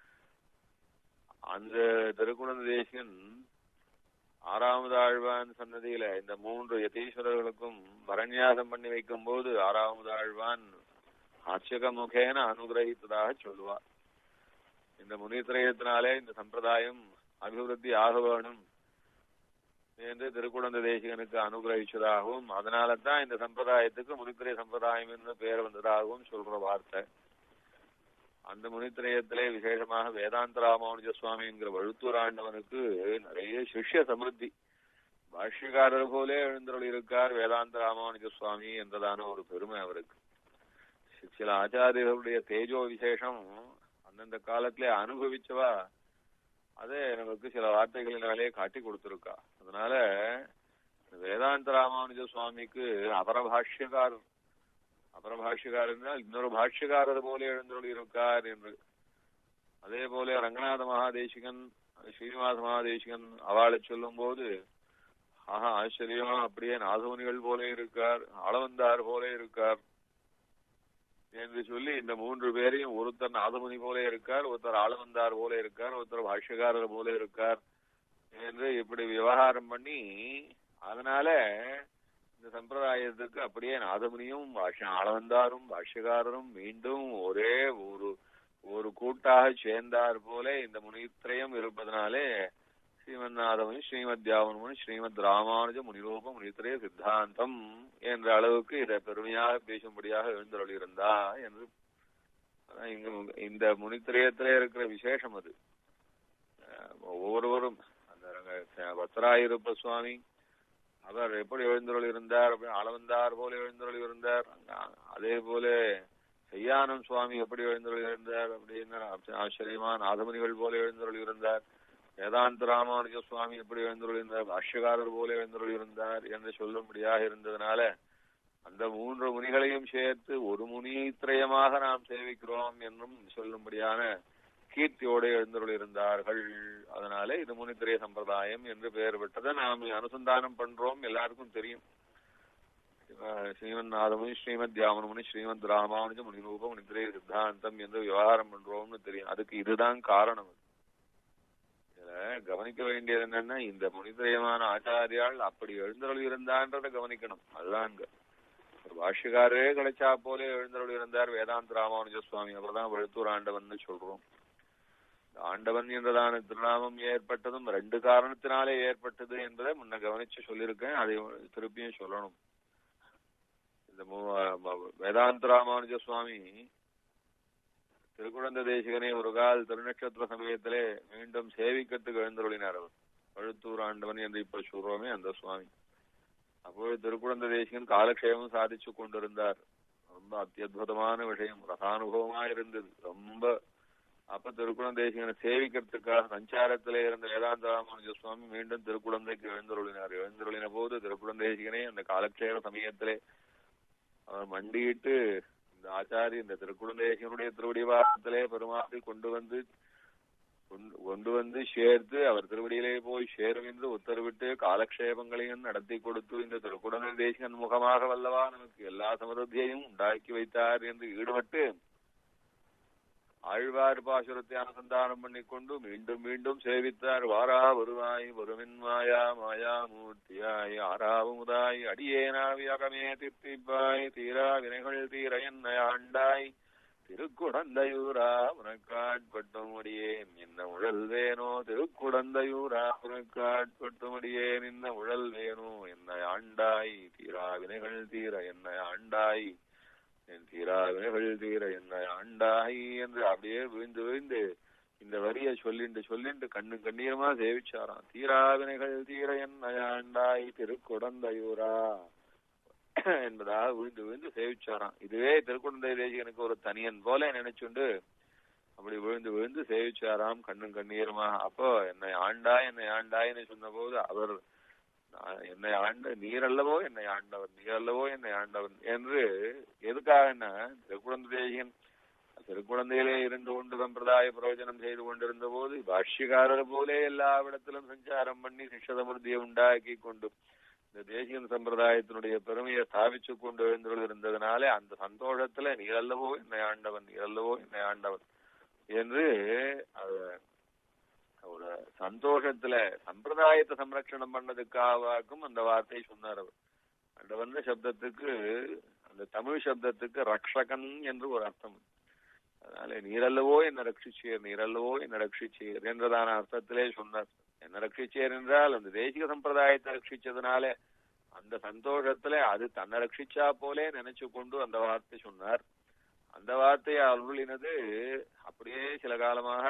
அந்த திருக்குழந்த தேசிகன் ஆறாவது ஆழ்வான் சன்னதியில இந்த மூன்று யதீஸ்வரர்களுக்கும் வரநியாசம் பண்ணி வைக்கும் போது ஆறாவது ஆழ்வான் ஆட்சக முகேன அனுகிரகித்ததாக சொல்லுவார் இந்த முனித்திரயத்தினாலே இந்த சம்பிரதாயம் அபிவிருத்தி ஆக வேணும் என்று திருக்குழந்தை தேசிகனுக்கு அனுகிரகிச்சதாகவும் அதனால தான் இந்த சம்பிரதாயத்துக்கு முனித்திரை சம்பிரதாயம் என்று பெயர் வந்ததாகவும் சொல்ற வார்த்தை அந்த முனித்திரயத்திலே விசேஷமாக வேதாந்த ராமானுஜ சுவாமி என்கிற வழுத்தூர் ஆண்டவனுக்கு நிறைய சிஷ்ய சமிருத்தி பாஷ்யக்காரர் போலே எழுந்தருள் இருக்கார் வேதாந்த ராமானுஜ சுவாமி என்றதான ஒரு பெருமை அவருக்கு சில ஆச்சாரியர்களுடைய தேஜோ விசேஷம் அந்தந்த காலத்திலே அனுபவிச்சவா அதே நமக்கு சில வார்த்தைகளினாலே காட்டி கொடுத்திருக்கா அதனால வேதாந்த ராமானுஜ சுவாமிக்கு அபரபாஷ்யக்காரர் அபரபாஷ்யக்காரர் என்றால் இன்னொரு பாஷ்யக்காரர் போல எழுந்தருள் இருக்கார் என்று அதே போல ரங்கநாத மகாதேசிகன் ஸ்ரீனிவாச மகாதேசிகன் அவளை சொல்லும் போது ஆஹா ஆச்சரியம் அப்படியே நாதமுனிகள் போல இருக்கார் அளவந்தார் போல இருக்கார் என்று சொல்லி இந்த மூன்று பேரையும் ஒருத்தர் நாதமுனி போல இருக்கார் ஒருத்தர் ஆளவந்தார் போல இருக்கார் ஒருத்தர் பாஷ்யக்காரர் போல இருக்கார் என்று இப்படி விவகாரம் பண்ணி அதனால இந்த சம்பிரதாயத்துக்கு அப்படியே நாதமுனியும் பாஷ ஆளவந்தாரும் பாஷ்யக்காரரும் மீண்டும் ஒரே ஒரு ஒரு கூட்டாக சேர்ந்தார் போல இந்த முனித்திரயம் இருப்பதனாலே ஸ்ரீமத் நாதமுனி ஸ்ரீமத் தியாவனமுனி ஸ்ரீமத் ராமானுஜ முனிரூப முனித்திரய சித்தாந்தம் என்ற அளவுக்கு இதை பெருமையாக பேசும்படியாக எழுந்தருளியிருந்தா என்று இங்க இந்த முனித்திரயத்திலே இருக்கிற விசேஷம் அது ஒவ்வொருவரும் அந்த வத்ராயிருப்ப சுவாமி அவர் எப்படி எழுந்தருள் இருந்தார் அளவந்தார் போல எழுந்தருள் இருந்தார் அதே போல செய்யானம் சுவாமி எப்படி எழுந்தருள் இருந்தார் அப்படின்னு ஆச்சரியமா நாதமுனிகள் போல எழுந்தருள் இருந்தார் வேதாந்த ராமானுஜ சுவாமி எப்படி எழுந்தருள் இருந்தார் பாஷ்யக்காரர் போல எழுந்தருள் இருந்தார் என்று சொல்லும்படியாக இருந்ததுனால அந்த மூன்று முனிகளையும் சேர்த்து ஒரு முனித்திரயமாக நாம் சேவிக்கிறோம் என்றும் சொல்லும்படியான கீர்த்தியோடு எழுந்தருள் இருந்தார்கள் அதனால இது முனித்திரைய சம்பிரதாயம் என்று பெயர் பெற்றதை நாம் அனுசந்தானம் பண்றோம் எல்லாருக்கும் தெரியும் ஸ்ரீமன் நாதமுனி ஸ்ரீமத் தியாமனமுனி ஸ்ரீமத் ராமானுஜ முனிரூப முனித்திரைய சித்தாந்தம் என்று விவகாரம் பண்றோம்னு தெரியும் அதுக்கு இதுதான் காரணம் இதுல கவனிக்க வேண்டியது என்னன்னா இந்த முனித்திரயமான ஆச்சாரியால் அப்படி எழுந்தருள் இருந்தான்றதை கவனிக்கணும் அதுதான் இங்க ஒரு பாஷ்யக்காரரே கிடைச்சா போலே எழுந்தருள் இருந்தார் வேதாந்த ராமானுஜ சுவாமி அவர்தான் வழுத்தூர் ஆண்டவன் சொல்றோம் ஆண்டவன் என்றதான திருநாமம் ஏற்பட்டதும் ரெண்டு காரணத்தினாலே ஏற்பட்டது என்பதை முன்ன கவனிச்சு சொல்லியிருக்கேன் அதை திருப்பியும் சொல்லணும் இந்த வேதாந்த ராமானுஜ சுவாமி திருக்குழந்த தேசிகனை ஒரு கால் திருநட்சத்திர சமயத்திலே மீண்டும் சேவிக்கத்துக்கு எழுந்தருளினார் அவர் பழுத்தூர் ஆண்டவன் என்று இப்ப சொல்றோமே அந்த சுவாமி அப்பொழுது திருக்குழந்த தேசிகன் காலக்ஷேமம் சாதிச்சு கொண்டிருந்தார் ரொம்ப அத்தியுதமான விஷயம் ரசானுபவமா இருந்தது ரொம்ப அப்ப திருக்குளம் தேசிகனை சேவிக்கிறதுக்காக சஞ்சாரத்திலே இருந்த வேதாந்த ராமானுஜ சுவாமி மீண்டும் திருக்குழந்தைக்கு எழுந்தருளினார் எழுந்தருளின போது திருக்குளம் தேசிகனை அந்த காலக்ஷேப சமயத்திலே அவர் மண்டியிட்டு இந்த ஆச்சாரி இந்த திருக்குழந்தேசனுடைய திருவடிவாரத்திலே பெருமாள் கொண்டு வந்து கொண்டு வந்து சேர்த்து அவர் திருவடியிலே போய் சேரும் என்று உத்தரவிட்டு காலக்ஷேபங்களையும் நடத்தி கொடுத்து இந்த திருக்குடந்த தேசன் முகமாக வல்லவா நமக்கு எல்லா சமருத்தியையும் உண்டாக்கி வைத்தார் என்று ஈடுபட்டு ஆழ்வார் பாசுரத்தை அனுசந்தானம் பண்ணிக்கொண்டு மீண்டும் மீண்டும் சேவித்தார் வாரா வருவாய் வருமின் மாயா மாயா மூர்த்தியாய் ஆறாவுமுதாய் அடியேனாவி அகமே தித்திப்பாய் தீரா வினைகள் தீர என்னை ஆண்டாய் திருக்குடந்தையூரா உனக்காட்பட்டும் அடியேன் இன்ன உழல் வேணோ திருக்குடந்தையூரா உனக்காட்பட்டும் அடியேன் இன்ன உழல் வேணோ என்னை ஆண்டாய் தீரா வினைகள் தீர என்னை ஆண்டாய் என் தீரா வினைகள் தீர என்னை ஆண்டாய் என்று அப்படியே விழுந்து விழுந்து இந்த வரியை சொல்லிண்டு சொல்லிண்டு கண்ணு கண்ணீரமா சேவிச்சாராம் தீரா வினைகள் தீர என்னை ஆண்டாய் திருக்குடந்தையூரா என்பதாக விழுந்து விழுந்து சேவிச்சாராம் இதுவே திருக்குடந்தை தேசிகனுக்கு ஒரு தனியன் போல நினைச்சுண்டு அப்படி விழுந்து விழுந்து சேவிச்சாராம் கண்ணும் கண்ணீருமா அப்போ என்னை ஆண்டாய் என்னை ஆண்டாய்னு சொன்ன போது அவர் நான் என்னை ஆண்ட நீரல்லவோ என்னை ஆண்டவர் நீரல்லவோ என்னை ஆண்டவன் என்று எதுக்காக என்ன திருக்குழந்தை தேசிகன் திருக்குழந்தையிலே இருந்து கொண்டு சம்பிரதாய பிரயோஜனம் செய்து கொண்டிருந்த போது பாஷ்யக்காரர் போலே எல்லா இடத்திலும் சஞ்சாரம் பண்ணி சிஷ்யசமிருத்தியை உண்டாக்கி கொண்டு இந்த தேசியன் சம்பிரதாயத்தினுடைய பெருமையை ஸ்தாபிச்சு கொண்டு எழுந்திருந்ததுனாலே அந்த சந்தோஷத்துல நீரல்லவோ என்னை ஆண்டவன் நீரல்லவோ என்னை ஆண்டவன் என்று அது ஒரு சந்தோஷத்துல சம்பிரதாயத்தை சம்ரட்சணம் பண்ணதுக்காகவும் அந்த வார்த்தை சொன்னார் அவர் அந்த வந்த சப்தத்துக்கு அந்த தமிழ் சப்தத்துக்கு ரக்ஷகன் என்று ஒரு அர்த்தம் அதனால நீரல்லவோ என்ன ரட்சிச்சீர் நீரல்லவோ என்ன ரட்சிச்சீர் என்றதான அர்த்தத்திலே சொன்னார் என்ன ரட்சிச்சேர் என்றால் அந்த தேசிக சம்பிரதாயத்தை ரட்சிச்சதுனால அந்த சந்தோஷத்துல அது தன்னை ரட்சிச்சா போலே நினைச்சு கொண்டு அந்த வார்த்தை சொன்னார் அந்த வார்த்தையை அருளினது அப்படியே சில காலமாக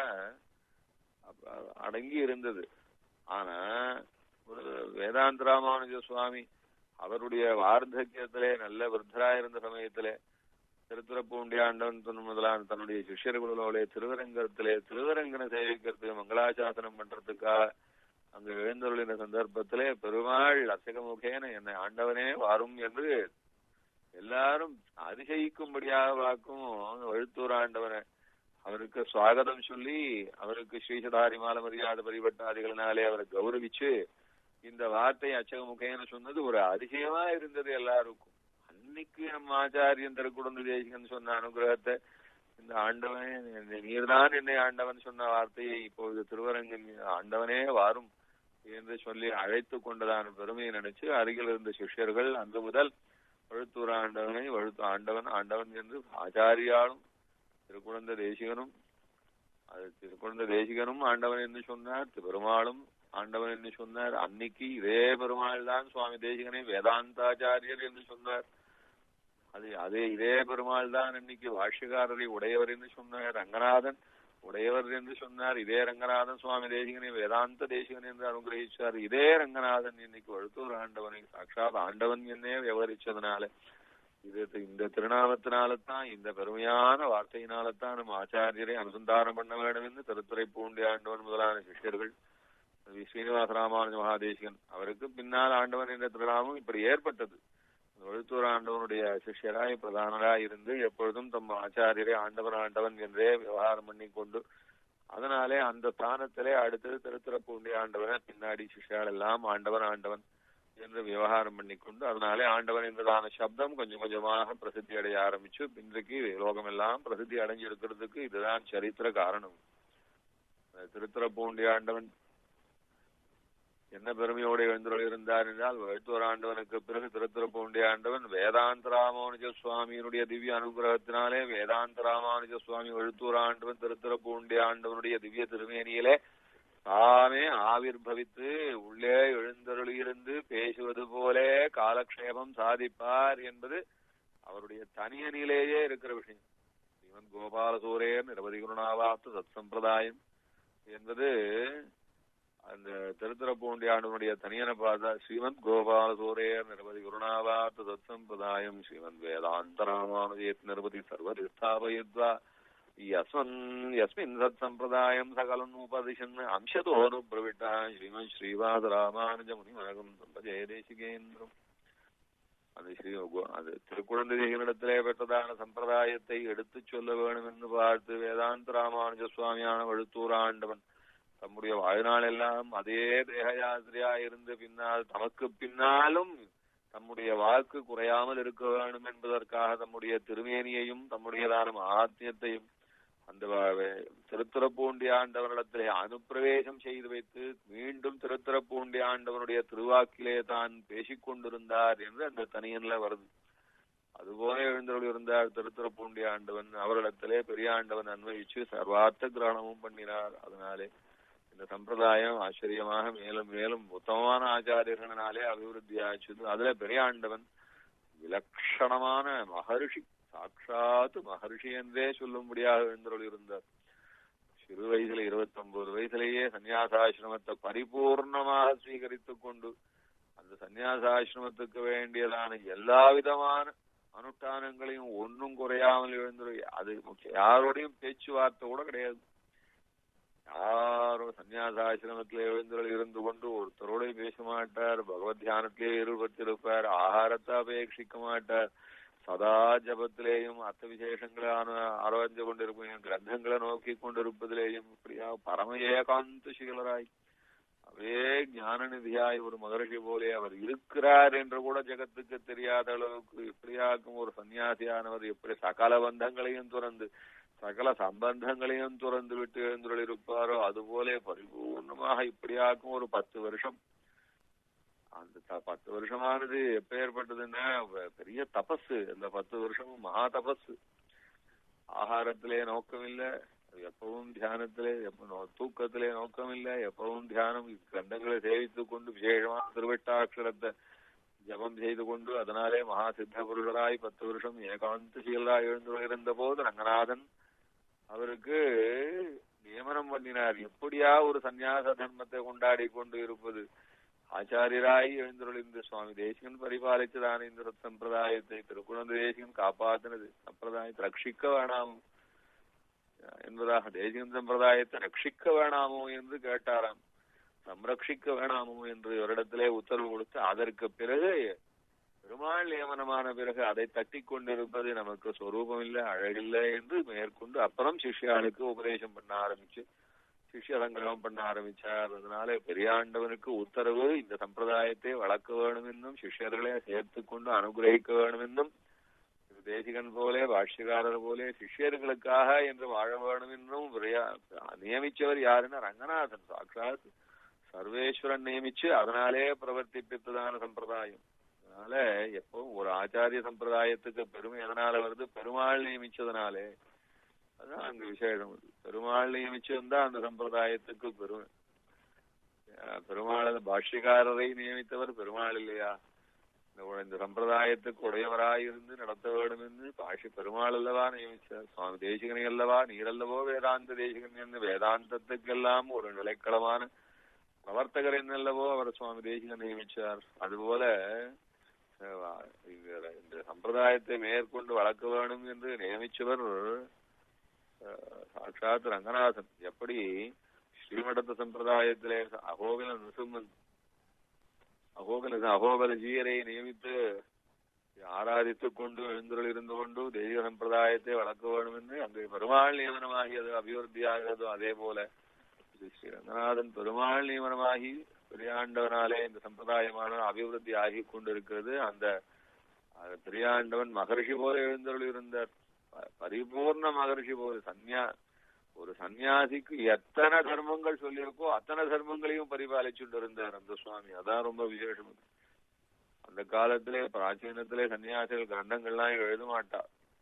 அடங்கி இருந்தது ஆனா ஒரு வேதாந்த ராமானுஜ சுவாமி அவருடைய வார்த்தக்கியத்திலே நல்ல விருத்தரா இருந்த சமயத்திலே திருத்துறப்பூண்டி ஆண்டவன் முதலான தன்னுடைய சிஷ்யர்களோட திருவரங்கத்திலே திருவரங்கனை சேவிக்கிறதுக்கு மங்களாசாசனம் பண்றதுக்காக அங்கு எழுந்தருளின சந்தர்ப்பத்திலே பெருமாள் அசகமுகேன என்னை ஆண்டவனே வாரும் என்று எல்லாரும் அதிசயிக்கும்படியாக வாக்கும் வழுத்தூர் ஆண்டவனை அவருக்கு சுவாகதம் சொல்லி அவருக்கு ஸ்ரீசதாரி மால மரியாதை பரிவட்டாதிகளினாலே அவரை கௌரவிச்சு இந்த வார்த்தை அச்சகமுகேன சொன்னது ஒரு அதிசயமா இருந்தது எல்லாருக்கும் அன்னைக்கு நம்ம ஆச்சாரியன் திருக்குடந்து தேசிகன் சொன்ன அனுகிரகத்தை இந்த ஆண்டவன் நீர்தான் என்னை ஆண்டவன் சொன்ன வார்த்தையை இப்பொழுது திருவரங்கன் ஆண்டவனே வாரும் என்று சொல்லி அழைத்து கொண்டதான பெருமையை நினைச்சு அருகில் இருந்த சிஷ்யர்கள் அன்று முதல் வழுத்தூர் ஆண்டவனை வழுத்து ஆண்டவன் ஆண்டவன் என்று ஆச்சாரியாலும் திருக்குழந்த தேசிகனும் அது திருக்குழந்த தேசிகனும் ஆண்டவன் என்று சொன்னார் பெருமாளும் ஆண்டவன் என்று சொன்னார் அன்னைக்கு இதே பெருமாள் தான் சுவாமி தேசிகனை வேதாந்தாச்சாரியர் என்று சொன்னார் அது அதே இதே பெருமாள் தான் இன்னைக்கு பாஷ்யக்காரரை உடையவர் என்று சொன்னார் ரங்கநாதன் உடையவர் என்று சொன்னார் இதே ரங்கநாதன் சுவாமி தேசிகனை வேதாந்த தேசிகன் என்று அனுகிரகிச்சார் இதே ரங்கநாதன் இன்னைக்கு வழுத்தூர் ஆண்டவனை சாட்சாத் ஆண்டவன் என்னே விவரிச்சதுனால இது இந்த திருநாமத்தினால்தான் இந்த பெருமையான வார்த்தையினால்தான் நம்ம ஆச்சாரியரை அனுசந்தானம் பண்ண வேண்டும் என்று திருத்துறை பூண்டி ஆண்டவன் முதலான சிஷ்யர்கள் ஸ்ரீனிவாச ராமானுஜ மகாதேசிகன் அவருக்கு பின்னால் ஆண்டவன் என்ற திருநாமம் இப்படி ஏற்பட்டது வழுத்தூர் ஆண்டவனுடைய சிஷ்யராய் பிரதானராய் இருந்து எப்பொழுதும் தம் ஆச்சாரியரை ஆண்டவன் ஆண்டவன் என்றே விவகாரம் பண்ணி கொண்டு அதனாலே அந்த ஸ்தானத்திலே அடுத்தது திருத்திரப்பூண்டி ஆண்டவனை பின்னாடி சிஷ்யால் எல்லாம் ஆண்டவன் ஆண்டவன் என்று விவகாரம் பண்ணிக்கொண்டு அதனாலே ஆண்டவன் என்றதான சப்தம் கொஞ்சம் கொஞ்சமாக பிரசித்தி அடைய ஆரம்பிச்சு இன்றைக்கு லோகம் எல்லாம் பிரசித்தி அடைஞ்சிருக்கிறதுக்கு இதுதான் சரித்திர காரணம் திருத்திரப்பூண்டி ஆண்டவன் என்ன பெருமையோடு எழுந்துள்ள இருந்தார் என்றால் வேட்டூர் ஆண்டவனுக்கு பிறகு திருத்திரப்பூண்டி ஆண்டவன் வேதாந்த ராமானுஜ சுவாமியினுடைய திவ்ய அனுகிரகத்தினாலே வேதாந்த ராமானுஜ சுவாமி எழுத்தூர் ஆண்டவன் திருத்திரப்பூண்டி ஆண்டவனுடைய திவ்ய திருமேனியிலே தாமே ஆவிர்வவித்து உள்ளே எழுந்தருளியிருந்து பேசுவது போலே காலக்ஷேபம் சாதிப்பார் என்பது அவருடைய தனியனிலேயே இருக்கிற விஷயம் ஸ்ரீமன் கோபாலசூரேர் நிரவதி குருணாவாத்து சத் சம்பிரதாயம் என்பது அந்த திருத்திரப்பூண்டி ஆண்டவனுடைய தனியன பார்த்தா ஸ்ரீமத் கோபாலசூரேர் நிரவதி குருணாவாத்து சத் சம்பிரதாயம் ஸ்ரீமன் வேதாந்த ராமானுஜேத் நிரவதி சர்வதிஸ்தாபயித்வா யஸ்மன் யஸ்மின் சத் சம்பிரதாயம் சகலம் உபதிஷன் அம்சதோனு பிரவிட்டா ஸ்ரீமன் ஸ்ரீவாத ராமானுஜ முனிமனகம் சம்பஜய தேசிகேந்திரம் அது ஸ்ரீ அது திருக்குழந்தை தேசனிடத்திலே பெற்றதான சம்பிரதாயத்தை எடுத்து சொல்ல வேணும் என்று பார்த்து வேதாந்த ராமானுஜ சுவாமியான வழுத்தூர் ஆண்டவன் தம்முடைய வாழ்நாள் எல்லாம் அதே தேகயாத்திரையா இருந்து பின்னால் தமக்கு பின்னாலும் தம்முடைய வாக்கு குறையாமல் இருக்க வேண்டும் என்பதற்காக தம்முடைய திருமேனியையும் தம்முடையதான ஆத்மியத்தையும் அந்த வ- திருத்துறப்பூண்டி ஆண்டவனிடத்திலே அனுப்பிரவேசம் செய்து வைத்து மீண்டும் திருத்துறப்பூண்டி ஆண்டவனுடைய திருவாக்கிலே தான் பேசிக் கொண்டிருந்தார் என்று அந்த தனியன்ல வருது அதுபோல எழுந்தருள் இருந்தார் திருத்துறப்பூண்டி ஆண்டவன் அவரிடத்திலே பெரிய ஆண்டவன் அன்வயிச்சு சர்வார்த்த கிரகணமும் பண்ணினார் அதனாலே இந்த சம்பிரதாயம் ஆச்சரியமாக மேலும் மேலும் உத்தமமான ஆச்சாரியர்களினாலே அபிவிருத்தி ஆச்சு அதுல பெரிய ஆண்டவன் விலட்சணமான மகர்ஷி சாட்சாத்து மகர்ஷி என்றே சொல்லும்படியாக எழுந்தருள் இருந்தார் சிறு வயசுல இருபத்தி ஒன்பது வயசுலேயே சன்னியாசாசிரமத்தை பரிபூர்ணமாக ஸ்வீகரித்துக் கொண்டு அந்த சன்னியாசாசிரமத்துக்கு வேண்டியதான எல்லா விதமான அனுஷ்டானங்களையும் ஒன்னும் குறையாமல் எழுந்துரு அது முக்கிய- யாரோடையும் பேச்சுவார்த்தை கூட கிடையாது யாரும் சன்னியாசாசிரமத்திலே எழுந்தருள் இருந்து கொண்டு ஒருத்தரோடையும் பேச மாட்டார் பகவத் தியானத்திலே ஈடுபட்டிருப்பார் ஆகாரத்தை அபேட்சிக்க மாட்டார் சதா ஜபத்திலேயும் அர்த்த விசேஷங்களை ஆராய்ந்து கொண்டிருப்பதையும் கிரந்தங்களை நோக்கி கொண்டிருப்பதிலேயும் இப்படியா பரம ஏகாந்த சீலராய் அவரே ஞான நிதியாய் ஒரு மகர்ஷி போலே அவர் இருக்கிறார் என்று கூட ஜெகத்துக்கு தெரியாத அளவுக்கு இப்படியாக்கும் ஒரு சன்னியாசியானவர் எப்படி சகல பந்தங்களையும் துறந்து சகல சம்பந்தங்களையும் துறந்து விட்டு எழுந்துள்ள இருப்பாரோ அதுபோலே பரிபூர்ணமாக இப்படியாக்கும் ஒரு பத்து வருஷம் அந்த த- பத்து வருஷமானது எப்ப ஏற்பட்டதுன்னா வ- பெரிய தபசு அந்த பத்து வருஷமும் மகா தபசு ஆகாரத்திலே நோக்கம் இல்ல எப்பவும் தியானத்திலே எப்ப நோ- தூக்கத்திலே நோக்கம் இல்ல எப்பவும் தியானம் கண்டங்களை சேவித்துக் கொண்டு விசேஷமா திருவெட்டாட்சரத்தை ஜபம் செய்து கொண்டு அதனாலே மகா சித்த புருஷராய் பத்து வருஷம் ஏகாந்த சீலராய் எழுந்து இருந்த போது ரங்கநாதன் அவருக்கு நியமனம் பண்ணினார் எப்படியா ஒரு சந்நியாச தர்மத்தை கொண்டாடி கொண்டு இருப்பது ஆச்சாரியராய் எழுந்தருளிந்த சுவாமி தேசிகன் பரிபாலிச்சதான இந்த சம்பிரதாயத்தை திருக்குழந்தை தேசிகன் காப்பாத்தினது சம்பிரதாயத்தை ரட்சிக்க வேணாம் என்பதாக தேசிகன் சம்பிரதாயத்தை ரட்சிக்க வேணாமோ என்று கேட்டாராம் சம்ரட்சிக்க வேணாமோ என்று இவரிடத்திலே உத்தரவு கொடுத்து அதற்கு பிறகு பெருமாள் நியமனமான பிறகு அதை தட்டி கொண்டிருப்பது நமக்கு சொரூபம் இல்லை அழகில்லை என்று மேற்கொண்டு அப்புறம் சிஷ்யாளுக்கு உபதேசம் பண்ண ஆரம்பிச்சு சிஷ்ய சங்கிரகம் பண்ண ஆரம்பிச்சார் அதனால பெரியாண்டவனுக்கு உத்தரவு இந்த சம்பிரதாயத்தை வளர்க்க வேணும் என்னும் சிஷ்யர்களை சேர்த்து கொண்டு அனுகிரகிக்க வேணும் என்னும் தேசிகன் போலே பாஷ்யக்காரர் போலே சிஷ்யர்களுக்காக என்று வாழ வேணும் என்றும் விரையா- நியமிச்சவர் யாருன்னா ரங்கநாதன் சாட்சாத் சர்வேஸ்வரன் நியமிச்சு அதனாலே பிரவர்த்திப்பித்ததான சம்பிரதாயம் அதனால எப்பவும் ஒரு ஆச்சாரிய சம்பிரதாயத்துக்கு பெருமை எதனால வருது பெருமாள் நியமிச்சதுனாலே அதான் அங்க விசேஷம் அது பெருமாள் நியமிச்சிருந்தா அந்த சம்பிரதாயத்துக்கு பெருமை அஹ் பெருமாள் அந்த பாஷ்யக்காரரை நியமித்தவர் பெருமாள் இல்லையா இந்த உ- இந்த சம்பிரதாயத்துக்கு உடையவராயிருந்து நடத்த வேண்டும் என்று பாஷ்ய பெருமாள் அல்லவா நியமிச்சார் சுவாமி தேசிகனை அல்லவா நீரல்லவோ வேதாந்த தேசிகன் என்று வேதாந்தத்துக்கெல்லாம் ஒரு நிலைக்களமான பிரவர்த்தகர் என்னல்லவோ அவர் சுவாமி தேசிகன் நியமிச்சார் அதுபோல அஹ், இந்த இந்த சம்பிரதாயத்தை மேற்கொண்டு வளர்க்க வேணும் என்று நியமிச்சவர் அஹ், சாட்சாத் ரங்கநாதன் எப்படி ஸ்ரீமடத்த சம்பிரதாயத்திலே அகோகல நிருசிம்மன் அகோகல அகோகல ஜீயரை நியமித்து ஆராதித்துக் கொண்டு எழுந்தருள் இருந்து கொண்டு தெய்வ சம்பிரதாயத்தை வளர்க்க வேண்டும் என்று அங்கு பெருமாள் நியமனமாகியது அபிவிருத்தி ஆகிறதோ அதே போல இது ஸ்ரீ ரங்கநாதன் பெருமாள் நியமனமாகி பெரியாண்டவனாலே இந்த சம்பிரதாயமான அபிவிருத்தி ஆகி கொண்டிருக்கிறது அந்த அந்த பெரியாண்டவன் மகர்ஷி போல எழுந்தருள் இருந்தார் ப- பரிபூர்ண மகர்ஷி போல சன்னியா ஒரு சன்னியாசிக்கு எத்தனை தர்மங்கள் சொல்லியிருக்கோ அத்தனை தர்மங்களையும் பரிபாலிச்சுட்டு இருந்தார் அந்த சுவாமி அதான் ரொம்ப விசேஷம் அது. அந்த காலத்திலே பிராச்சீனத்திலே சன்னியாசிகள் கிரந்தங்கள்லாம் எழுத மாட்டா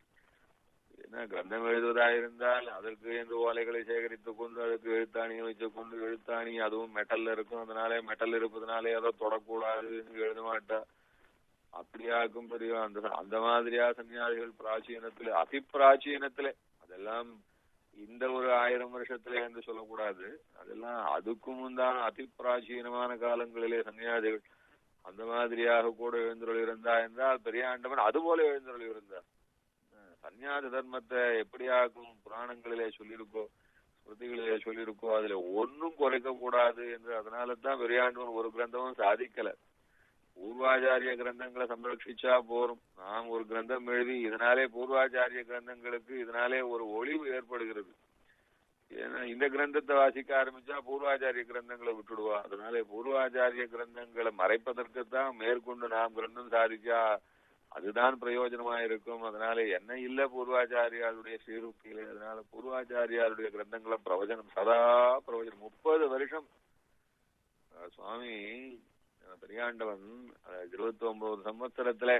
என்ன கிரந்தம் எழுதுவதா இருந்தால் அதற்கு என்று ஓலைகளை சேகரித்துக் கொண்டு அதுக்கு எழுத்தாணியை வைத்துக் கொண்டு எழுத்தாணி அதுவும் மெட்டல்ல இருக்கும் அதனாலே மெட்டல் இருப்பதனாலே அதை தொடக்கூடாது எழுத மாட்டா அப்படியாக்கும் பெரிய அந்த அந்த மாதிரியா சன்னியாசிகள் பிராச்சீனத்திலே அதி பிராச்சீனத்திலே அதெல்லாம் இந்த ஒரு ஆயிரம் வருஷத்திலே என்று சொல்லக்கூடாது அதெல்லாம் அதுக்கும் முந்தான அதி பிராச்சீனமான காலங்களிலே சன்னியாசிகள் அந்த மாதிரியாக கூட எழுந்தருள் இருந்தா என்றால் பெரிய ஆண்டவன் அதுபோல எழுந்தருள் இருந்தார் அஹ் சந்நியாச தர்மத்தை எப்படியாக்கும் புராணங்களிலே சொல்லியிருக்கோ ஸ்மிருதிகளிலே சொல்லியிருக்கோ அதுல ஒன்னும் குறைக்க கூடாது என்று அதனால தான் பெரியாண்டவன் ஒரு கிரந்தமும் சாதிக்கல பூர்வாச்சாரிய கிரந்தங்களை சம்ரட்சிச்சா போரும் நாம் ஒரு கிரந்தம் எழுதி இதனாலே பூர்வாச்சாரிய கிரந்தங்களுக்கு இதனாலே ஒரு ஒளிவு ஏற்படுகிறது ஏன்னா இந்த கிரந்தத்தை வாசிக்க ஆரம்பிச்சா பூர்வாச்சாரிய கிரந்தங்களை விட்டுடுவா அதனாலே பூர்வாச்சாரிய கிரந்தங்களை மறைப்பதற்குத்தான் மேற்கொண்டு நாம் கிரந்தம் சாதிச்சா அதுதான் பிரயோஜனமா இருக்கும் அதனால என்ன இல்ல பூர்வாச்சாரியாளுடைய ஸ்ரீருக்தியில அதனால பூர்வாச்சாரியாளுடைய கிரந்தங்களை பிரவச்சனம் சதா பிரவச்சனம் முப்பது வருஷம் அஹ், சுவாமி அஹ், பெரியாண்டவன் இருபத்தி ஒன்பது சம்பத்சரத்துல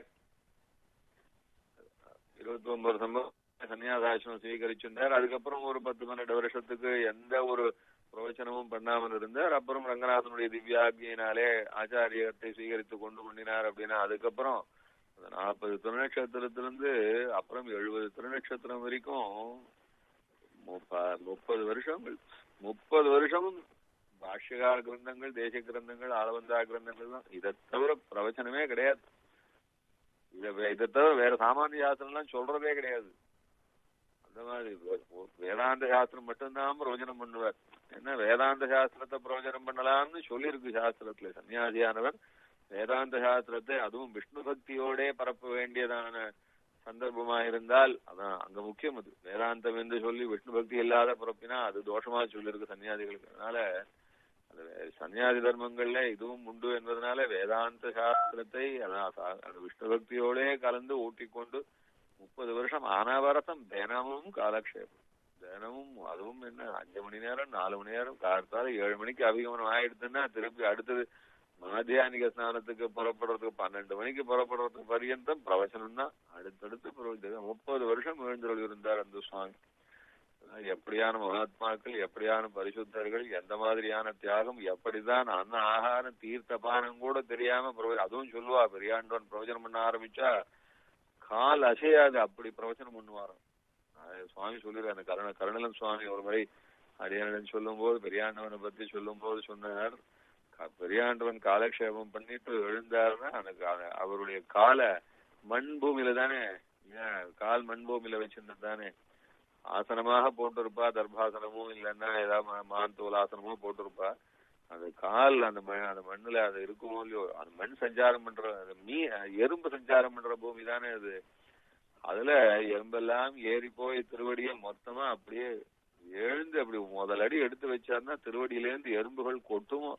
இருபத்தி ஒன்பது சம்பவம் சன்னியாசாசிரமம் ஸ்வீகரிச்சிருந்தார் அதுக்கப்புறம் ஒரு பத்து பன்னெண்டு வருஷத்துக்கு எந்த ஒரு பிரவச்சனமும் பண்ணாமல் இருந்தார் அப்புறம் ரங்கநாதனுடைய திவ்யாகியினாலே ஆச்சாரியத்தை ஸ்வீகரித்து கொண்டு பண்ணினார் அப்படின்னா அதுக்கப்புறம் அந்த நாற்பது திருநட்சத்திரத்திலிருந்து அப்புறம் எழுபது திருநட்சத்திரம் வரைக்கும் முப்ப- முப்பது வருஷங்கள் முப்பது வருஷமும் பாஷ்யகார கிரந்தங்கள் தேசிய கிரந்தங்கள் ஆளவந்தா கிரந்தங்கள் தான் இதை தவிர பிரவச்சனமே கிடையாது இத வே- இதை தவிர வேற சாமானிய சாஸ்திரம்லாம் சொல்றதே கிடையாது அந்த மாதிரி வே- ஒ- வேதாந்த சாஸ்திரம் மட்டும்தான் பிரவச்சனம் பண்ணுவார் என்ன வேதாந்த சாஸ்திரத்தை பிரவச்சனம் பண்ணலாம்னு சொல்லியிருக்கு சாஸ்திரத்துல சன்னியாசியானவர் வேதாந்த சாஸ்திரத்தை அதுவும் விஷ்ணு பக்தியோடே பரப்ப வேண்டியதான சந்தர்ப்பமா இருந்தால் அதான் அங்க முக்கியம் அது வேதாந்தம் என்று சொல்லி விஷ்ணு பக்தி இல்லாத பிறப்பினா அது தோஷமா சொல்லியிருக்கு சன்னியாசிகளுக்கு அதனால அது வே- சன்னியாசி தர்மங்கள்ல இதுவும் உண்டு என்பதனால வேதாந்த சாஸ்திரத்தை அதான் சா- அது விஷ்ணு பக்தியோடே கலந்து ஊட்டிக்கொண்டு முப்பது வருஷம் அனவரதம் தினமும் காலக்ஷேபம் தினமும் அதுவும் என்ன அஞ்சு மணி நேரம் நாலு மணி நேரம் காலத்தால ஏழு மணிக்கு அபிகமனம் ஆயிடுதுன்னா திருப்பி அடுத்தது மாத்தியானிக ஸ்நானத்துக்கு புறப்படுறதுக்கு பன்னெண்டு மணிக்கு புறப்படுறதுக்கு பரியந்தம் பிரவச்சனம் தான் அடுத்தடுத்து பிரவச்சனம். முப்பது வருஷம் எழுந்தருள் இருந்தார் அந்த சுவாமி அதான் எப்படியான மகாத்மாக்கள் எப்படியான பரிசுத்தர்கள் எந்த மாதிரியான தியாகம் எப்படிதான் அன்ன ஆகாரம் தீர்த்த பானம் கூட தெரியாம பிரவ- அதுவும் சொல்லுவா பெரியாண்டவன் பிரவச்சனம் பண்ண ஆரம்பிச்சா கால் அசையாது அப்படி பிரவச்சனம் பண்ணுவாராம் அது சுவாமி சொல்லிடுறாரு அந்த கருண கருணலன் சுவாமி ஒரு முறை அடியானிடம் சொல்லும் போது பெரியாண்டவனை பத்தி சொல்லும் போது சொன்னார் க- பெரியாண்டவன் காலக்ஷேபம் பண்ணிட்டு எழுந்தாருன்னா எனக்கு அவ- அவருடைய காலை மண் பூமியில தானே ஏன் கால் மண் பூமியில வச்சிருந்தது தானே ஆசனமாக போட்டிருப்பா தர்பாசனமும் இல்லைன்னா ஏதாவது மா- மான் தோல் ஆசனமோ போட்டிருப்பா அந்த கால் அந்த மண் அந்த மண்ணுல அது இருக்குமோ இல்லையோ அந்த மண் சஞ்சாரம் பண்ற அந்த மீ எறும்பு சஞ்சாரம் பண்ற பூமி தானே அது அதுல எறும்பெல்லாம் ஏறி போய் திருவடியை மொத்தமா அப்படியே எழுந்து அப்படி முதல் அடி எடுத்து வச்சாருன்னா திருவடியில இருந்து எறும்புகள் கொட்டுமோ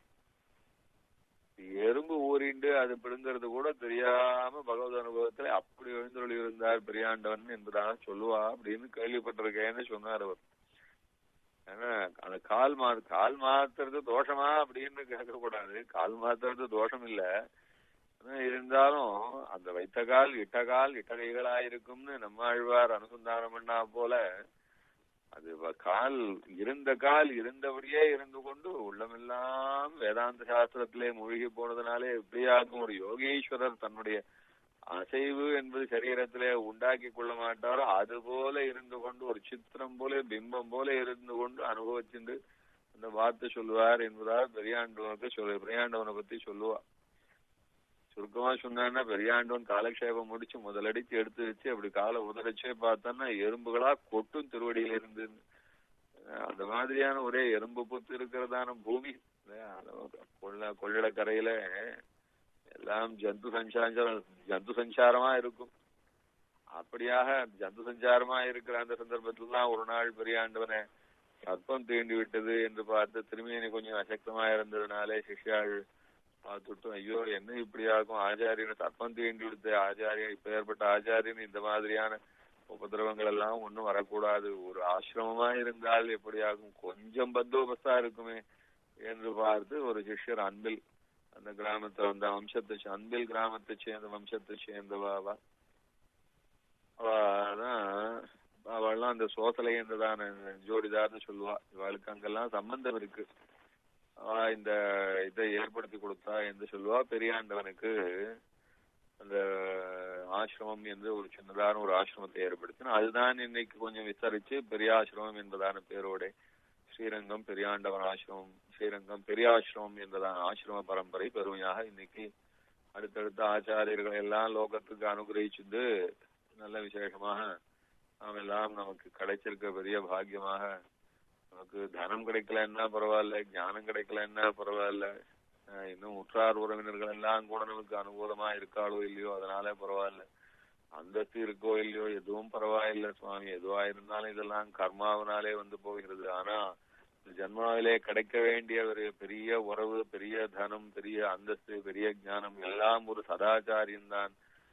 எறும்பு ஊறிண்டு அது பிடுங்கிறது கூட தெரியாம பகவத் அனுபவத்துல அப்படி எழுந்தருளி இருந்தார் பெரியாண்டவன் என்பதாக சொல்லுவா அப்படின்னு கேள்விப்பட்டிருக்கேன்னு சொன்னார் அவர் ஏன்னா அந்த கால் மா கால் மாத்துறது தோஷமா அப்படின்னு கேட்க கூடாது கால் மாத்துறது தோஷம் இல்ல ஆனா இருந்தாலும் அந்த வைத்த கால் இட்ட கால் இட்ட கைகளா இருக்கும்னு நம்ம ஆழ்வார் அனுசந்தானம் பண்ணா போல அது வ- கால் இருந்த கால் இருந்தபடியே இருந்து கொண்டு உள்ளமெல்லாம் வேதாந்த சாஸ்திரத்திலே மூழ்கி போனதுனாலே எப்படியாகும் ஒரு யோகீஸ்வரர் தன்னுடைய அசைவு என்பது சரீரத்திலே உண்டாக்கி கொள்ள மாட்டாரோ அது போல இருந்து கொண்டு ஒரு சித்திரம் போல பிம்பம் போல இருந்து கொண்டு அனுபவிச்சுண்டு அந்த வார்த்தை சொல்லுவார் என்பதாக பெரியாண்டவனுக்கு சொல்லு பெரியாண்டவனை பத்தி சொல்லுவா சுருக்கமா சொன்னான்னா பெரியாண்டவன் காலக்ஷேபம் முடிச்சு முதலடிச்சு எடுத்து வச்சு அப்படி காலை உதறச்சே பார்த்தோன்னா எறும்புகளா கொட்டும் திருவடியில இருந்து அந்த மாதிரியான ஒரே எறும்பு புத்து இருக்கிறதான பூமி இல்லையா? அது கொள்ள கொள்ளிடக்கரையில எல்லாம் ஜந்து சஞ்சாரம் ஜந்து சஞ்சாரமா இருக்கும் அப்படியாக ஜந்து சஞ்சாரமா இருக்கிற அந்த சந்தர்ப்பத்துல தான் ஒரு நாள் பெரியாண்டவனை சர்ப்பம் தீண்டி விட்டது என்று பார்த்து திரும்பியனை கொஞ்சம் அசக்தமா இருந்ததுனாலே சிஷ்யாள் பார்த்துட்டு ஐயோ என்ன இப்படி ஆகும் ஆச்சாரியனை சர்ப்பம் தீண்டி விடுத்து ஆச்சாரியன் இப்ப ஏற்பட்ட ஆச்சாரியன் இந்த மாதிரியான உபதிரவங்கள் எல்லாம் ஒண்ணும் வரக்கூடாது ஒரு ஆசிரமமா இருந்தால் எப்படி ஆகும் கொஞ்சம் பந்தோபஸ்தா இருக்குமே என்று பார்த்து ஒரு சிஷ்யர் அன்பில் அந்த கிராமத்தை வந்த வம்சத்தை சே- அன்பில் கிராமத்தை சேர்ந்த வம்சத்தை சேர்ந்தவாவா அவதான் அவள்லாம் அந்த சோசலை என்றதான ஜோடிதார்னு சொல்லுவா இவளுக்கு அங்கெல்லாம் சம்பந்தம் இருக்கு அவ இந்த இதை ஏற்படுத்தி கொடுத்தா என்று சொல்லுவா பெரியாண்டவனுக்கு அந்த ஆசிரமம் என்று ஒரு சின்னதான ஒரு ஆசிரமத்தை ஏற்படுத்தின அதுதான் இன்னைக்கு கொஞ்சம் விசாரிச்சு பெரியாசிரமம் என்பதான பேரோட ஸ்ரீரங்கம் பெரியாண்டவன் ஆசிரமம் ஸ்ரீரங்கம் பெரியாசிரமம் என்பதான ஆசிரம பரம்பரை பெருமையாக இன்னைக்கு அடுத்தடுத்த ஆச்சாரியர்களை எல்லாம் லோகத்துக்கு அனுகிரகிச்சுட்டு நல்ல விசேஷமாக நாம் எல்லாம் நமக்கு கிடைச்சிருக்க பெரிய பாக்கியமாக நமக்கு தனம் கிடைக்கலன்னா பரவாயில்ல ஞானம் கிடைக்கலன்னா பரவாயில்ல அஹ் இன்னும் உற்றார் உறவினர்கள் எல்லாம் கூட நமக்கு அனுகூலமா இருக்காளோ இல்லையோ அதனால பரவாயில்ல அந்தஸ்து இருக்கோ இல்லையோ எதுவும் பரவாயில்ல சுவாமி எதுவா இருந்தாலும் இதெல்லாம் கர்மாவினாலே வந்து போகிறது ஆனா இந்த ஜன்மாவிலே கிடைக்க வேண்டிய ஒரு பெரிய உறவு பெரிய தனம் பெரிய அந்தஸ்து பெரிய ஞானம் எல்லாம் ஒரு சதாச்சாரியம் தான்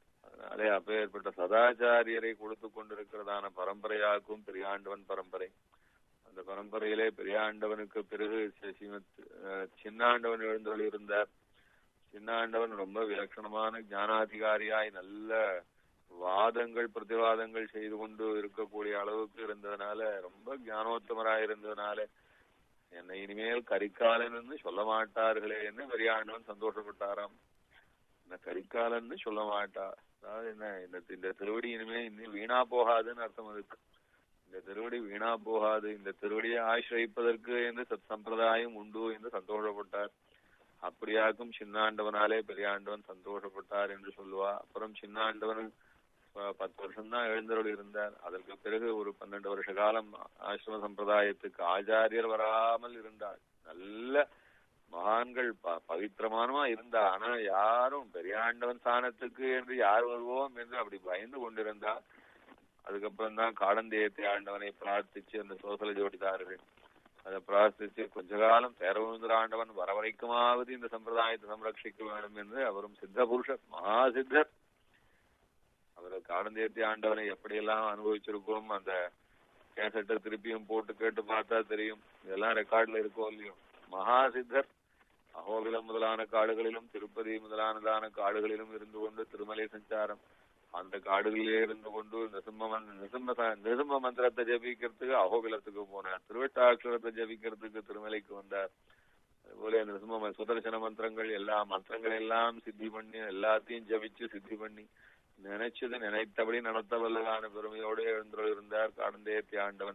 அதே அப்பேற்பட்ட சதாச்சாரியரை கொடுத்து கொண்டிருக்கிறதான பரம்பரையாக்கும் பெரியாண்டவன் பரம்பரை அந்த பரம்பரையிலே பெரியாண்டவனுக்கு பிறகு சி- ஸ்ரீமத் அஹ், சின்னாண்டவன் எழுந்தொழி இருந்தார் சின்னாண்டவன் ரொம்ப விலட்சணமான ஞானாதிகாரியாய் நல்ல வாதங்கள் பிரதிவாதங்கள் செய்து கொண்டு இருக்கக்கூடிய அளவுக்கு இருந்ததுனால ரொம்ப ஞானோத்தமராய் இருந்ததுனால என்னை இனிமேல் கரிகாலன்னு சொல்ல மாட்டார்களே என்று பெரியாண்டவன் சந்தோஷப்பட்டாராம் இந்த கரிகாலன்னு சொல்ல மாட்டா அதாவது என்ன இந்த இந்த திருவடி இனிமே இன்னும் வீணா போகாதுன்னு அர்த்தம் அதுக்கு இந்த திருவடி வீணா போகாது இந்த திருவடியை ஆசிரியிப்பதற்கு என்று சத் சம்பிரதாயம் உண்டு என்று சந்தோஷப்பட்டார் அப்படியாக்கும் சின்னாண்டவனாலே பெரியாண்டவன் சந்தோஷப்பட்டார் என்று சொல்லுவா அப்புறம் சின்னாண்டவன் ப- பத்து வருஷம் தான் எழுந்தருள் இருந்தார் அதற்கு பிறகு ஒரு பன்னெண்டு வருஷ காலம் ஆசிரம சம்பிரதாயத்துக்கு ஆச்சாரியர் வராமல் இருந்தார் நல்ல மகான்கள் ப பவித்திரமானமா இருந்தா ஆனா யாரும் பெரியாண்டவன் ஸ்தானத்துக்கு என்று யார் வருவோம் என்று அப்படி பயந்து கொண்டிருந்தார் அதுக்கப்புறம் தான் காடந்தேயத்தை ஆண்டவனை பிரார்த்திச்சு அந்த சோசல ஜோடிதார்கள் அதை பிரார்த்திச்சு கொஞ்ச காலம் பேரவந்திர ஆண்டவன் வர வரைக்குமாவது இந்த சம்பிரதாயத்தை சம்ரட்சிக்க வேண்டும் என்று அவரும் சித்த புருஷர் மகா சித்தர் அவர் காடந்தேயத்தை ஆண்டவனை எப்படியெல்லாம் அனுபவிச்சிருக்கோம் அந்த கேசட்டை திருப்பியும் போட்டு கேட்டு பார்த்தா தெரியும் இதெல்லாம் ரெக்கார்ட்ல இருக்கோ இல்லையோ மகா சித்தர் அகோபிலம் முதலான காடுகளிலும் திருப்பதி முதலானதான காடுகளிலும் இருந்து கொண்டு திருமலை சஞ்சாரம் அந்த காடுகளிலே இருந்து கொண்டு நிரும்ம மந்த்- நிரும்ம ச- நிரும்ம மந்திரத்தை ஜபிக்கிறதுக்கு அகோபிலத்துக்கு போனார் திருவட்டாட்சரத்தை ஜபிக்கிறதுக்கு திருமலைக்கு வந்தார் அதுபோல நிரும்ம ம- சுதர்சன மந்திரங்கள் எல்லா மந்திரங்கள் எல்லாம் சித்தி பண்ணி எல்லாத்தையும் ஜபிச்சு சித்தி பண்ணி நினைச்சது நினைத்தபடி நடத்த வல்லதான பெருமையோடு எழுந்து இருந்தார் காடந்தேத்தி ஆண்டவன்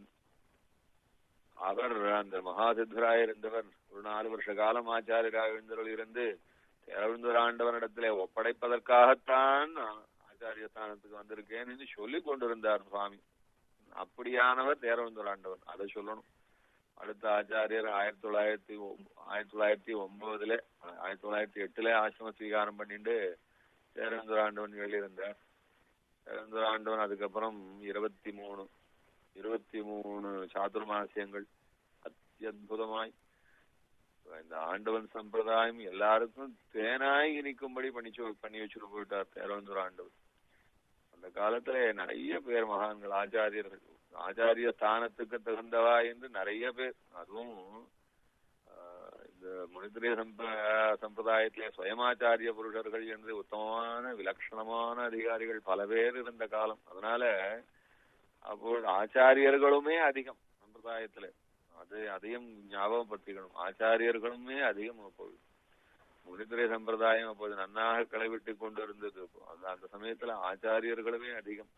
அவர் அந்த மகாசித்தராய் இருந்தவர் ஒரு நாலு வருஷ காலம் ஆச்சாரியராக எழுந்தருள் இருந்து எழுந்தூர் ஆண்டவனிடத்திலே ஒப்படைப்பதற்காகத்தான் நான் ஆச்சாரிய ஸ்தானத்துக்கு வந்திருக்கேன் என்று சொல்லிக் கொண்டிருந்தார் சுவாமி அப்படியானவர் தேரவந்தூர் ஆண்டவன் அதை சொல்லணும் அடுத்த ஆச்சாரியர் ஆயிரத்தி தொள்ளாயிரத்தி ஒம்ப- ஆயிரத்தி தொள்ளாயிரத்தி ஒன்பதுல ஆயிரத்தி தொள்ளாயிரத்தி எட்டுல ஆசிரம ஸ்வீகாரம் பண்ணிட்டு தேரவந்தூர் ஆண்டவன் எழுதியிருந்தார் தேரவந்தூர் ஆண்டவன் அதுக்கப்புறம் இருபத்தி மூணு இருபத்தி மூணு சாதுர்மாசியங்கள் அத்தியுதமாய் இந்த ஆண்டவன் சம்பிரதாயம் எல்லாருக்கும் தேனாய் இனிக்கும்படி பண்ணிச்சு பண்ணி வச்சுட்டு போயிட்டார் தேரவந்தூர் ஆண்டவன் அந்த காலத்துல நிறைய பேர் மகான்கள் ஆச்சாரியர்கள் ஆச்சாரிய ஸ்தானத்துக்கு தகுந்தவா என்று நிறைய பேர் அதுவும் ஆஹ், இந்த முனித்திரிய சம்ப சம்பிரதாயத்திலே சுயமாச்சாரிய புருஷர்கள் என்று உத்தமமான விலட்சணமான அதிகாரிகள் பல பேர் இருந்த காலம் அதனால அப்போது ஆச்சாரியர்களுமே அதிகம் சம்பிரதாயத்துல அது அதையும் ஞாபகப்படுத்திக்கணும் ஆச்சாரியர்களுமே அதிகம் அப்போது முனித்துறை சம்பிரதாயம் அப்போது நன்னாக களைவிட்டு கொண்டு இருந்தது அப்போ. அந்த அந்த சமயத்துல ஆச்சாரியர்களுமே அதிகம்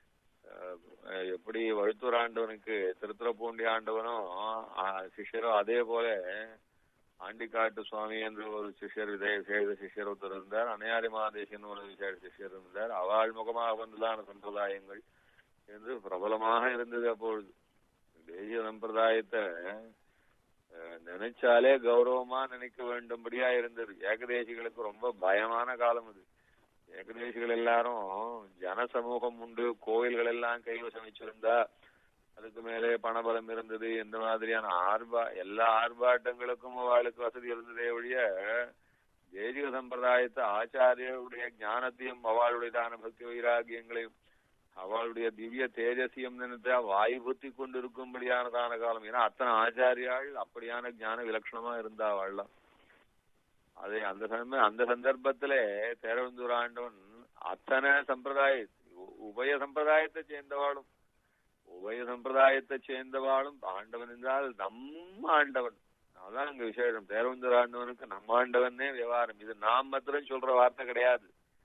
அஹ் எப்படி வழுத்தூர் ஆண்டவனுக்கு திருத்துறப்பூண்டி ஆண்டவனும் ஆஹ், சிஷ்யரும் அதே போல ஆண்டிக்காட்டு சுவாமி என்ற ஒரு சிஷ்யர் விதை விசேஷ சிஷ்யர் ஒருத்தர் இருந்தார் அணையாரி மகாதேசன் ஒரு விசேஷ சிஷ்யர் இருந்தார் அவள் முகமாக வந்துதான் சம்பிரதாயங்கள் என்று பிரபலமாக இருந்தது அப்பொழுது தேசிய சம்பிரதாயத்தை அஹ், நினைச்சாலே கௌரவமா நினைக்க வேண்டும்படியா இருந்தது ஏகதேசிகளுக்கு ரொம்ப பயமான காலம் அது ஏகதேசிகள் எல்லாரும் ஜன சமூகம் உண்டு கோயில்கள் எல்லாம் கைவசம் வச்சிருந்தா அதுக்கு மேலே பணபலம் இருந்தது இந்த மாதிரியான ஆர்பா எல்லா ஆர்ப்பாட்டங்களுக்கும் அவளுக்கு வசதி இருந்ததே ஒழிய தேசிக சம்பிரதாயத்தை ஆச்சாரியருடைய ஞானத்தையும் அவளுடையதான பக்தி வைராகியங்களையும் அவளுடைய திவ்ய தேஜசியம் நினைத்தா வாயு புத்தி கொண்டு இருக்கும்படியானதான காலம் ஏன்னா அத்தனை ஆச்சாரியாள் அப்படியான ஞான விலட்சணமா இருந்தா அவள்லாம் அதே அந்த சமயம் அந்த சந்தர்ப்பத்துல தேரவந்தூர் ஆண்டவன் அத்தனை சம்பிரதாய உ- உபய சம்பிரதாயத்தை சேர்ந்தவாளும் உபய சம்பிரதாயத்தை சேர்ந்தவாளும் ஆண்டவன் என்றால் நம்ம ஆண்டவன் அதான் அங்க விசேஷம் தேரவந்தூர் ஆண்டவனுக்கு நம்ம ஆண்டவனே விவகாரம் இது நாம் மாத்திரம் சொல்ற வார்த்தை கிடையாது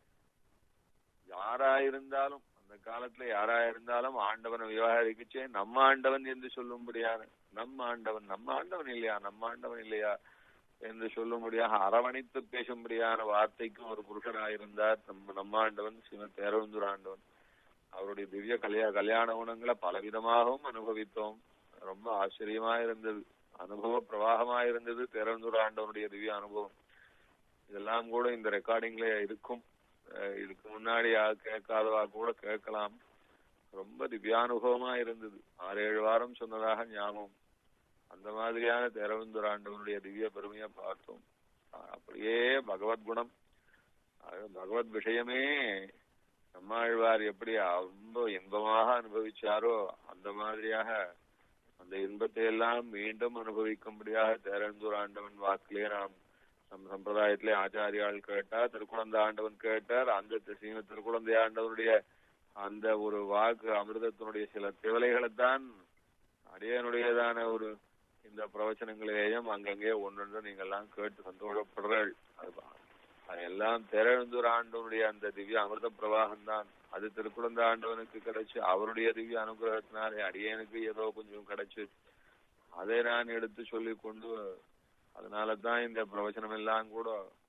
யாராயிருந்தாலும் அந்த காலத்துல யாராயிருந்தாலும் ஆண்டவனை விவகாரிக்குச்சே நம்ம ஆண்டவன் என்று சொல்லும்படியான நம்ம ஆண்டவன் நம்ம ஆண்டவன் இல்லையா நம்ம ஆண்டவன் இல்லையா என்று சொல்லும்படியாக அரவணைத்து பேசும்படியான வார்த்தைக்கும் ஒரு புருஷனாயிருந்தார் நம்ம நம்ம ஆண்டவன் ஸ்ரீமத் தேரவந்தூர் ஆண்டவன் அவருடைய திவ்ய கல்யா கல்யாண குணங்களை பலவிதமாகவும் அனுபவித்தோம் ரொம்ப ஆச்சரியமா இருந்தது அனுபவ பிரவாகமா இருந்தது தேரவந்தூர் ஆண்டவனுடைய திவ்ய அனுபவம் இதெல்லாம் கூட இந்த ரெக்கார்டிங்ல இருக்கும் அஹ் இதுக்கு முன்னாடி யா- கேட்காதவா கூட கேட்கலாம் ரொம்ப திவ்யானுபவமா இருந்தது ஆறு ஏழு வாரம் சொன்னதாக ஞாபகம் அந்த மாதிரியான தேரவந்தூர் ஆண்டவனுடைய திவ்ய பெருமையை பார்த்தோம் அஹ் அப்படியே பகவத் குணம் அது பகவத் விஷயமே நம்மாழ்வார் எப்படி ரொம்ப இன்பமாக அனுபவிச்சாரோ அந்த மாதிரியாக அந்த இன்பத்தை எல்லாம் மீண்டும் அனுபவிக்கும்படியாக தேரந்தூர் ஆண்டவன் வாக்கிலே நாம் நம் சம்பிரதாயத்திலே ஆச்சாரியால் கேட்டார் திருக்குழந்தை ஆண்டவன் கேட்டார் அந்த ஸ்ரீம திருக்குழந்தை ஆண்டவனுடைய அந்த ஒரு வாக்கு அமிர்தத்தினுடைய சில திவலைகளைத்தான் அடியனுடையதான ஒரு இந்த பிரவச்சனங்களிலேயும் அங்கங்கே ஒன்றொன்று நீங்கள்லாம் கேட்டு சந்தோஷப்படுறீர்கள் அதெல்லாம் தேரழுந்தூர் ஆண்டவனுடைய அந்த திவ்ய அமிர்த பிரவாகம் தான் அது திருக்குழந்த ஆண்டவனுக்கு கிடைச்சு அவருடைய திவ்ய அனுகிரகத்தினாலே அடியனுக்கு ஏதோ கொஞ்சம் கிடைச்சு அதை நான் எடுத்து சொல்லி கொண்டு அதனால தான் இந்த பிரவச்சனம் எல்லாம் கூட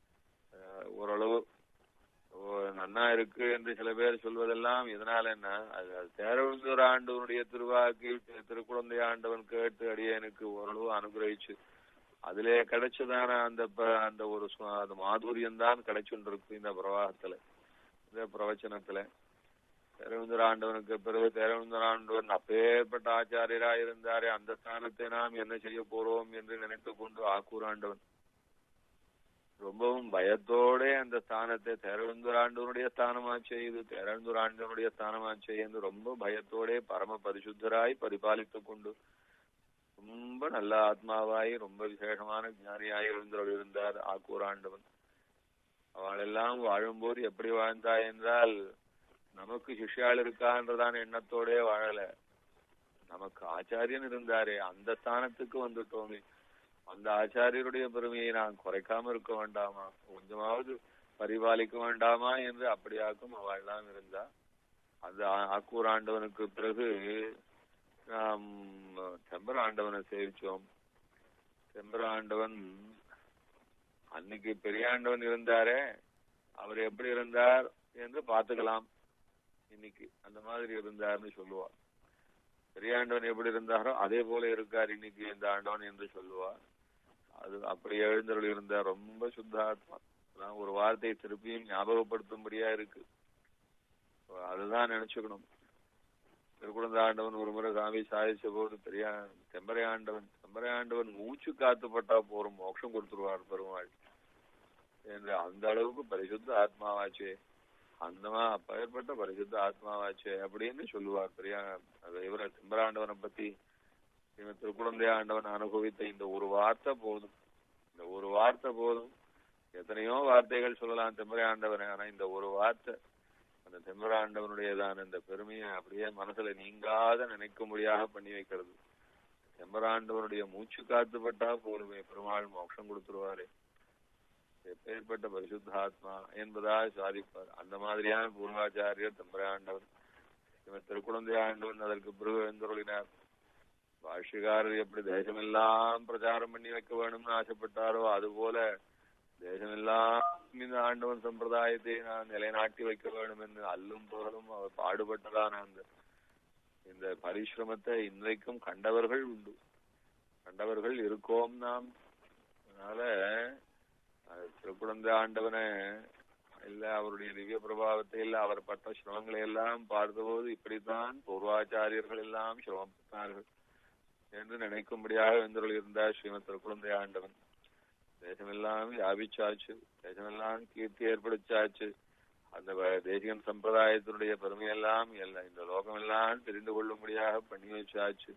ஓரளவு நன்னா இருக்கு என்று சில பேர் சொல்வதெல்லாம் இதனால என்ன அது தேரழுந்தூர் ஆண்டவனுடைய திருவாக்கு திருக்குழந்தை ஆண்டவன் கேட்டு அடியனுக்கு ஓரளவு அனுகிரகிச்சு அதிலே கிடைச்சதான அந்த அந்த ஒரு அந்த மாதுரியம் தான் கிடைச்சுருக்கு இந்த பிரவாகத்துல இந்த பிரவச்சனத்துல தேரவிந்தர் ஆண்டவனுக்கு பிறகு தேரவிந்தர் ஆண்டவன் அப்பேற்பட்ட ஆச்சாரியரா இருந்தாரே அந்த ஸ்தானத்தை நாம் என்ன செய்ய போறோம் என்று நினைத்து கொண்டு ஆக்கூர் ஆண்டவன் ரொம்பவும் பயத்தோட அந்த ஸ்தானத்தை தேரவிந்தர் ஆண்டவனுடைய ஸ்தானமாச்சே இது தேரவிந்தர் ஆண்டவனுடைய ஸ்தானமாச்சே என்று ரொம்ப பயத்தோட பரம பரிசுத்தராய் பரிபாலித்து கொண்டு ரொம்ப நல்ல ஆத்மாவாய் ரொம்ப விசேஷமான ஞானியாய் இருந்தவர் இருந்தார் ஆக்கூர் ஆண்டவன் அவளெல்லாம் வாழும்போது எப்படி வாழ்ந்தா என்றால் நமக்கு சிஷ்யாள் இருக்கான்றதான எண்ணத்தோடே வாழல நமக்கு ஆச்சாரியன் இருந்தாரே அந்த ஸ்தானத்துக்கு வந்துட்டோமே அந்த ஆச்சாரியருடைய பெருமையை நான் குறைக்காம இருக்க வேண்டாமா கொஞ்சமாவது பரிபாலிக்க வேண்டாமா என்று அப்படியாக்கும் அவள்லாம் இருந்தா அந்த ஆக்கூர் ஆண்டவனுக்கு பிறகு நாம் செம்பர ஆண்டவனை சேவிச்சோம் செம்பர ஆண்டவன் அன்னைக்கு பெரியாண்டவன் இருந்தாரே அவர் எப்படி இருந்தார் என்று பார்த்துக்கலாம் இன்னைக்கு அந்த மாதிரி இருந்தார்னு சொல்லுவார் பெரியாண்டவன் எப்படி இருந்தாரோ அதே போல இருக்கார் இன்னைக்கு இந்த ஆண்டவன் என்று சொல்லுவார் அது அப்படி எழுந்தருள் இருந்தார் ரொம்ப சுத்தாத்மா ஒரு வார்த்தை திருப்பியும் ஞாபகப்படுத்தும்படியா இருக்கு அதுதான் நினைச்சுக்கணும் திருக்குழந்த ஆண்டவன் ஒரு முறை சாமி சாதிச்ச போது பெரிய செம்பரை ஆண்டவன் செம்பரை ஆண்டவன் மூச்சு காத்து பட்டா போறோம் மோட்சம் கொடுத்துருவார் பெருமாள் என்று அந்த அளவுக்கு பரிசுத்த ஆத்மாவாச்சே அந்தமா அப்பேற்பட்ட பரிசுத்த ஆத்மாவாச்சே அப்படின்னு சொல்லுவார் பெரிய இவர செம்பராண்டவனை பத்தி இவன் திருக்குழந்தை ஆண்டவன் அனுபவித்த இந்த ஒரு வார்த்தை போதும் இந்த ஒரு வார்த்தை போதும் எத்தனையோ வார்த்தைகள் சொல்லலாம் செம்பரை ஆண்டவனை ஆனா இந்த ஒரு வார்த்தை அந்த செம்பராண்டவனுடையதான இந்த பெருமையை அப்படியே மனசுல நீங்காத நினைக்கும்படியாக பண்ணி வைக்கிறது செம்பராண்டவனுடைய மூச்சு காத்து பட்டா போலுமே பெருமாள் மோட்சம் கொடுத்துருவாரு எப்பேற்பட்ட பரிசுத்த ஆத்மா என்பதா சாதிப்பார் அந்த மாதிரியான பூர்வாச்சாரியர் தம்பராண்டவன் இவன் திருக்குழந்தை ஆண்டவன் அதற்கு பிறகு எழுந்தருளினார் பாஷ்யக்காரர் எப்படி தேசமெல்லாம் பிரச்சாரம் பண்ணி வைக்க வேணும்னு ஆசைப்பட்டாரோ அதுபோல தேசமெல்லாம் இந்த ஆண்டவன் சம்பிரதாயத்தை நான் நிலைநாட்டி வைக்க வேண்டும் என்று அல்லும் புகழும் அவர் பாடுபட்டதான அந்த இந்த பரிசிரமத்தை இன்றைக்கும் கண்டவர்கள் உண்டு கண்டவர்கள் இருக்கோம் நாம் அதனால திருக்குழந்தை ஆண்டவனை இல்ல அவருடைய திவ்ய பிரபாவத்தை இல்ல அவர் பட்ட சிரமங்களை எல்லாம் பார்த்தபோது இப்படித்தான் பூர்வாச்சாரியர்கள் எல்லாம் சிரமப்பட்டார்கள் என்று நினைக்கும்படியாக வெந்தருள் இருந்தார் ஸ்ரீமத் திருக்குழந்தை ஆண்டவன் தேசமெல்லாம் வியாபிச்சாச்சு தேசமெல்லாம் கீர்த்தி ஏற்படுத்தாச்சு அந்த தேசிகன் சம்பிரதாயத்தினுடைய பெருமையெல்லாம் எல்லாம் இந்த லோகம் எல்லாம் தெரிந்து கொள்ளும்படியாக பண்ணி வச்சாச்சு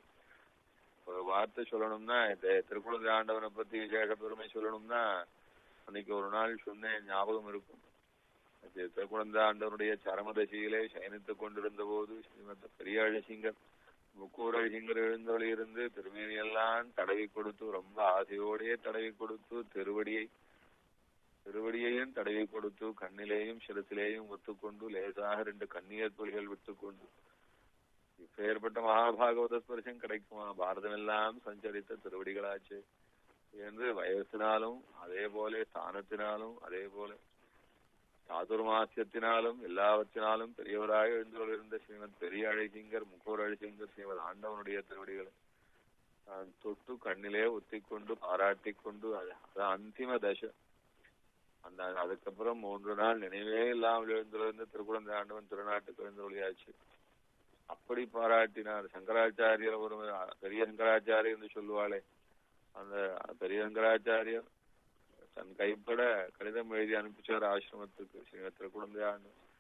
ஒரு வார்த்தை சொல்லணும்னா திருக்குழந்தை ஆண்டவனை பத்தி விசேஷ பெருமை சொல்லணும்னா அன்னைக்கு ஒரு நாள் சொன்னேன் ஞாபகம் இருக்கும் திருக்குழந்தை ஆண்டவனுடைய சரமதசியிலே சயனித்துக் கொண்டிருந்த போது ஸ்ரீமத்த பெரியாழ சிங்கர் முக்கூரல் சிங்கர் எழுந்தொழி இருந்து திருமேனியெல்லாம் தடவி கொடுத்து ரொம்ப ஆசையோடே தடவி கொடுத்து திருவடியை திருவடியையும் தடவி கொடுத்து கண்ணிலேயும் சிரத்திலேயும் ஒத்துக்கொண்டு லேசாக ரெண்டு கண்ணீர் துளிகள் விட்டுக்கொண்டு இப்பேற்பட்ட மகாபாகவத ஸ்பர்சம் கிடைக்குமா பாரதம் எல்லாம் சஞ்சரித்த திருவடிகளாச்சு என்று வயசினாலும் அதே போல ஸ்தானத்தினாலும் அதே போல சாதுர்மாசியத்தினாலும் எல்லாவற்றினாலும் பெரியவராக எழுந்தோள் ஸ்ரீமத் பெரிய அழைசிங்கர் முகோர் அழைசிங்கர் ஸ்ரீமத் ஆண்டவனுடைய திருவடிகளை நான் தொட்டு கண்ணிலே ஒத்திக்கொண்டு பாராட்டி கொண்டு அது அந்திம தசை அந்த அதுக்கப்புறம் மூன்று நாள் நினைவே இல்லாமல் எழுந்திருந்து திருக்குழந்தை ஆண்டவன் திருநாட்டுக்கு எழுந்தொழியாச்சு அப்படி பாராட்டினார் சங்கராச்சாரியர் ஒரு பெரிய சங்கராச்சாரியர் என்று சொல்லுவாளே அந்த பெரிய சங்கராச்சாரியர் தன் கைப்பட கடிதம் எழுதி அனுப்பிச்சார் ஆசிரமத்துக்கு ஸ்ரீ திருக்குழந்தை ஆண்டு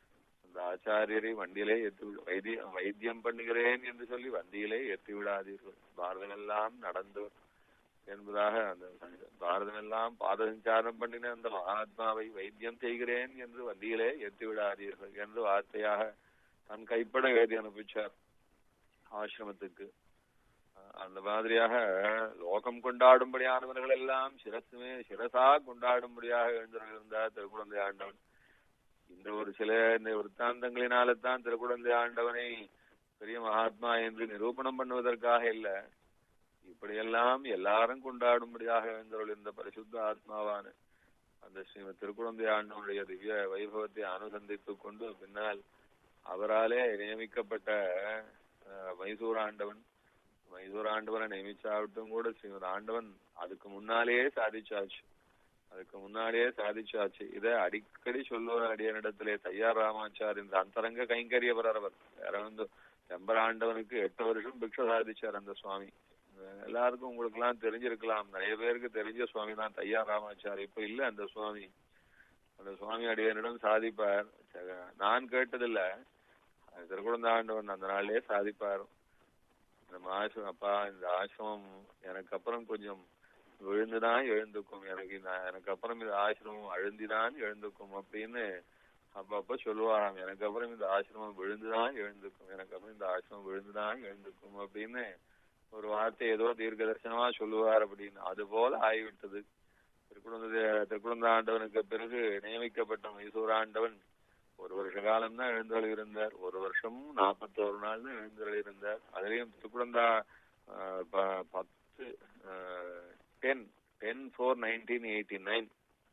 அந்த ஆச்சாரியரை வண்டியிலே ஏற்றி விடு- வைத்தியம் வைத்தியம் பண்ணுகிறேன் என்று சொல்லி வண்டியிலே ஏற்றி விடாதீர்கள் பாரதமெல்லாம் நடந்தவர் என்பதாக அந்த பாரதமெல்லாம் பாதசஞ்சாரம் பண்ணின அந்த மகாத்மாவை வைத்தியம் செய்கிறேன் என்று வண்டியிலே ஏற்றி விடாதீர்கள் என்று வார்த்தையாக தன் கைப்பட எழுதி அனுப்பிச்சார் ஆசிரமத்துக்கு அஹ் அந்த மாதிரியாக லோகம் கொண்டாடும்படியானவர்கள் எல்லாம் சிரசுமே சிரசா கொண்டாடும்படியாக எழுந்திருந்தார் திருக்குழந்தை ஆண்டவன் இந்த ஒரு சில இந்த விற்த்தாந்தங்களினால தான் திருக்குழந்தை ஆண்டவனை பெரிய மகாத்மா என்று நிரூபணம் பண்ணுவதற்காக இல்ல இப்படியெல்லாம் எல்லாரும் கொண்டாடும்படியாக எழுந்தருள் இந்த பரிசுத்த ஆத்மாவான அந்த ஸ்ரீமத் திருக்குழந்தை ஆண்டவனுடைய திவ்ய வைபவத்தை அனுசந்தித்துக் கொண்டு பின்னால் அவராலே நியமிக்கப்பட்ட அஹ், மைசூர் ஆண்டவன் மைசூர் ஆண்டவனை நியமிச்சாவிட்டும் கூட ஸ்ரீமத் ஆண்டவன் அதுக்கு முன்னாலேயே சாதிச்சாச்சு அதுக்கு முன்னாலேயே சாதிச்சாச்சு இதை அடிக்கடி சொல்லுவார் அடியனிடத்திலே தையார் ராமாச்சார் இந்த அந்தரங்க கைங்கரியவர் அவர் வேற வந்து செம்பர் ஆண்டவனுக்கு எட்டு வருஷம் பிக்ஷ சாதிச்சார் அந்த சுவாமி அஹ் எல்லாருக்கும் உங்களுக்கு எல்லாம் தெரிஞ்சிருக்கலாம் நிறைய பேருக்கு தெரிஞ்ச சுவாமி தான் தையார் ராமாச்சார் இப்ப இல்ல அந்த சுவாமி அந்த சுவாமி அடியனிடம் சாதிப்பார் ச- நான் கேட்டதில்ல அது திருக்குழந்த ஆண்டவன் அந்த நாளிலே சாதிப்பார் நம்ம ஆசிரமம் அப்பா இந்த ஆசிரமம் எனக்கு அப்புறம் கொஞ்சம் விழுந்துதான் எழுந்துக்கும் எனக்கு இந்த எனக்கு அப்புறம் இந்த ஆசிரமம் அழுந்திதான் எழுந்துக்கும் அப்படின்னு அப்பப்ப சொல்லுவாராம் எனக்கு அப்புறம் இந்த ஆசிரமம் விழுந்துதான் எழுந்துக்கும் எனக்கு அப்புறம் இந்த ஆசிரமம் விழுந்துதான் எழுந்துக்கும் அப்படின்னு ஒரு வார்த்தை ஏதோ தீர்க்க தரிசனமா சொல்லுவார் அப்படின்னு அது போல ஆகிவிட்டது திருக்குழந்தை திருக்குழந்த ஆண்டவனுக்கு பிறகு நியமிக்கப்பட்ட மைசூர் ஆண்டவன் ஒரு வருஷ காலம் தான் எழுந்தருள் இருந்தார் ஒரு வருஷம் நாற்பத்தோரு நாள் தான் எழுந்தருள் இருந்தார் அதுலயும் திருக்குழந்தா ஆஹ், ப- பத்து ten ten four nineteen eighty nine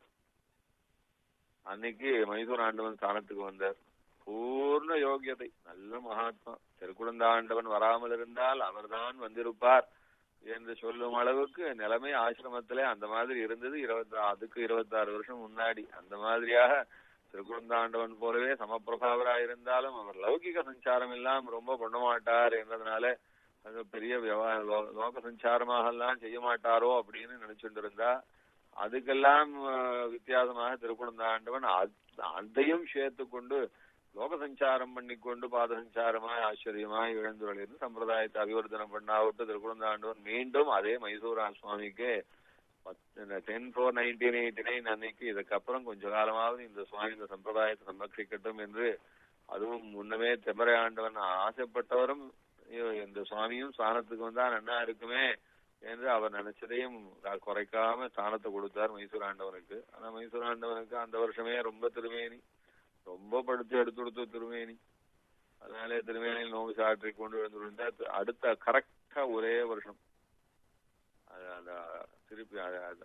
அன்னைக்கு மைசூர் ஆண்டவன் ஸ்தானத்துக்கு வந்தார் பூர்ண யோகியதை நல்ல மகாத்மா திருக்குழந்த ஆண்டவன் வராமல் இருந்தால் அவர்தான் வந்திருப்பார் என்று சொல்லும் அளவுக்கு நிலைமை ஆசிரமத்திலே அந்த மாதிரி இருந்தது இருபத்தி அதுக்கு இருபத்தாறு வருஷம் முன்னாடி அந்த மாதிரியாக திருக்குழந்தாண்டவன் போலவே சமப்பிரபாவராக இருந்தாலும் அவர் லௌகிக சஞ்சாரம் எல்லாம் ரொம்ப பண்ண மாட்டார் என்றதுனால அது பெரிய விவா- லோ- லோக சஞ்சாரமாக எல்லாம் செய்ய மாட்டாரோ அப்படின்னு நினைச்சுட்டு இருந்தா அதுக்கெல்லாம் அஹ், வித்தியாசமாக திருக்குழந்தாண்டவன் அத்- அதையும் சேர்த்து கொண்டு லோக சஞ்சாரம் பண்ணிக்கொண்டு பாத சஞ்சாரமாய் ஆச்சரியமாய் எழுந்துள்ளது சம்பிரதாயத்தை அபிவர்த்தனம் பண்ணாவிட்டு திருக்குழந்தாண்டவன் மீண்டும் அதே மைசூர் சுவாமிக்கு ten four nineteen eighty nine அன்னைக்கு இதுக்கப்புறம் கொஞ்ச காலமாவது இந்த சுவாமி இந்த சம்பிரதாயத்தை சம்ரட்சிக்கட்டும் என்று அதுவும் முன்னமே தெமரை ஆண்டவன் ஆசைப்பட்டவரும் ஐயோ, இந்த சுவாமியும் ஸ்தானத்துக்கு வந்தா நன்னா இருக்குமே என்று அவர் நினைச்சதையும் க- குறைக்காம ஸ்தானத்தை கொடுத்தார் மைசூர் ஆண்டவனுக்கு ஆனா மைசூர் ஆண்டவனுக்கு அந்த வருஷமே ரொம்ப திருமேனி ரொம்ப படுத்து எடுத்து கொடுத்த திருமேனி அதனாலே திருமேனியில் நோவு சாற்றி கொண்டு எழுந்திருந்தார் அடுத்த கரெக்டா ஒரே வருஷம் அது அந்த திருப்பி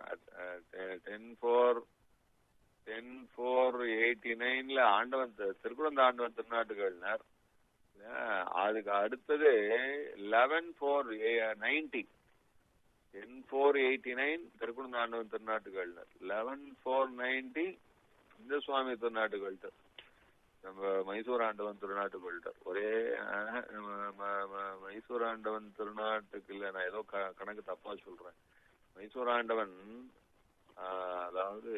ten four ten four eighty நைன்ல ஆண்டவன் தி- திருக்குழந்த ஆண்டவன் திருநாட்டுகள்னார் அஹ் அதுக்கு அடுத்தது eleven four ninety ten four eighty nine திருக்குழந்த ஆண்டவன் திருநாட்டுகள்னார் லெவன் ஃபோர் நைன்டி இந்த சுவாமி திருநாட்டுகள்கிட்ட நம்ம மைசூர் ஆண்டவன் திருநாட்டுகள்கிட்ட ஒரே அஹ், ம- ம- ம- மைசூர் ஆண்டவன் திருநாட்டுக்கு இல்ல நான் ஏதோ க- கணக்கு தப்பா சொல்றேன் மைசூர் ஆண்டவன் ஆஹ், அதாவது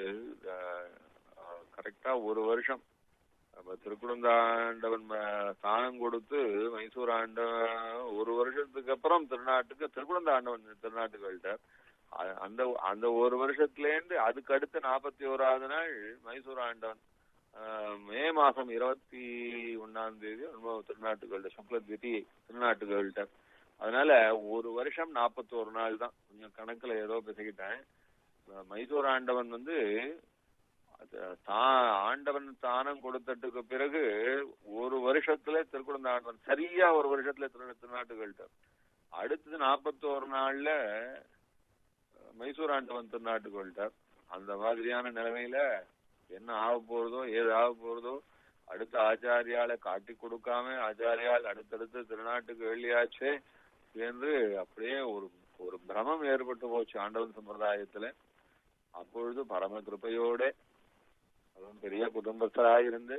கரெக்டா ஒரு வருஷம் நம்ம திருக்குழந்தாண்டவன் ம- ஸ்தானம் கொடுத்து மைசூர் ஆண்டவன் ஒரு வருஷத்துக்கு அப்புறம் திருநாட்டுக்கு திருக்குழந்த ஆண்டவன் திருநாட்டுகள்கிட்ட அ- அந்த அந்த ஒரு வருஷத்துல இருந்து அதுக்கு அடுத்த நாற்பத்தி ஓராவது நாள் மைசூர் ஆண்டவன் ஆஹ், மே மாசம் இருபத்தி ஒண்ணாம் தேதி என்னமோ திருநாட்டுகள்கிட்ட சுக்ல திதி திருநாட்டுகள்கிட்ட அதனால ஒரு வருஷம் நாற்பத்தோரு நாள் தான் கொஞ்சம் கணக்குல ஏதோ பேசிக்கிட்டேன் அஹ் மைசூர் ஆண்டவன் வந்து அது தான் ஆண்டவன் தானம் கொடுத்ததுக்கு பிறகு ஒரு வருஷத்துல திருக்குழந்த ஆண்டவன் சரியா ஒரு வருஷத்துல திரு திருநாட்டுகள்கிட்ட அடுத்தது நாற்பத்தோரு நாள்ல அஹ், மைசூர் ஆண்டவன் திருநாட்டுகள்கிட்ட அந்த மாதிரியான நிலைமையில என்ன ஆக போறதோ ஏது ஆக போறதோ அடுத்த ஆச்சாரியால காட்டி கொடுக்காம ஆச்சாரியால் அடுத்தடுத்து திருநாட்டுக்கு வெளியாச்சே என்று அப்படியே ஒரு ஒரு பிரமம் ஏற்பட்டு போச்சு ஆண்டவன் சம்பிரதாயத்துல அப்பொழுது பரம கிருபையோட அதுவும் பெரிய குடும்பத்தராயிருந்து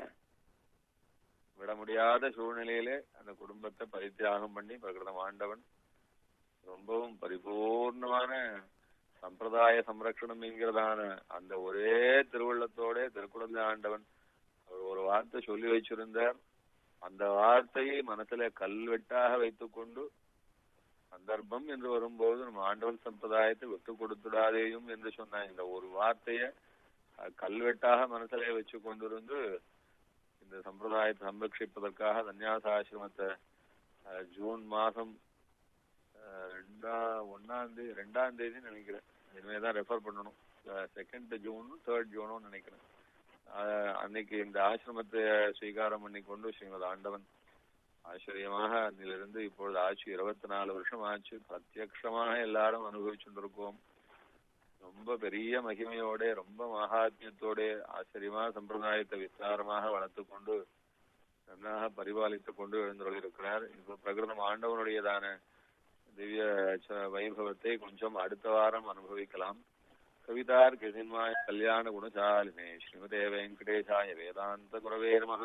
விட முடியாத சூழ்நிலையிலே அந்த குடும்பத்தை பரித்தியாகம் பண்ணி பிரகிருதம் ஆண்டவன் ரொம்பவும் பரிபூர்ணமான சம்பிரதாய சம்ரக்ஷணம் என்கிறதான அந்த ஒரே திருவுள்ளத்தோட திருக்குழந்தை ஆண்டவன் அவர் ஒரு வார்த்தை சொல்லி வச்சிருந்தார் அந்த வார்த்தையை மனசுல கல்வெட்டாக வைத்துக்கொண்டு சந்தர்ப்பம் என்று வரும்போது நம்ம ஆண்டவன் சம்பிரதாயத்தை விட்டு கொடுத்துடாதேயும் என்று சொன்ன இந்த ஒரு வார்த்தைய அஹ், கல்வெட்டாக மனசுல வச்சு கொண்டிருந்து இந்த சம்பிரதாயத்தை சம்ரட்சிப்பதற்காக சன்னியாசாசிரமத்தை அஹ், ஜூன் மாதம் அஹ், ரெண்டா ஒன்னாம் தேதி ரெண்டாம் தேதி நினைக்கிறேன் இனிமேதான் ரெஃபர் பண்ணணும் செகண்ட் ஜூனும் தேர்ட் ஜூனும் நினைக்கிறேன் அஹ், அன்னைக்கு இந்த ஆசிரமத்தை ஸ்வீகாரம் பண்ணி கொண்டு ஸ்ரீமத் ஆண்டவன் ஆச்சரியமாக அதிலிருந்து இப்பொழுது ஆச்சு இருபத்தி நாலு வருஷம் ஆச்சு பிரத்யக்ஷமாக எல்லாரும் அனுபவிச்சுருக்கோம் ரொம்ப பெரிய மகிமையோட ரொம்ப மகாத்மியத்தோட ஆச்சரியமா சம்பிரதாயத்தை விஸ்தாரமாக வளர்த்து கொண்டு நன்றாக பரிபாலித்துக் கொண்டு எழுந்துள்ளிருக்கிறார் இப்ப பிரகிருதம் ஆண்டவனுடையதான திவ்ய ச- வைபவத்தை கொஞ்சம் அடுத்த வாரம் அனுபவிக்கலாம் கவிதார் கிருஷ்ணமாய கல்யாண குணசாலினே ஸ்ரீமதே வெங்கடேசாய வேதாந்த குரவே நமः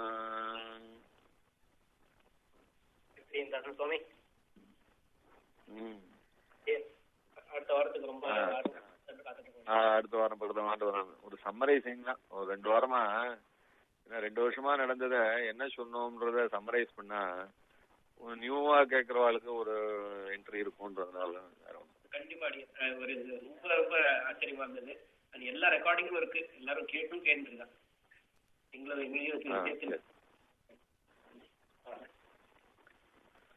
ஸ்ரீனிவாசன் சுவாமி ம். ஏ, அடுத்த வாரத்துக்கு ரொம்ப ஆ. ஆர்வம் காத்துட்டு இருக்கோம். ஆ, அடுத்த வாரம் பிரதம ஆண்டு வரும் ஒரு சம்மரைசிங் தான் ஒரு ரெண்டு வாரமா ஏன்னா ரெண்டு வருஷமா நடந்தத என்ன சொன்னோம்ன்றத சம்மரைஸ் பண்ணா நியூவா கேட்கறவாளுக்கு ஒரு என்ட்ரி இருக்கும்ன்றதுனால வேற ஒண்ணும் கண்டிப்பா அடி அஹ் ஒரு இது ரொம்ப ரொம்ப ஆச்சரியமா இருந்தது அது எல்லா ரெக்கார்டிங்கும் இருக்கு எல்லாரும் கேட்டும் கேட்டுருக்காங்க எங்களை எங்களையும் ஆ, சேர்த்து சரி.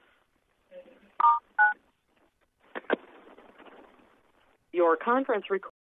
Your conference recording.